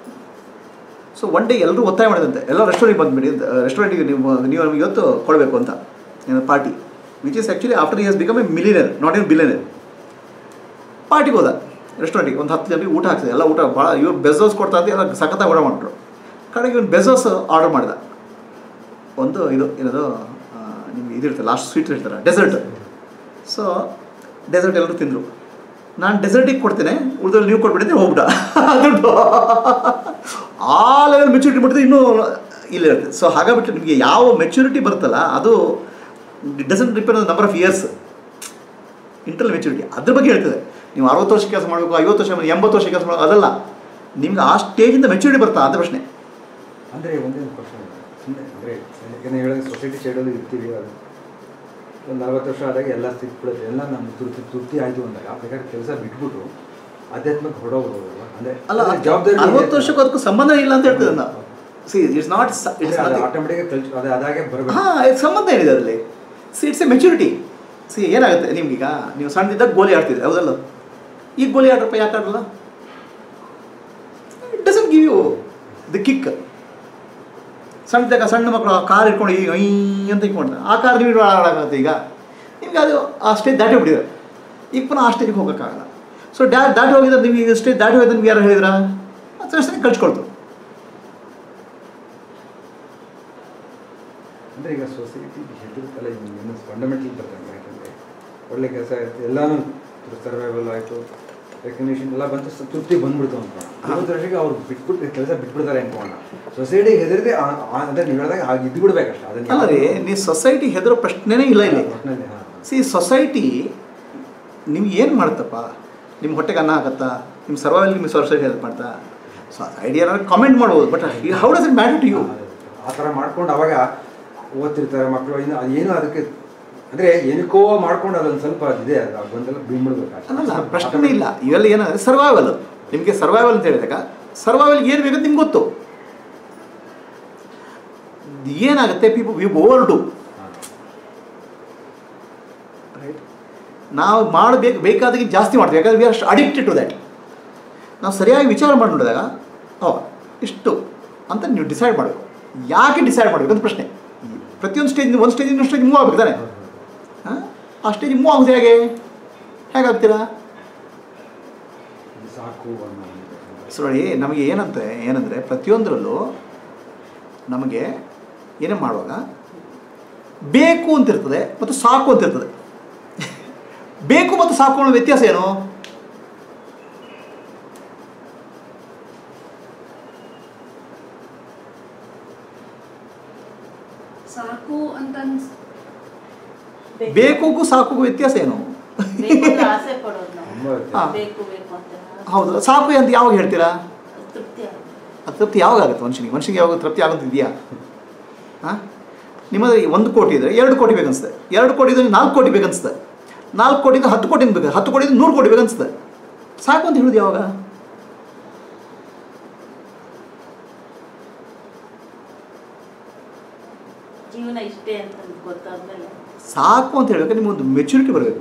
A: ಸೊ ಒನ್ ಡೇ ಎಲ್ಲರೂ ಒತ್ತಾಯ ಮಾಡಿದಂತೆ ಎಲ್ಲ ರೆಸ್ಟೋರೆಂಟ್ಗೆ ಬಂದುಬಿಡಿ ರೆಸ್ಟೋರೆಂಟಿಗೆ ನೀವು ನೀವು ನಮಗೆ ಇವತ್ತು ಕೊಡಬೇಕು ಅಂತ ಏನು party which is actually after years become a millionaire not an billionaire ಪಾರ್ಟಿಗೆ ಹೋದ ರೆಸ್ಟೋರೆಂಟಿಗೆ ಒಂದು ಹತ್ತು ಜನರಿಗೆ ಊಟ ಹಾಕ್ಸಿದೆ ಎಲ್ಲ ಊಟ ಭಾಳ ಇವ್ರು ಬೆಝೋಸ್ ಕೊಡ್ತಾ ಅಂತ ಎಲ್ಲ ಸಖತ್ತಾಗಿ ಊಟ ಮಾಡಿದ್ರು ಕಡೆಗೆ ಇವ್ನು ಬೆಝೋಸ್ ಆರ್ಡರ್ ಮಾಡಿದ ಒಂದು ಇದು ಏನದು ಆ, ನಿಮ್ಗೆ ಇದಿರುತ್ತೆ ಲಾಸ್ಟ್ ಸ್ವೀಟ್ ಇರ್ತಾರೆ ಡೆಸರ್ಟ್ ಸೊ ಡೆಸರ್ಟ್ ಎಲ್ಲರೂ ತಿಂದರು ನಾನು ಡೆಸರ್ಟಿಗೆ ಕೊಡ್ತೇನೆ ಉಳಿದಲ್ಲಿ ನೀವು ಕೊಟ್ಬಿಟ್ಟಿದ್ರೆ ಹೋಗ್ಬಿಟ್ಟ ದುಡ್ಡು ಆ ಲೆವೆಲ್ ಮೆಚುರಿಟಿ ಬಿಟ್ಟಿದ್ರೆ ಇನ್ನೂ ಇಲ್ಲಿರುತ್ತೆ ಸೊ ಹಾಗಾಗ್ಬಿಟ್ಟು ನಿಮಗೆ ಯಾವ ಮೆಚುರಿಟಿ ಬರುತ್ತಲ್ಲ ಅದು doesn't depend on number of years internal maturity ಅದ್ರ ಬಗ್ಗೆ ಹೇಳ್ತದೆ ನೀವು ಅರವತ್ತು ವರ್ಷ ಕೆಲಸ ಮಾಡಬೇಕು ಐವತ್ತು ವರ್ಷ ಎಂಬತ್ತು ವರ್ಷ ಕೆಲಸ ಮಾಡಬೇಕು ಅದಲ್ಲ ನಿಮ್ಗೆ ಆ ಸ್ಟೇಜಿಂದ ಮೆಚುರಿಟಿ ಬರ್ತಾ ಅಂತ ಪ್ರಶ್ನೆ
D: ಅಂದರೆ ಒಂದೇ ಒಂದು ಕ್ವಶನ್ ಸುಮ್ಮನೆ ಅಂದರೆ ಯಾಕಂದರೆ ಹೇಳಿದ್ರೆ ಸೊಸೈಟಿ ಸೈಡಲ್ಲಿ ಇರ್ತೀವಿ ಅದು ಒಂದು ನಲ್ವತ್ತು ವರ್ಷ ಆದಾಗ ಎಲ್ಲ ಸಿಕ್ಬಿಡುತ್ತೆ ಎಲ್ಲ ನಮ್ಮ ತೃಪ್ತಿ ತೃಪ್ತಿ ಆಯಿತು ಅಂದಾಗ ಬೇಕಾದ್ರೆ ಕೆಲಸ ಬಿಟ್ಬಿಟ್ಟು ಆಧ್ಯಾತ್ಮಕ್ಕೆ ಹೊಡೋಗ್ಬೋದಲ್ಲ ಅಂದರೆ
A: ಅಲ್ಲ
D: ಜವಾಬ್ದಾರಿ
A: ಅರವತ್ತು ವರ್ಷಕ್ಕೂ ಅದಕ್ಕೂ ಸಂಬಂಧ ಇಲ್ಲ ಅಂತ ಹೇಳ್ತದೆ ನಾವು see it's not it's
D: automatic ಕಲ್ಚ್ ಅದು ಅದಾಗೆ ಬರಬೇಕು
A: ಹಾಂ ಇದು ಸಂಬಂಧ ಏನಿದೆ ಅದರಲ್ಲಿ see it's a maturity see ಏನಾಗುತ್ತೆ ನಿಮ್ಗೀಗ ನೀವು ಸಣ್ಣದಿದ್ದಾಗ ಗೋಲಿ ಆಡ್ತಿದ್ದೆ ಹೌದಲ್ಲ ಈಗ ಗೋಲಿ ಆಡ್ರಪ್ಪ ಯಾಕೆ ಆಡಲ್ಲ it doesn't give you the kick ಸಣ್ಣದಾಗ ಸಣ್ಣ ಮಕ್ಕಳು ಆ ಕಾರ್ ಇಟ್ಕೊಂಡು ಈಗ ಐ ಅಂತ ಇಟ್ಕೊಂಡು ಆ ಕಾರ್ ನೀವು ಆಡೋಕ್ಕಾಗುತ್ತೆ ಈಗ ನಿಮ್ಗೆ ಅದು ಆ ಸ್ಟೇಜ್ ದಾಟಿ ಬಿಡಿದೆ ಈಗ ಪುನಃ ಆ ಸ್ಟೇಜಿಗೆ ಹೋಗೋಕ್ಕಾಗಲ್ಲ ಸೊ ಡ್ಯಾ ದಾಟಿ ಹೋಗಿದ್ರೆ ನೀವು ಈಗ ಸ್ಟೇಜ್ ದಾಟಿ ಹೋಗಿದ್ರೆ ನಿಮ್ಗೆ ಯಾರು ಹೇಳಿದ್ರಾ ಅದು ಕಳ್ಸ್ಕೊಳ್ತು
D: ಅಂದರೆ ಈಗ ಸೊಸೈಟಿ ಹೆದರುತ್ತಲ್ಲ ಇನ್ನು ಫಂಡಮೆಂಟಲ್ ಬರ್ತಾರೆ ಯಾಕಂದರೆ ಒಳ್ಳೆ ಕೆಲಸ ಆಯಿತು ಎಲ್ಲನೂ ಸರ್ವೈವಲ್ ಆಯಿತು ರೆಕಗ್ನೇಷನ್ ಎಲ್ಲ ಬಂತು ಸ- ತೃಪ್ತಿ ಬಂದ್ಬಿಡ್ತು ಅನ್ಕೋಣ ಐವತ್ತು ವರ್ಷಕ್ಕೆ ಅವ್ರು ಬಿಟ್ಬಿಟ್ಟು ಕೆಲಸ ಬಿಟ್ಬಿಡ್ತಾರೆ ಅನ್ಕೋಣ ಸೊಸೈಟಿ ಹೆದರಿದೆ ಅಂದರೆ ನೀವು ಹೇಳಿದಾಗ ಹಾಗೆ ಇದ್ದು ಬಿಡ್ಬೇಕಷ್ಟೇ ಅದನ್ನ
A: ಅಲ್ಲ ರೀ ನೀವು ಸೊಸೈಟಿ ಹೆದರೋ ಪ್ರಶ್ನೆನೇ ಇಲ್ಲ ಇಲ್ಲಿ
D: ಒಟ್ಟಿನಲ್ಲಿ ಹಾಂ
A: ಸಿ ಸೊಸೈಟಿ ನಿಮ್ಗೆ ಏನು ಮಾಡುತ್ತಪ್ಪ ನಿಮ್ಮ ಹೊಟ್ಟೆಗೆ ಅನ್ನ ಹಾಕತ್ತಾ ನಿಮ್ಮ ಸರ್ವೈವಲ್ ನಿಮಗೆ ಸೊಸೈಟಿ ಹೆಲ್ಪ್ ಮಾಡ್ತಾ ಸೊ ಐಡಿಯಾ ಕಾಮೆಂಟ್ ಮಾಡ್ಬೋದು but how does it matter to you
D: ಆ ಥರ ಮಾಡ್ಕೊಂಡು ಅವಾಗ ಓದ್ತಿರ್ತಾರೆ ಮಕ್ಕಳು ಇನ್ನು ಅದೇನು ಅದಕ್ಕೆ ಅಂದರೆ ಏನಕ್ಕೋ ಮಾಡ್ಕೊಂಡು ಅದೊಂದು ಸ್ವಲ್ಪ ಅದಿದೆ ಅದು ಬಂದೆಲ್ಲ ಬೀಳ್ಬಿಡ್ಬೇಕು
A: ಅಲ್ಲ ಪ್ರಶ್ನೆ ಇಲ್ಲ ಇವೆಲ್ಲ ಏನಂದರೆ ಸರ್ವೈವಲ್ ನಿಮಗೆ ಸರ್ವೈವಲ್ ಅಂತ ಹೇಳಿದಾಗ ಸರ್ವೈವಲ್ ಏನು ಬೇಕಂತ ನಿಮ್ಗೆ ಗೊತ್ತು ಏನಾಗುತ್ತೆ people we overdo right ನಾವು ಮಾಡಬೇಕು ಬೇಕಾದಾಗೆ ಜಾಸ್ತಿ ಮಾಡ್ತೀವಿ ಯಾಕಂದ್ರೆ we are addicted to that ನಾವು ಸರಿಯಾಗಿ ವಿಚಾರ ಮಾಡಿ ನೋಡಿದಾಗ ಓ ಇಷ್ಟು ಅಂತ ನೀವು ಡಿಸೈಡ್ ಮಾಡಬೇಕು ಯಾಕೆ ಡಿಸೈಡ್ ಮಾಡಬೇಕು ಅಂತ ಪ್ರಶ್ನೆ ಪ್ರತಿಯೊಂದು ಸ್ಟೇಜ್ ಒಂದು ಸ್ಟೇಜ್ ಇನ್ನೊಂದು ಸ್ಟೇಜ್ ಮೂವ್ ಆಗ್ಬೇಕು ತಾನೆ ಹಾಂ ಆ ಸ್ಟೇಜ್ ಮೂವ್ ಆಗೋದು ಹೇಗೆ ಹೇಗಾಗ್ತೀರಾ
D: ಇದು ಸಾಕು ಅನ್ನೋ
A: ಸೊ ನೋಡಿ ನಮಗೆ ಏನಂತೆ ಏನಂದರೆ ಪ್ರತಿಯೊಂದರಲ್ಲೂ ನಮಗೆ ಏನೇ ಮಾಡುವಾಗ ಬೇಕು ಅಂತಿರ್ತದೆ ಮತ್ತು ಸಾಕು ಅಂತಿರ್ತದೆ ಬೇಕು ಮತ್ತು ಸಾಕು ಅನ್ನೋ ವ್ಯತ್ಯಾಸ ಏನು
B: ಸಾಕು ಅಂತ ಅನ್ಸ್
A: ಬೇಕುಗೂ ಸಾಕುಗೂ ವ್ಯತ್ಯಾಸ ಏನು
C: ಬೇಕು ಅಂತ ಆಸೆ ಪಡೋದು ನಾವು
D: ತುಂಬ
A: ಹಾ.
C: ಬೇಕು ಬೇಕು ಅಂತ
A: ಹೌದು ಸಾಕು ಅಂತ ಯಾವಾಗ ಹೇಳ್ತೀರಾ
C: ತೃಪ್ತಿ ಆಗುತ್ತೆ
A: ಅದು ತೃಪ್ತಿ ಯಾವಾಗ ಆಗುತ್ತೆ ಮನುಷ್ಯನಿಗೆ ಮನುಷ್ಯನಿಗೆ ಯಾವಾಗ ತೃಪ್ತಿ ಆಗುತ್ತಿದೆಯಾ ಹಾಂ ನಿಮ್ಮದು ಒಂದು ಕೋಟಿ ಇದ್ದರೆ ಎರಡು ಕೋಟಿ ಬೇಕನ್ಸ್ತದೆ ಎರಡು ಕೋಟಿ ಇದ್ರೆ ನಾಲ್ಕು ಕೋಟಿ ಬೇಕನ್ಸ್ತದೆ ನಾಲ್ಕು ಕೋಟಿಯಿಂದ ಹತ್ತು ಕೋಟಿ ಬೇಕು ಹತ್ತು ಕೋಟಿಯಿಂದ ನೂರು ಕೋಟಿ ಬೇಕನ್ಸ್ತದೆ ಸಾಕು ಅಂತ ಹೇಳೋದು ಯಾವಾಗ
C: ಜೀವನ ಇಷ್ಟೇ ಅಂತ ಗೊತ್ತಾದ್ಮೇಲೆ
A: ಸಾಕು ಅಂತ ಹೇಳ್ಬೇಕಾದ್ರೆ ನಿಮಗೊಂದು ಮೆಚುರಿಟಿ ಬರಬೇಕು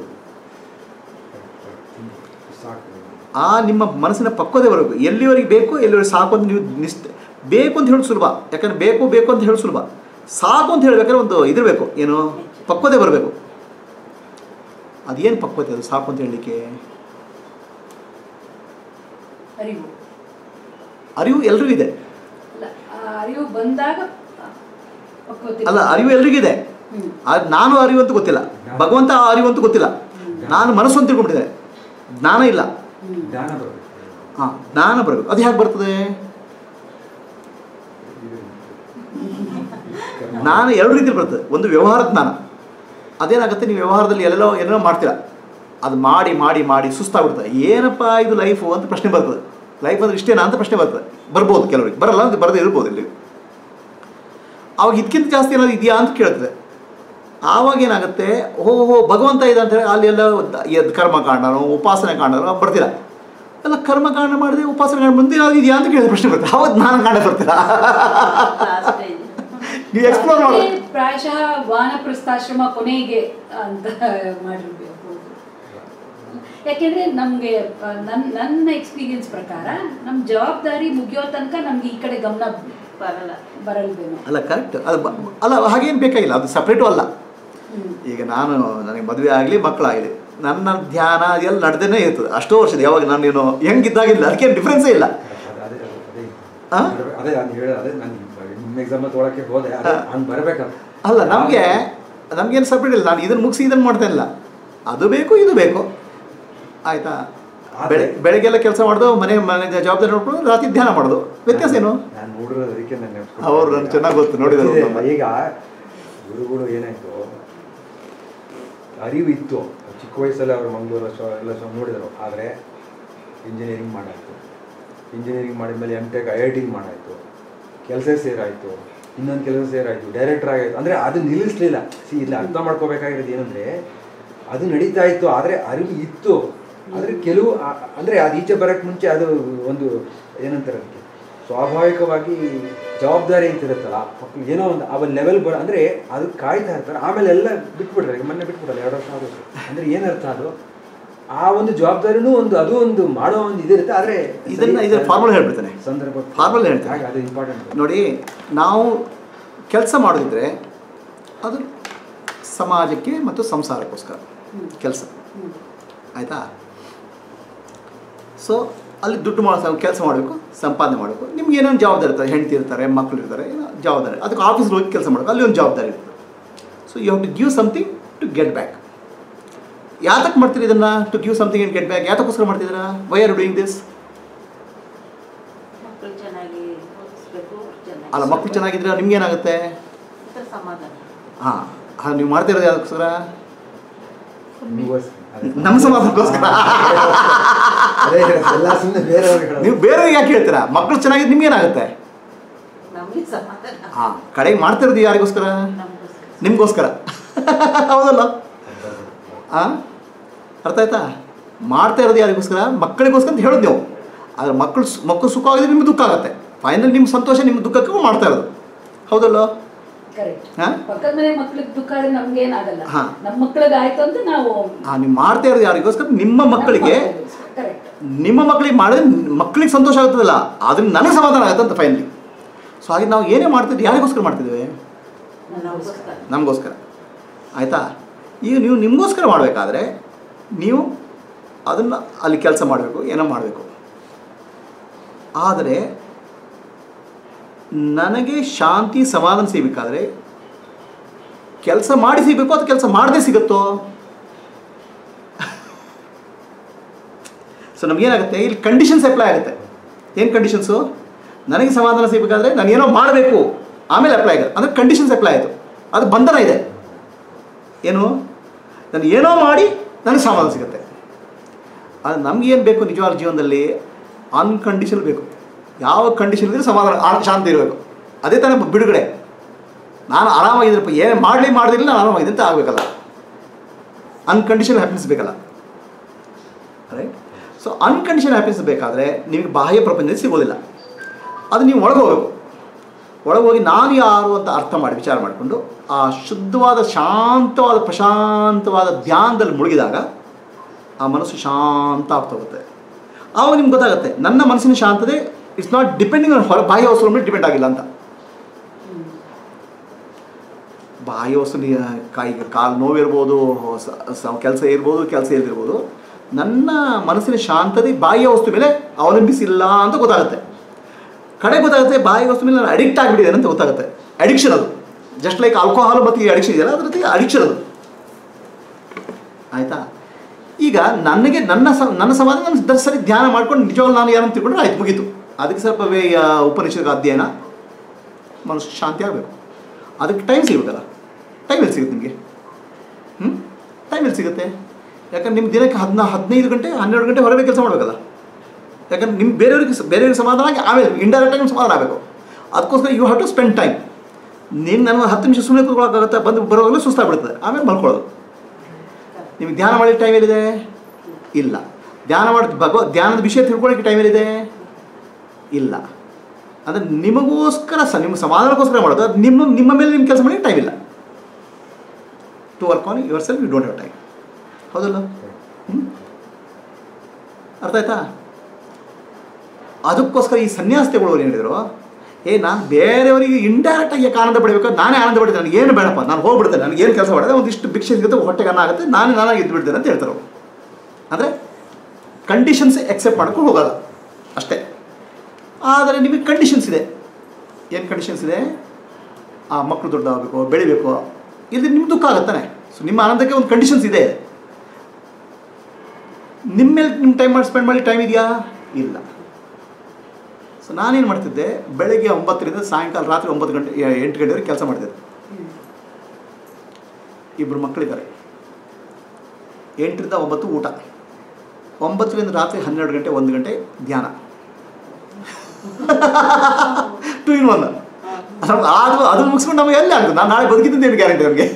D: ಸಾಕು
A: ಆ ನಿಮ್ಮ ಮನಸ್ಸಿನ ಪಕ್ವತೆ ಬರಬೇಕು ಎಲ್ಲಿವರೆಗೆ ಬೇಕು ಎಲ್ಲಿವರೆಗೆ ಸಾಕು ಅಂತ ನೀವು ನಿಸ್ ಬೇಕು ಅಂತ ಹೇಳೋದು ಸುಲಭ ಯಾಕಂದ್ರೆ ಬೇಕು ಬೇಕು ಅಂತ ಹೇಳೋದು ಸುಲಭ ಸಾಕು ಅಂತ ಹೇಳ್ಬೇಕಾದ್ರೆ ಒಂದು ಇದಿರಬೇಕು ಏನು ಪಕ್ವತೆ ಬರಬೇಕು ಅದೇನು ಪಕ್ವತೆ ಅದು ಸಾಕು ಅಂತ ಹೇಳಲಿಕ್ಕೆ
B: ಅರಿವು
A: ಅರಿವು ಎಲ್ರಿಗೂ ಇದೆ
B: ಅಲ್ಲ ಆ ಅರಿವು ಬಂದಾಗ ಪಕ್ವತೆ
A: ಅಲ್ಲ ಅರಿವು ಎಲ್ರಿಗೂ ಇದೆ
B: ಹ್ಮ್.
A: ಆದ್ರೆ ನಾನು ಅರಿವು ಅಂತ ಗೊತ್ತಿಲ್ಲ ಭಗವಂತ ಆ ಅರಿವು ಅಂತ ಗೊತ್ತಿಲ್ಲ ನಾನು ಮನಸ್ಸು ಅಂತ ತಿಳ್ಕೊಂಡಿದ್ದೇನೆ ಜ್ಞಾನ ಇಲ್ಲ
B: ಹ್ಮ್.
D: ಜ್ಞಾನ ಬರಬೇಕು
A: ಹಾಂ ಜ್ಞಾನ ಬರಬೇಕು ಅದು ಹೇಗೆ ಬರ್ತದೆ ಜ್ಞಾನ ಎರಡು ರೀತಿಯಲ್ಲಿ ಬರ್ತದೆ ಒಂದು ವ್ಯವಹಾರ ಜ್ಞಾನ ಅದೇನಾಗುತ್ತೆ ನೀವು ವ್ಯವಹಾರದಲ್ಲಿ ಎಲ್ಲೆಲ್ಲೋ ಏನೇನೋ ಮಾಡ್ತೀರಾ ಅದು ಮಾಡಿ ಮಾಡಿ ಮಾಡಿ ಸುಸ್ತಾಗ್ಬಿಡ್ತದೆ ಏನಪ್ಪ ಇದು ಲೈಫು ಅಂತ ಪ್ರಶ್ನೆ ಬರ್ತದೆ ಲೈಫ್ ಅಂದ್ರೆ ಇಷ್ಟೇನಾ ಅಂತ ಪ್ರಶ್ನೆ ಬರ್ತದೆ ಬರ್ಬೋದು ಕೆಲವರಿಗೆ ಬರಲ್ಲ ಅಂತ ಬರದೇ ಇರ್ಬೋದು ಇಲ್ಲಿ ಅವಾಗ ಇದಕ್ಕಿಂತ ಜಾಸ್ತಿ ಏನಾದ್ರು ಇದೆಯಾ ಅಂತ ಕೇಳ್ತದೆ ಆವಾಗ ಏನಾಗುತ್ತೆ ಓ ಹೋ ಭಗವಂತ ಇದೆ ಅಂತ ಹೇಳಿ ಅಲ್ಲಿ ಎಲ್ಲ ಎದ್ ಕರ್ಮಕಾಂಡನೋ ಉಪಾಸನೆ ಕಾಂಡನೋ ಬರ್ತೀರಾ ಎಲ್ಲ ಕರ್ಮಕಾಂಡ ಮಾಡಿದೆ ಉಪಾಸನೆ ಕಾಂಡ ಮುಂದೆ ಏನಾದ್ರು ಇದೆಯಾ ಅಂತ ಕೇಳಿದ ಪ್ರಶ್ನೆ ಬರ್ತದೆ ಅವಾಗ ನಾನು ಕಾಂಡ ಬರ್ತೀರಾ
C: ಸ್ಟೇಜ್
A: ನೀವು ಎಕ್ಸ್ಪ್ಲೋರ್ ಮಾಡಿ
B: ಅದಕ್ಕೆ ಪ್ರಾಯಶಃ ವಾನಪ್ರಸ್ಥಾಶ್ರಮ ಕೊನೆಗೆ ಅಂತ ಮಾಡಿರ್ಬೇಕು ಯಾಕೆಂದ್ರೆ ನಮ್ಗೆ ಆ, ನನ್ ನನ್ನ ಎಕ್ಸ್ಪೀರಿಯನ್ಸ್ ಪ್ರಕಾರ ನಮ್ ಜವಾಬ್ದಾರಿ ಮುಗಿಯೋ ತನಕ ನಮ್ಗೆ ಈ ಕಡೆ ಗಮನ
C: ಬರಲ್ಲ
B: ಬರಲ್ವೇನೋ
A: ಅಲ್ಲ ಕರೆಕ್ಟ್ ಅದು ಬ- ಅಲ್ಲ ಹಾಗೇನು ಬೇಕಾಗಿಲ್ಲ ಅದು ಸಪ್ರೇಟು ಅಲ್ಲ
B: ಹ್ಮ್.
A: ಈಗ ನಾನು ನನಗೆ ಮದುವೆ ಆಗಲಿ ಮಕ್ಕಳಾಗಲಿ ನನ್ನ ಧ್ಯಾನ ಎಲ್ಲ ನಡೆದೇ ಇರ್ತದೆ ಅಷ್ಟೋ ವರ್ಷದ ಯಾವಾಗ ನಾನೇನು ಹೆಂಗಿದ್ದಾಗಿಲ್ಲ ಅದಕ್ಕೇನು ಡಿಫ್ರೆನ್ಸೇ ಇಲ್ಲ
D: ಅದೇ ಅದೇ ಅದೇ
A: ಆ?
D: ಅದೇ ನಾನು ಹೇಳ ಅದೇ ನಾನು ನಿಮ್ಮ ಎಕ್ಸಾಮ್ ತೊಗೊಳಕ್ಕೆ ಹೋದೆ ಅದೇ ಹಂಗೆ ಬರಬೇಕಲ್ಲ
A: ಅಲ್ಲ ನಮಗೆ ನಮಗೇನು ಸಪ್ರೇಟ್ ಇಲ್ಲ ನಾನು ಇದನ್ನು ಮುಗಿಸಿ ಇದನ್ನು ಮಾಡ್ತಾ ಇಲ್ಲ ಅದು ಬೇಕು ಇದು ಬೇಕು ಆಯ್ತಾ ಬೆಳೆ ಬೆಳಗ್ಗೆಲ್ಲ ಕೆಲಸ ಮಾಡೋದು ಮನೆ ಮನೆ ಜವಾಬ್ದಾರಿ ನೋಡ್ಕೊಂಡು ರಾತ್ರಿ ಧ್ಯಾನ ಮಾಡೋದು ವ್ಯತ್ಯಾಸ ಏನು
D: ನಾನು ನೋಡಿರೋದು ಅದಕ್ಕೆ ನಾನು ನೆನ್ಸ್ಕೊಂಡೆ.
A: ಅವ್ರು ನನ್ಗೆ ಚೆನ್ನಾಗ್ ಗೊತ್ತು, ನೋಡಿದ್ದಾರೆ
D: ಗೊತ್ತಿದೆ.
A: ಅವ್ರನ್ನ.
D: ಈಗ ಗುರುಗಳು ಏನಾಯ್ತು ಅರಿವು ಇತ್ತು ಚಿಕ್ಕ ವಯಸ್ಸಲ್ಲಿ ಅವರು ಮಂಗಳೂರು ಶೋ ಎಲ್ಲ ಶೋ ನೋಡಿದರು ಆದರೆ ಇಂಜಿನಿಯರಿಂಗ್ ಮಾಡಾಯಿತು ಇಂಜಿನಿಯರಿಂಗ್ ಮಾಡಿದ್ಮೇಲೆ ಎಮ್ ಟೆಕ್ ಐ ಐ ಟಿಗೆ ಮಾಡಾಯಿತು ಕೆಲಸ ಸೇರಾಯಿತು ಇನ್ನೊಂದು ಕೆಲಸ ಸೇರಾಯಿತು ಡೈರೆಕ್ಟರ್ ಆಗಾಯ್ತು ಅಂದರೆ ಅದು ನಿಲ್ಲಿಸ್ಲಿಲ್ಲ ಸಿ ಇಲ್ಲಿ ಅರ್ಥ ಮಾಡ್ಕೋಬೇಕಾಗಿರೋದು ಏನಂದರೆ ಅದು ನಡೀತಾ ಇತ್ತು ಆದರೆ ಅರಿವು ಇತ್ತು ಆದರೆ ಕೆಲವು ಆ- ಅಂದರೆ ಅದು ಈಚೆ ಬರೋಕ್ಕೆ ಮುಂಚೆ ಅದು ಒಂದು ಏನಂತಾರೆ ಅದಕ್ಕೆ ಸ್ವಾಭಾವಿಕವಾಗಿ ಜವಾಬ್ದಾರಿ ಅಂತ ಇರುತ್ತಲ್ಲ ಮಕ್ಳು ಏನೋ ಒಂದು ಅವ ಲೆವೆಲ್ ಬರ ಅಂದರೆ ಅದು ಕಾಯ್ತಾ ಇರ್ತಾರೆ ಆಮೇಲೆ ಎಲ್ಲ ಬಿಟ್ಬಿಡ್ರೆ ಈಗ ಮೊನ್ನೆ ಬಿಟ್ಬಿಡಲ್ಲ ಎರಡು ವರ್ಷ ಆಗೋದು ಅಂದರೆ ಏನರ್ಥ ಅದು ಆ ಒಂದು ಜವಾಬ್ದಾರಿನೂ ಒಂದು ಅದು ಒಂದು ಮಾಡೋ ಒಂದು ಇದಿರುತ್ತೆ ಆದರೆ
A: ಇದನ್ನ ಇದರ ಫಾರ್ಮುಲಾ ಹೇಳ್ಬಿಡ್ತೇನೆ
D: ಸಂದರ್ಭ
A: ಫಾರ್ಮುಲಾ ಹೇಳ್ತೇನೆ
D: ಹಾಗೆ ಅದು ಇಂಪಾರ್ಟೆಂಟ್
A: ನೋಡಿ ನಾವು ಕೆಲಸ ಮಾಡೋದಿದ್ರೆ ಅದು ಸಮಾಜಕ್ಕೆ ಮತ್ತು ಸಂಸಾರಕ್ಕೋಸ್ಕರ ಕೆಲಸ
B: ಹ್ಮ್.
A: ಆಯಿತಾ ಸೊ ಅಲ್ಲಿ ದುಡ್ಡು ಮಾಡೋ ಕೆಲಸ ಮಾಡಬೇಕು ಸಂಪಾದನೆ ಮಾಡಬೇಕು ನಿಮ್ಗೆ ಏನೇನು ಜವಾಬ್ದಾರಿ ಇರ್ತಾರೆ ಹೆಂಡತಿ ಇರ್ತಾರೆ ಮಕ್ಕಳು ಇರ್ತಾರೆ ಏನೋ ಜವಾಬ್ದಾರಿ ಅದಕ್ಕೆ ಆಫೀಸ್ಗೆ ಹೋಗಿ ಕೆಲಸ ಮಾಡಬೇಕು ಅಲ್ಲಿ ಒಂದು ಜವಾಬ್ದಾರಿ ಇರ್ತದೆ so you have to give something to get back ಯಾತಕ್ಕೆ ಮಾಡ್ತೀರಿ ಇದನ್ನು to give something and get back ಯಾತಕ್ಕೋಸ್ಕರ ಮಾಡ್ತಿದ್ದೀರಾ ವೈ ಆರ್ ಡೂಯಿಂಗ್ ದಿಸ್
C: ಮಕ್ಕಳು ಚೆನ್ನಾಗಿ ಓದಿಸ್ಬೇಕು ಚೆನ್ನಾಗಿ
A: ಅಲ್ಲ ಮಕ್ಕಳು ಚೆನ್ನಾಗಿದ್ರೆ ನಿಮ್ಗೇನಾಗುತ್ತೆ
C: ಈ ಥರ ಸಮಾಧಾನ
A: ಹಾಂ ಹಾಂ ನೀವು ಮಾಡ್ತಿರೋದು ಯಾವ್ದಕ್ಕೋಸ್ಕರ
D: ನಿಮಗೋಸ್ಕರ ಅದೇ.
A: ನಮ್ಮ ಸಮಾಧಾನಕ್ಕೋಸ್ಕರ
D: ಅದೇ ಎಲ್ಲ ಸುಮ್ಮನೆ ಬೇರೆಯವ್ರಿಗೆ ಹೇಳೋದು.
A: ನೀವು ಬೇರೆಯವ್ರಿಗೆ ಯಾಕೆ ಹೇಳ್ತೀರಾ ಮಕ್ಕಳು ಚೆನ್ನಾಗಿದ್ರೆ ನಿಮ್ಗೇನಾಗುತ್ತೆ
C: ನಮಗೆ ಸಮಾಧಾನ
A: ಹಾಂ ಕಡೆಗೆ ಮಾಡ್ತಿರೋದು ಯಾರಿಗೋಸ್ಕರ
C: ನಮಗೋಸ್ಕರ
A: ನಿಮಗೋಸ್ಕರ ಹೌದಲ್ಲ ಹಾಂ ಅರ್ಥ ಆಯ್ತಾ ಮಾಡ್ತಾ ಇರೋದು ಯಾರಿಗೋಸ್ಕರ ಮಕ್ಕಳಿಗೋಸ್ಕರ ಅಂತ ಹೇಳೋದು ನೀವು ಆದರೆ ಮಕ್ಕಳು ಸು- ಮಕ್ಕಳು ಸುಖ ಆಗಿದ್ರೆ ನಿಮ್ಗೆ ದುಃಖ ಆಗುತ್ತೆ ಫೈನಲ್ ನಿಮ್ಮ ಸಂತೋಷ ನಿಮ್ಮ ದುಃಖಕ್ಕೂ ಮಾಡ್ತಾ ಇರೋದು ಹೌದಲ್ಲ
B: ಕರೆಕ್ಟ್
A: ಹಾ?
B: ಪಕ್ಕದ ಮನೆ ಮಕ್ಳಿಗೆ ದುಃಖ ಆದ್ರೆ ನಮ್ಗೆ ಏನಾಗಲ್ಲ
A: ಹಾ.
B: ನಮ್ಮ ಮಕ್ಳಿಗೆ ಆಯ್ತು ಅಂತ ನಾವು
A: ಹಾಂ ನೀವು ಮಾಡ್ತಾ ಇರೋದು ಯಾರಿಗೋಸ್ಕರ ನಿಮ್ಮ ಮಕ್ಕಳಿಗೆ
B: ಕರೆಕ್ಟ್
A: ನಿಮ್ಮ ಮಕ್ಕಳಿಗೆ ಮಾಡಿದ್ರೆ ಮಕ್ಕಳಿಗೆ ಸಂತೋಷ ಆಗ್ತದಲ್ಲ ಅದನ್ನ ನನಗೆ ಸಮಾಧಾನ ಆಗುತ್ತೆ ಅಂತ ಫೈನಲಿ ಸೊ ಹಾಗೆ ನಾವು ಏನೇ ಮಾಡ್ತಿದ್ವಿ ಯಾರಿಗೋಸ್ಕರ ಮಾಡ್ತಿದ್ದೇವೆ
C: ನಮಗೋಸ್ಕರ
A: ನಮಗೋಸ್ಕರ ಆಯಿತಾ ಈಗ ನೀವು ನಿಮಗೋಸ್ಕರ ಮಾಡಬೇಕಾದ್ರೆ ನೀವು ಅದನ್ನು ಅಲ್ಲಿ ಕೆಲಸ ಮಾಡಬೇಕು ಏನೋ ಮಾಡಬೇಕು ಆದರೆ ನನಗೆ ಶಾಂತಿ ಸಮಾಧಾನ ಸಿಗಬೇಕಾದ್ರೆ ಕೆಲಸ ಮಾಡಿ ಸಿಗಬೇಕು ಅಥವಾ ಕೆಲಸ ಮಾಡದೆ ಸಿಗುತ್ತೋ ಸೊ ನಮಗೇನಾಗುತ್ತೆ ಇಲ್ಲಿ ಕಂಡೀಷನ್ಸ್ ಅಪ್ಲೈ ಆಗುತ್ತೆ ಏನು ಕಂಡೀಷನ್ಸು ನನಗೆ ಸಮಾಧಾನ ಸಿಗಬೇಕಾದ್ರೆ ನಾನು ಏನೋ ಮಾಡಬೇಕು ಆಮೇಲೆ ಅಪ್ಲೈ ಆಗುತ್ತೆ ಅಂದರೆ ಕಂಡೀಷನ್ಸ್ ಅಪ್ಲೈ ಆಯಿತು ಅದು ಬಂಧನ ಇದೆ ಏನು ನಾನು ಏನೋ ಮಾಡಿ ನನಗೆ ಸಮಾಧಾನ ಸಿಗುತ್ತೆ ಅದು ನಮಗೇನು ಬೇಕು ನಿಜವಾದ ಜೀವನದಲ್ಲಿ ಅನ್ಕಂಡೀಷನ್ ಬೇಕು ಯಾವ ಕಂಡೀಷನ್ ಇದ್ರೆ ಸಮಾಧಾನ ಆ- ಶಾಂತಿ ಇರಬೇಕು ಅದೇ ತಾನೇ ಬಿಡುಗಡೆ ನಾನು ಆರಾಮಾಗಿದ್ರಪ್ಪ ಏನೇ ಮಾಡಲಿ ಮಾಡದಿಲ್ಲ ನಾನು ಆರಾಮಾಗಿದೆ ಅಂತ ಆಗಬೇಕಲ್ಲ ಅನ್ಕಂಡೀಷನ್ ಹ್ಯಾಪಿನೆಸ್ ಬೇಕಲ್ಲ ರೈಟ್ ಸೊ ಅನ್ಕಂಡೀಷನ್ ಹ್ಯಾಪಿನೆಸ್ ಬೇಕಾದರೆ ನಿಮಗೆ ಬಾಹ್ಯ ಪ್ರಪಂಚದಲ್ಲಿ ಸಿಗೋದಿಲ್ಲ ಅದು ನೀವು ಒಳಗೆ ಹೋಗಬೇಕು ಒಳಗೆ ಹೋಗಿ ನಾನು ಯಾರು ಅಂತ ಅರ್ಥ ಮಾಡಿ ವಿಚಾರ ಮಾಡಿಕೊಂಡು ಆ ಶುದ್ಧವಾದ ಶಾಂತವಾದ ಪ್ರಶಾಂತವಾದ ಧ್ಯಾನದಲ್ಲಿ ಮುಳುಗಿದಾಗ ಆ ಮನಸ್ಸು ಶಾಂತ ಆಗ್ತಾ ಹೋಗುತ್ತೆ ಆವಾಗ ನಿಮ್ಗೆ ಗೊತ್ತಾಗುತ್ತೆ ನನ್ನ ಮನಸ್ಸಿನ ಶಾಂತತೆ ಇಟ್ಸ್ ನಾಟ್ ಡಿಪೆಂಡಿಂಗ್ ಆನ್ ಹೊರ ಬಾಹ್ಯ ವಸ್ತುಗಳ ಮೇಲೆ ಡಿಪೆಂಡ್ ಆಗಿಲ್ಲ ಅಂತ ಬಾಹ್ಯ ವಸ್ತು ನೀ- ಕಾಯಿ ಕಾಲು ನೋವಿರ್ಬೋದು ಕೆಲಸ ಇರ್ಬೋದು ಕೆಲಸ ಇಲ್ದಿರ್ಬೋದು ನನ್ನ ಮನಸ್ಸಿನ ಶಾಂತತೆ ಬಾಹ್ಯ ವಸ್ತು ಮೇಲೆ ಅವಲಂಬಿಸಿಲ್ಲ ಅಂತ ಗೊತ್ತಾಗುತ್ತೆ ಕಡೆ ಗೊತ್ತಾಗುತ್ತೆ ಬಾಯಿ ವಸ್ತು ಮೇಲೆ ನಾನು ಅಡಿಕ್ಟ್ ಆಗಿಬಿಟ್ಟಿದ್ದೇನೆ ಅಂತ ಗೊತ್ತಾಗುತ್ತೆ ಅಡಿಕ್ಷನ್ ಅದು ಜಸ್ಟ್ ಲೈಕ್ ಆಲ್ಕೋಹಾಲ್ ಮತ್ತು ಈ ಅಡಿಕ್ಷನ್ ಇದೆಯಲ್ಲ ಅದ್ರ ಜೊತೆಗೆ ಅಡಿಕ್ಷನ್ ಅದು ಆಯಿತಾ ಈಗ ನನಗೆ ನನ್ನ ಸ ನನ್ನ ಸಮಾಧಾನ ನಾನು ದ- ಸರಿ ಧ್ಯಾನ ಮಾಡ್ಕೊಂಡು ನಿಜವಾಗ್ಲೂ ನಾನು ಯಾರನ್ನು ತಿಳ್ಕೊಂಡ್ರೆ ಆಯ್ತು ಮುಗೀತು ಅದಕ್ಕೆ ಸ್ವಲ್ಪ ವೇ ಉಪನಿಷತ್ ಅಧ್ಯಯನ ಮನಸ್ಸು ಶಾಂತಿ ಆಗಬೇಕು ಅದಕ್ಕೆ ಟೈಮ್ ಸಿಗಬೇಕಲ್ಲ ಟೈಮ್ ಎಲ್ಲಿ ಸಿಗುತ್ತೆ ನಿಮಗೆ ಹ್ಞೂ ಟೈಮ್ ಎಲ್ಲಿ ಸಿಗುತ್ತೆ ಯಾಕಂದ್ರೆ ನಿಮ್ಮ ದಿನಕ್ಕೆ ಹದಿನಾ ಹದಿನೈದು ಗಂಟೆ ಹನ್ನೆರಡು ಗಂಟೆ ಹೊರಗಡೆ ಕೆಲಸ ಮಾಡಬೇಕಲ್ಲ ಯಾಕಂದ್ರೆ ನಿಮ್ಮ ಬೇರೆಯವ್ರಿಗೆ ಸ- ಬೇರೆಯವ್ರಿಗೆ ಸಮಾಧಾನ ಆಗಿ ಆಮೇಲೆ ಇಂಡೈರೆಕ್ಟಾಗಿ ನಿಮ್ಮ ಸಮಾಧಾನ ಆಗಬೇಕು ಅದಕ್ಕೋಸ್ಕರ you have to spend time ನೀನು ನನ್ನ ಹತ್ತು ನಿಮಿಷ ಸುಮ್ಮನೆ ಕೂತ್ಕೊಳ್ಳೋಕ್ಕಾಗತ್ತೆ ಬಂದು ಬರೋವಾಗಲೂ ಸುಸ್ತಾಗ್ಬಿಡ್ತದೆ ಆಮೇಲೆ ಮಲ್ಕೊಳ್ಳೋದು ನಿಮಗೆ ಧ್ಯಾನ ಮಾಡಲಿಕ್ಕೆ ಟೈಮ್ ಎಲ್ಲಿದೆ ಇಲ್ಲ ಧ್ಯಾನ ಮಾಡಿ ಭಗವ ಧ್ಯಾನದ ವಿಷಯ ತಿಳ್ಕೊಳ್ಳೋಕ್ಕೆ ಟೈಮ್ ಎಲ್ಲಿದೆ ಇಲ್ಲ ಅಂದರೆ ನಿಮಗೋಸ್ಕರ ಸ ನಿಮ್ಮ ಸಮಾಧಾನಕ್ಕೋಸ್ಕರ ಮಾಡೋದು ಅದು ನಿಮ್ಮ ನಿಮ್ಮ ಮೇಲೆ ನಿಮ್ಮ ಕೆಲಸ ಮಾಡಲಿಕ್ಕೆ ಟೈಮ್ ಇಲ್ಲ to work on yourself you don't have time ಹೌದಲ್ಲ ಹ್ಞೂ ಅರ್ಥ ಆಯ್ತಾ ಅದಕ್ಕೋಸ್ಕರ ಈ ಸನ್ಯಾಸಿಗಳು ಏನು ಹೇಳಿದರು ಏ ನಾನು ಬೇರೆಯವರಿಗೆ ಇಂಡೈರೆಕ್ಟಾಗಿ ಯಾಕೆ ಆನಂದ ಪಡಿಬೇಕು ನಾನೇ ಆನಂದ ಪಡಿತೇನೆ ನನಗೆ ಏನು ಬೇಡಪ್ಪ ನಾನು ಹೋಗ್ಬಿಡ್ತೇನೆ ನನಗೆ ಏನು ಕೆಲಸ ಮಾಡಿದೆ ಒಂದಿಷ್ಟು ಭಿಕ್ಷೆ ಸಿಗುತ್ತೆ ಹೊಟ್ಟೆಗೆ ಅನ್ನ ಆಗುತ್ತೆ ನಾನೇ ನಾನಾಗಿ ಇದ್ದು ಬಿಡ್ತೇನೆ ಅಂತ ಹೇಳ್ತಾರೆ ಅವ್ರು ಅಂದರೆ ಕಂಡೀಷನ್ಸ್ ಎಕ್ಸೆಪ್ಟ್ ಮಾಡ್ಕೊಂಡು ಹೋಗಲ್ಲ ಅಷ್ಟೇ ಆದರೆ ನಿಮಗೆ ಕಂಡೀಷನ್ಸ್ ಇದೆ ಏನು ಕಂಡೀಷನ್ಸ್ ಇದೆ ಆ ಮಕ್ಕಳು ದೊಡ್ಡದಾಗಬೇಕು ಬೆಳಿಬೇಕು ಇಲ್ಲಿ ನಿಮ್ಗೆ ದುಃಖ ಆಗುತ್ತಾನೆ ಸೊ ನಿಮ್ಮ ಆನಂದಕ್ಕೆ ಒಂದು ಕಂಡೀಷನ್ಸ್ ಇದೆ ನಿಮ್ಮ ಮೇಲೆ ನಿಮ್ಮ ಟೈಮ್ ಮಾಡಿ ಸ್ಪೆಂಡ್ ಮಾಡಿ ಟೈಮ್ ಇದೆಯಾ ಇಲ್ಲ ಸೊ ನಾನೇನು ಮಾಡ್ತಿದ್ದೆ ಬೆಳಗ್ಗೆ ಒಂಬತ್ತರಿಂದ ಸಾಯಂಕಾಲ ರಾತ್ರಿ ಒಂಬತ್ತು ಗಂಟೆ ಎ- ಎಂಟು ಗಂಟೆವರೆಗೆ ಕೆಲಸ ಮಾಡ್ತಿದ್ದೆ ಇಬ್ಬರು ಮಕ್ಕಳಿದ್ದಾರೆ ಎಂಟರಿಂದ ಒಂಬತ್ತು ಊಟ ಒಂಬತ್ತರಿಂದ ರಾತ್ರಿ ಹನ್ನೆರಡು ಗಂಟೆ ಒಂದು ಗಂಟೆ ಧ್ಯಾನ ಟು ಇನ್ ಒನ್ ಅದು ಅದು ಮುಗಿಸ್ಕೊಂಡು ನಮಗೆ ಎಲ್ಲಿ ಆಗ್ತದೆ ನಾನು ನಾಳೆ ಬದುಕಿದ್ದಂತ ಏನು ಗ್ಯಾರಂಟಿ ಅವ್ರಿಗೆ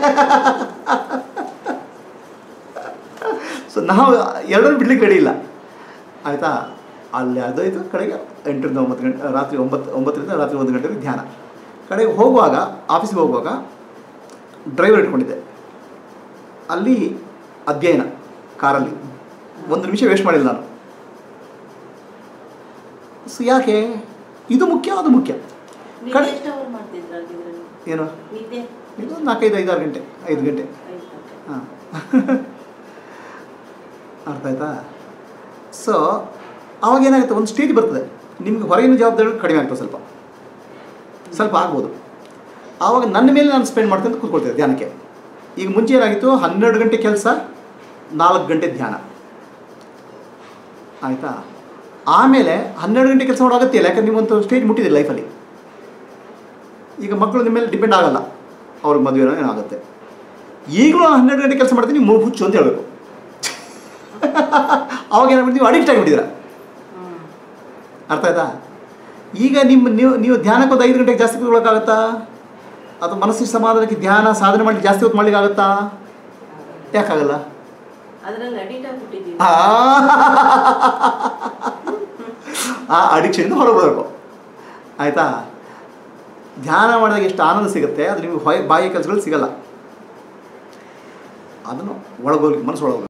A: ಸೊ ನಾವು ಎರಡನ್ನು ಬಿಡ್ಲಿಕ್ಕೆ ರೆಡಿ ಇಲ್ಲ ಆಯಿತಾ ಅಲ್ಲಿ ಅದಾಯಿತು ಕಡೆಗೆ ಎಂಟರಿಂದ ಒಂಬತ್ತು ಗಂಟೆ ರಾತ್ರಿ ಒಂಬತ್ತು ಒಂಬತ್ತರಿಂದ ರಾತ್ರಿ ಒಂದು ಗಂಟೆಗೆ ಧ್ಯಾನ ಕಡೆಗೆ ಹೋಗುವಾಗ ಆಫೀಸ್ಗೆ ಹೋಗುವಾಗ ಡ್ರೈವರ್ ಇಟ್ಕೊಂಡಿದ್ದೆ ಅಲ್ಲಿ ಅಧ್ಯಯನ ಕಾರಲ್ಲಿ ಒಂದು ನಿಮಿಷ ವೇಸ್ಟ್ ಮಾಡಿಲ್ಲ ನಾನು ಸೊ ಯಾಕೆ ಇದು ಮುಖ್ಯ ಅದು ಮುಖ್ಯ
C: ನಿದ್ದೆ
A: ಕಡೆ
C: ಎಷ್ಟು ಅವರ್ ಮಾಡ್ತಿದ್ರ ಅದ್ರಲ್ಲಿ
A: ಏನು
C: ನಿದ್ದೆ
A: ಇದು ನಾಲ್ಕೈದು ಐದಾರು ಗಂಟೆ ಐದು ಗಂಟೆ
C: ಐದು ಗಂಟೆ
A: ಹಾಂ ಅರ್ಥ ಆಯ್ತಾ ಸೊ ಅವಾಗ ಏನಾಗುತ್ತೆ ಒಂದು ಸ್ಟೇಜ್ ಬರ್ತದೆ ನಿಮ್ಗೆ ಹೊರಗಿನ ಜವಾಬ್ದಾರಿಗಳು ಕಡಿಮೆ ಆಗ್ತದೆ ಸ್ವಲ್ಪ ಸ್ವಲ್ಪ ಆಗ್ಬೋದು ಆವಾಗ ನನ್ನ ಮೇಲೆ ನಾನು ಸ್ಪೆಂಡ್ ಮಾಡ್ತೀನಿ ಅಂತ ಕೂತ್ಕೊಳ್ತೇವೆ ಧ್ಯಾನಕ್ಕೆ ಈಗ ಮುಂಚೆ ಏನಾಗಿತ್ತು ಹನ್ನೆರಡು ಗಂಟೆ ಕೆಲಸ ನಾಲ್ಕು ಗಂಟೆ ಧ್ಯಾನ ಆಯಿತಾ ಆಮೇಲೆ ಹನ್ನೆರಡು ಗಂಟೆ ಕೆಲಸ ಮಾಡೋ ಅಗತ್ಯ ಇಲ್ಲ ಯಾಕಂದ್ರೆ ನಿಮ್ಮೊಂದು ಸ್ಟೇಜ್ ಮುಟ್ಟಿದೆ ಲೈಫಲ್ಲಿ ಈಗ ಮಕ್ಕಳು ನಿಮ್ಮ ಮೇಲೆ ಡಿಪೆಂಡ್ ಆಗಲ್ಲ ಅವ್ರಿಗೆ ಮದುವೆ ಏನಾಗುತ್ತೆ ಈಗಲೂ ನಾನು ಹನ್ನೆರಡು ಗಂಟೆ ಕೆಲಸ ಮಾಡ್ತೀನಿ ಮೂರು ಹುಚ್ಚು ಅಂತ ಹೇಳಬೇಕು ಅವಾಗ ಏನಾಗ್ಬಿಟ್ಟು ನೀವು ಅಡಿಕ್ಟ್ ಆಗಿಬಿಟ್ಟಿದ್ದೀರ
C: ಹ್ಮ್
A: ಅರ್ಥ ಆಯ್ತಾ ಈಗ ನಿಮ್ಮ ನೀವು ನೀವು ಧ್ಯಾನಕ್ಕೆ ಒಂದು ಐದು ಗಂಟೆಗೆ ಜಾಸ್ತಿ ಕೂತ್ಕೊಳ್ಳೋಕ್ಕಾಗತ್ತಾ ಅಥವಾ ಮನಸ್ಸಿನ ಸಮಾಧಾನಕ್ಕೆ ಧ್ಯಾನ ಸಾಧನೆ ಮಾಡಿ ಜಾಸ್ತಿ ಹೊತ್ತು ಮಾಡ್ಲಿಕ್ಕಾಗತ್ತಾ ಯಾಕಾಗಲ್ಲ
C: ಅದ್ರಲ್ಲಿ ಅಡಿಟ್ ಆಗ್ಬಿಟ್ಟಿದ್ದೀವಿ
A: ಆ ಆ ಅಡಿಕ್ಷನಿಂದ ಹೊರಬರಬೇಕು ಆಯಿತಾ ಧ್ಯಾನ ಮಾಡಿದಾಗ ಎಷ್ಟು ಆನಂದ ಸಿಗುತ್ತೆ ಅದು ನಿಮಗೆ ಹೊಯ ಬಾಯಿ ಕೆಲಸಗಳು ಸಿಗಲ್ಲ ಅದನ್ನು ಒಳಗೋಗಿ ಮನಸ್ಸು ಒಳಗೋಗಿ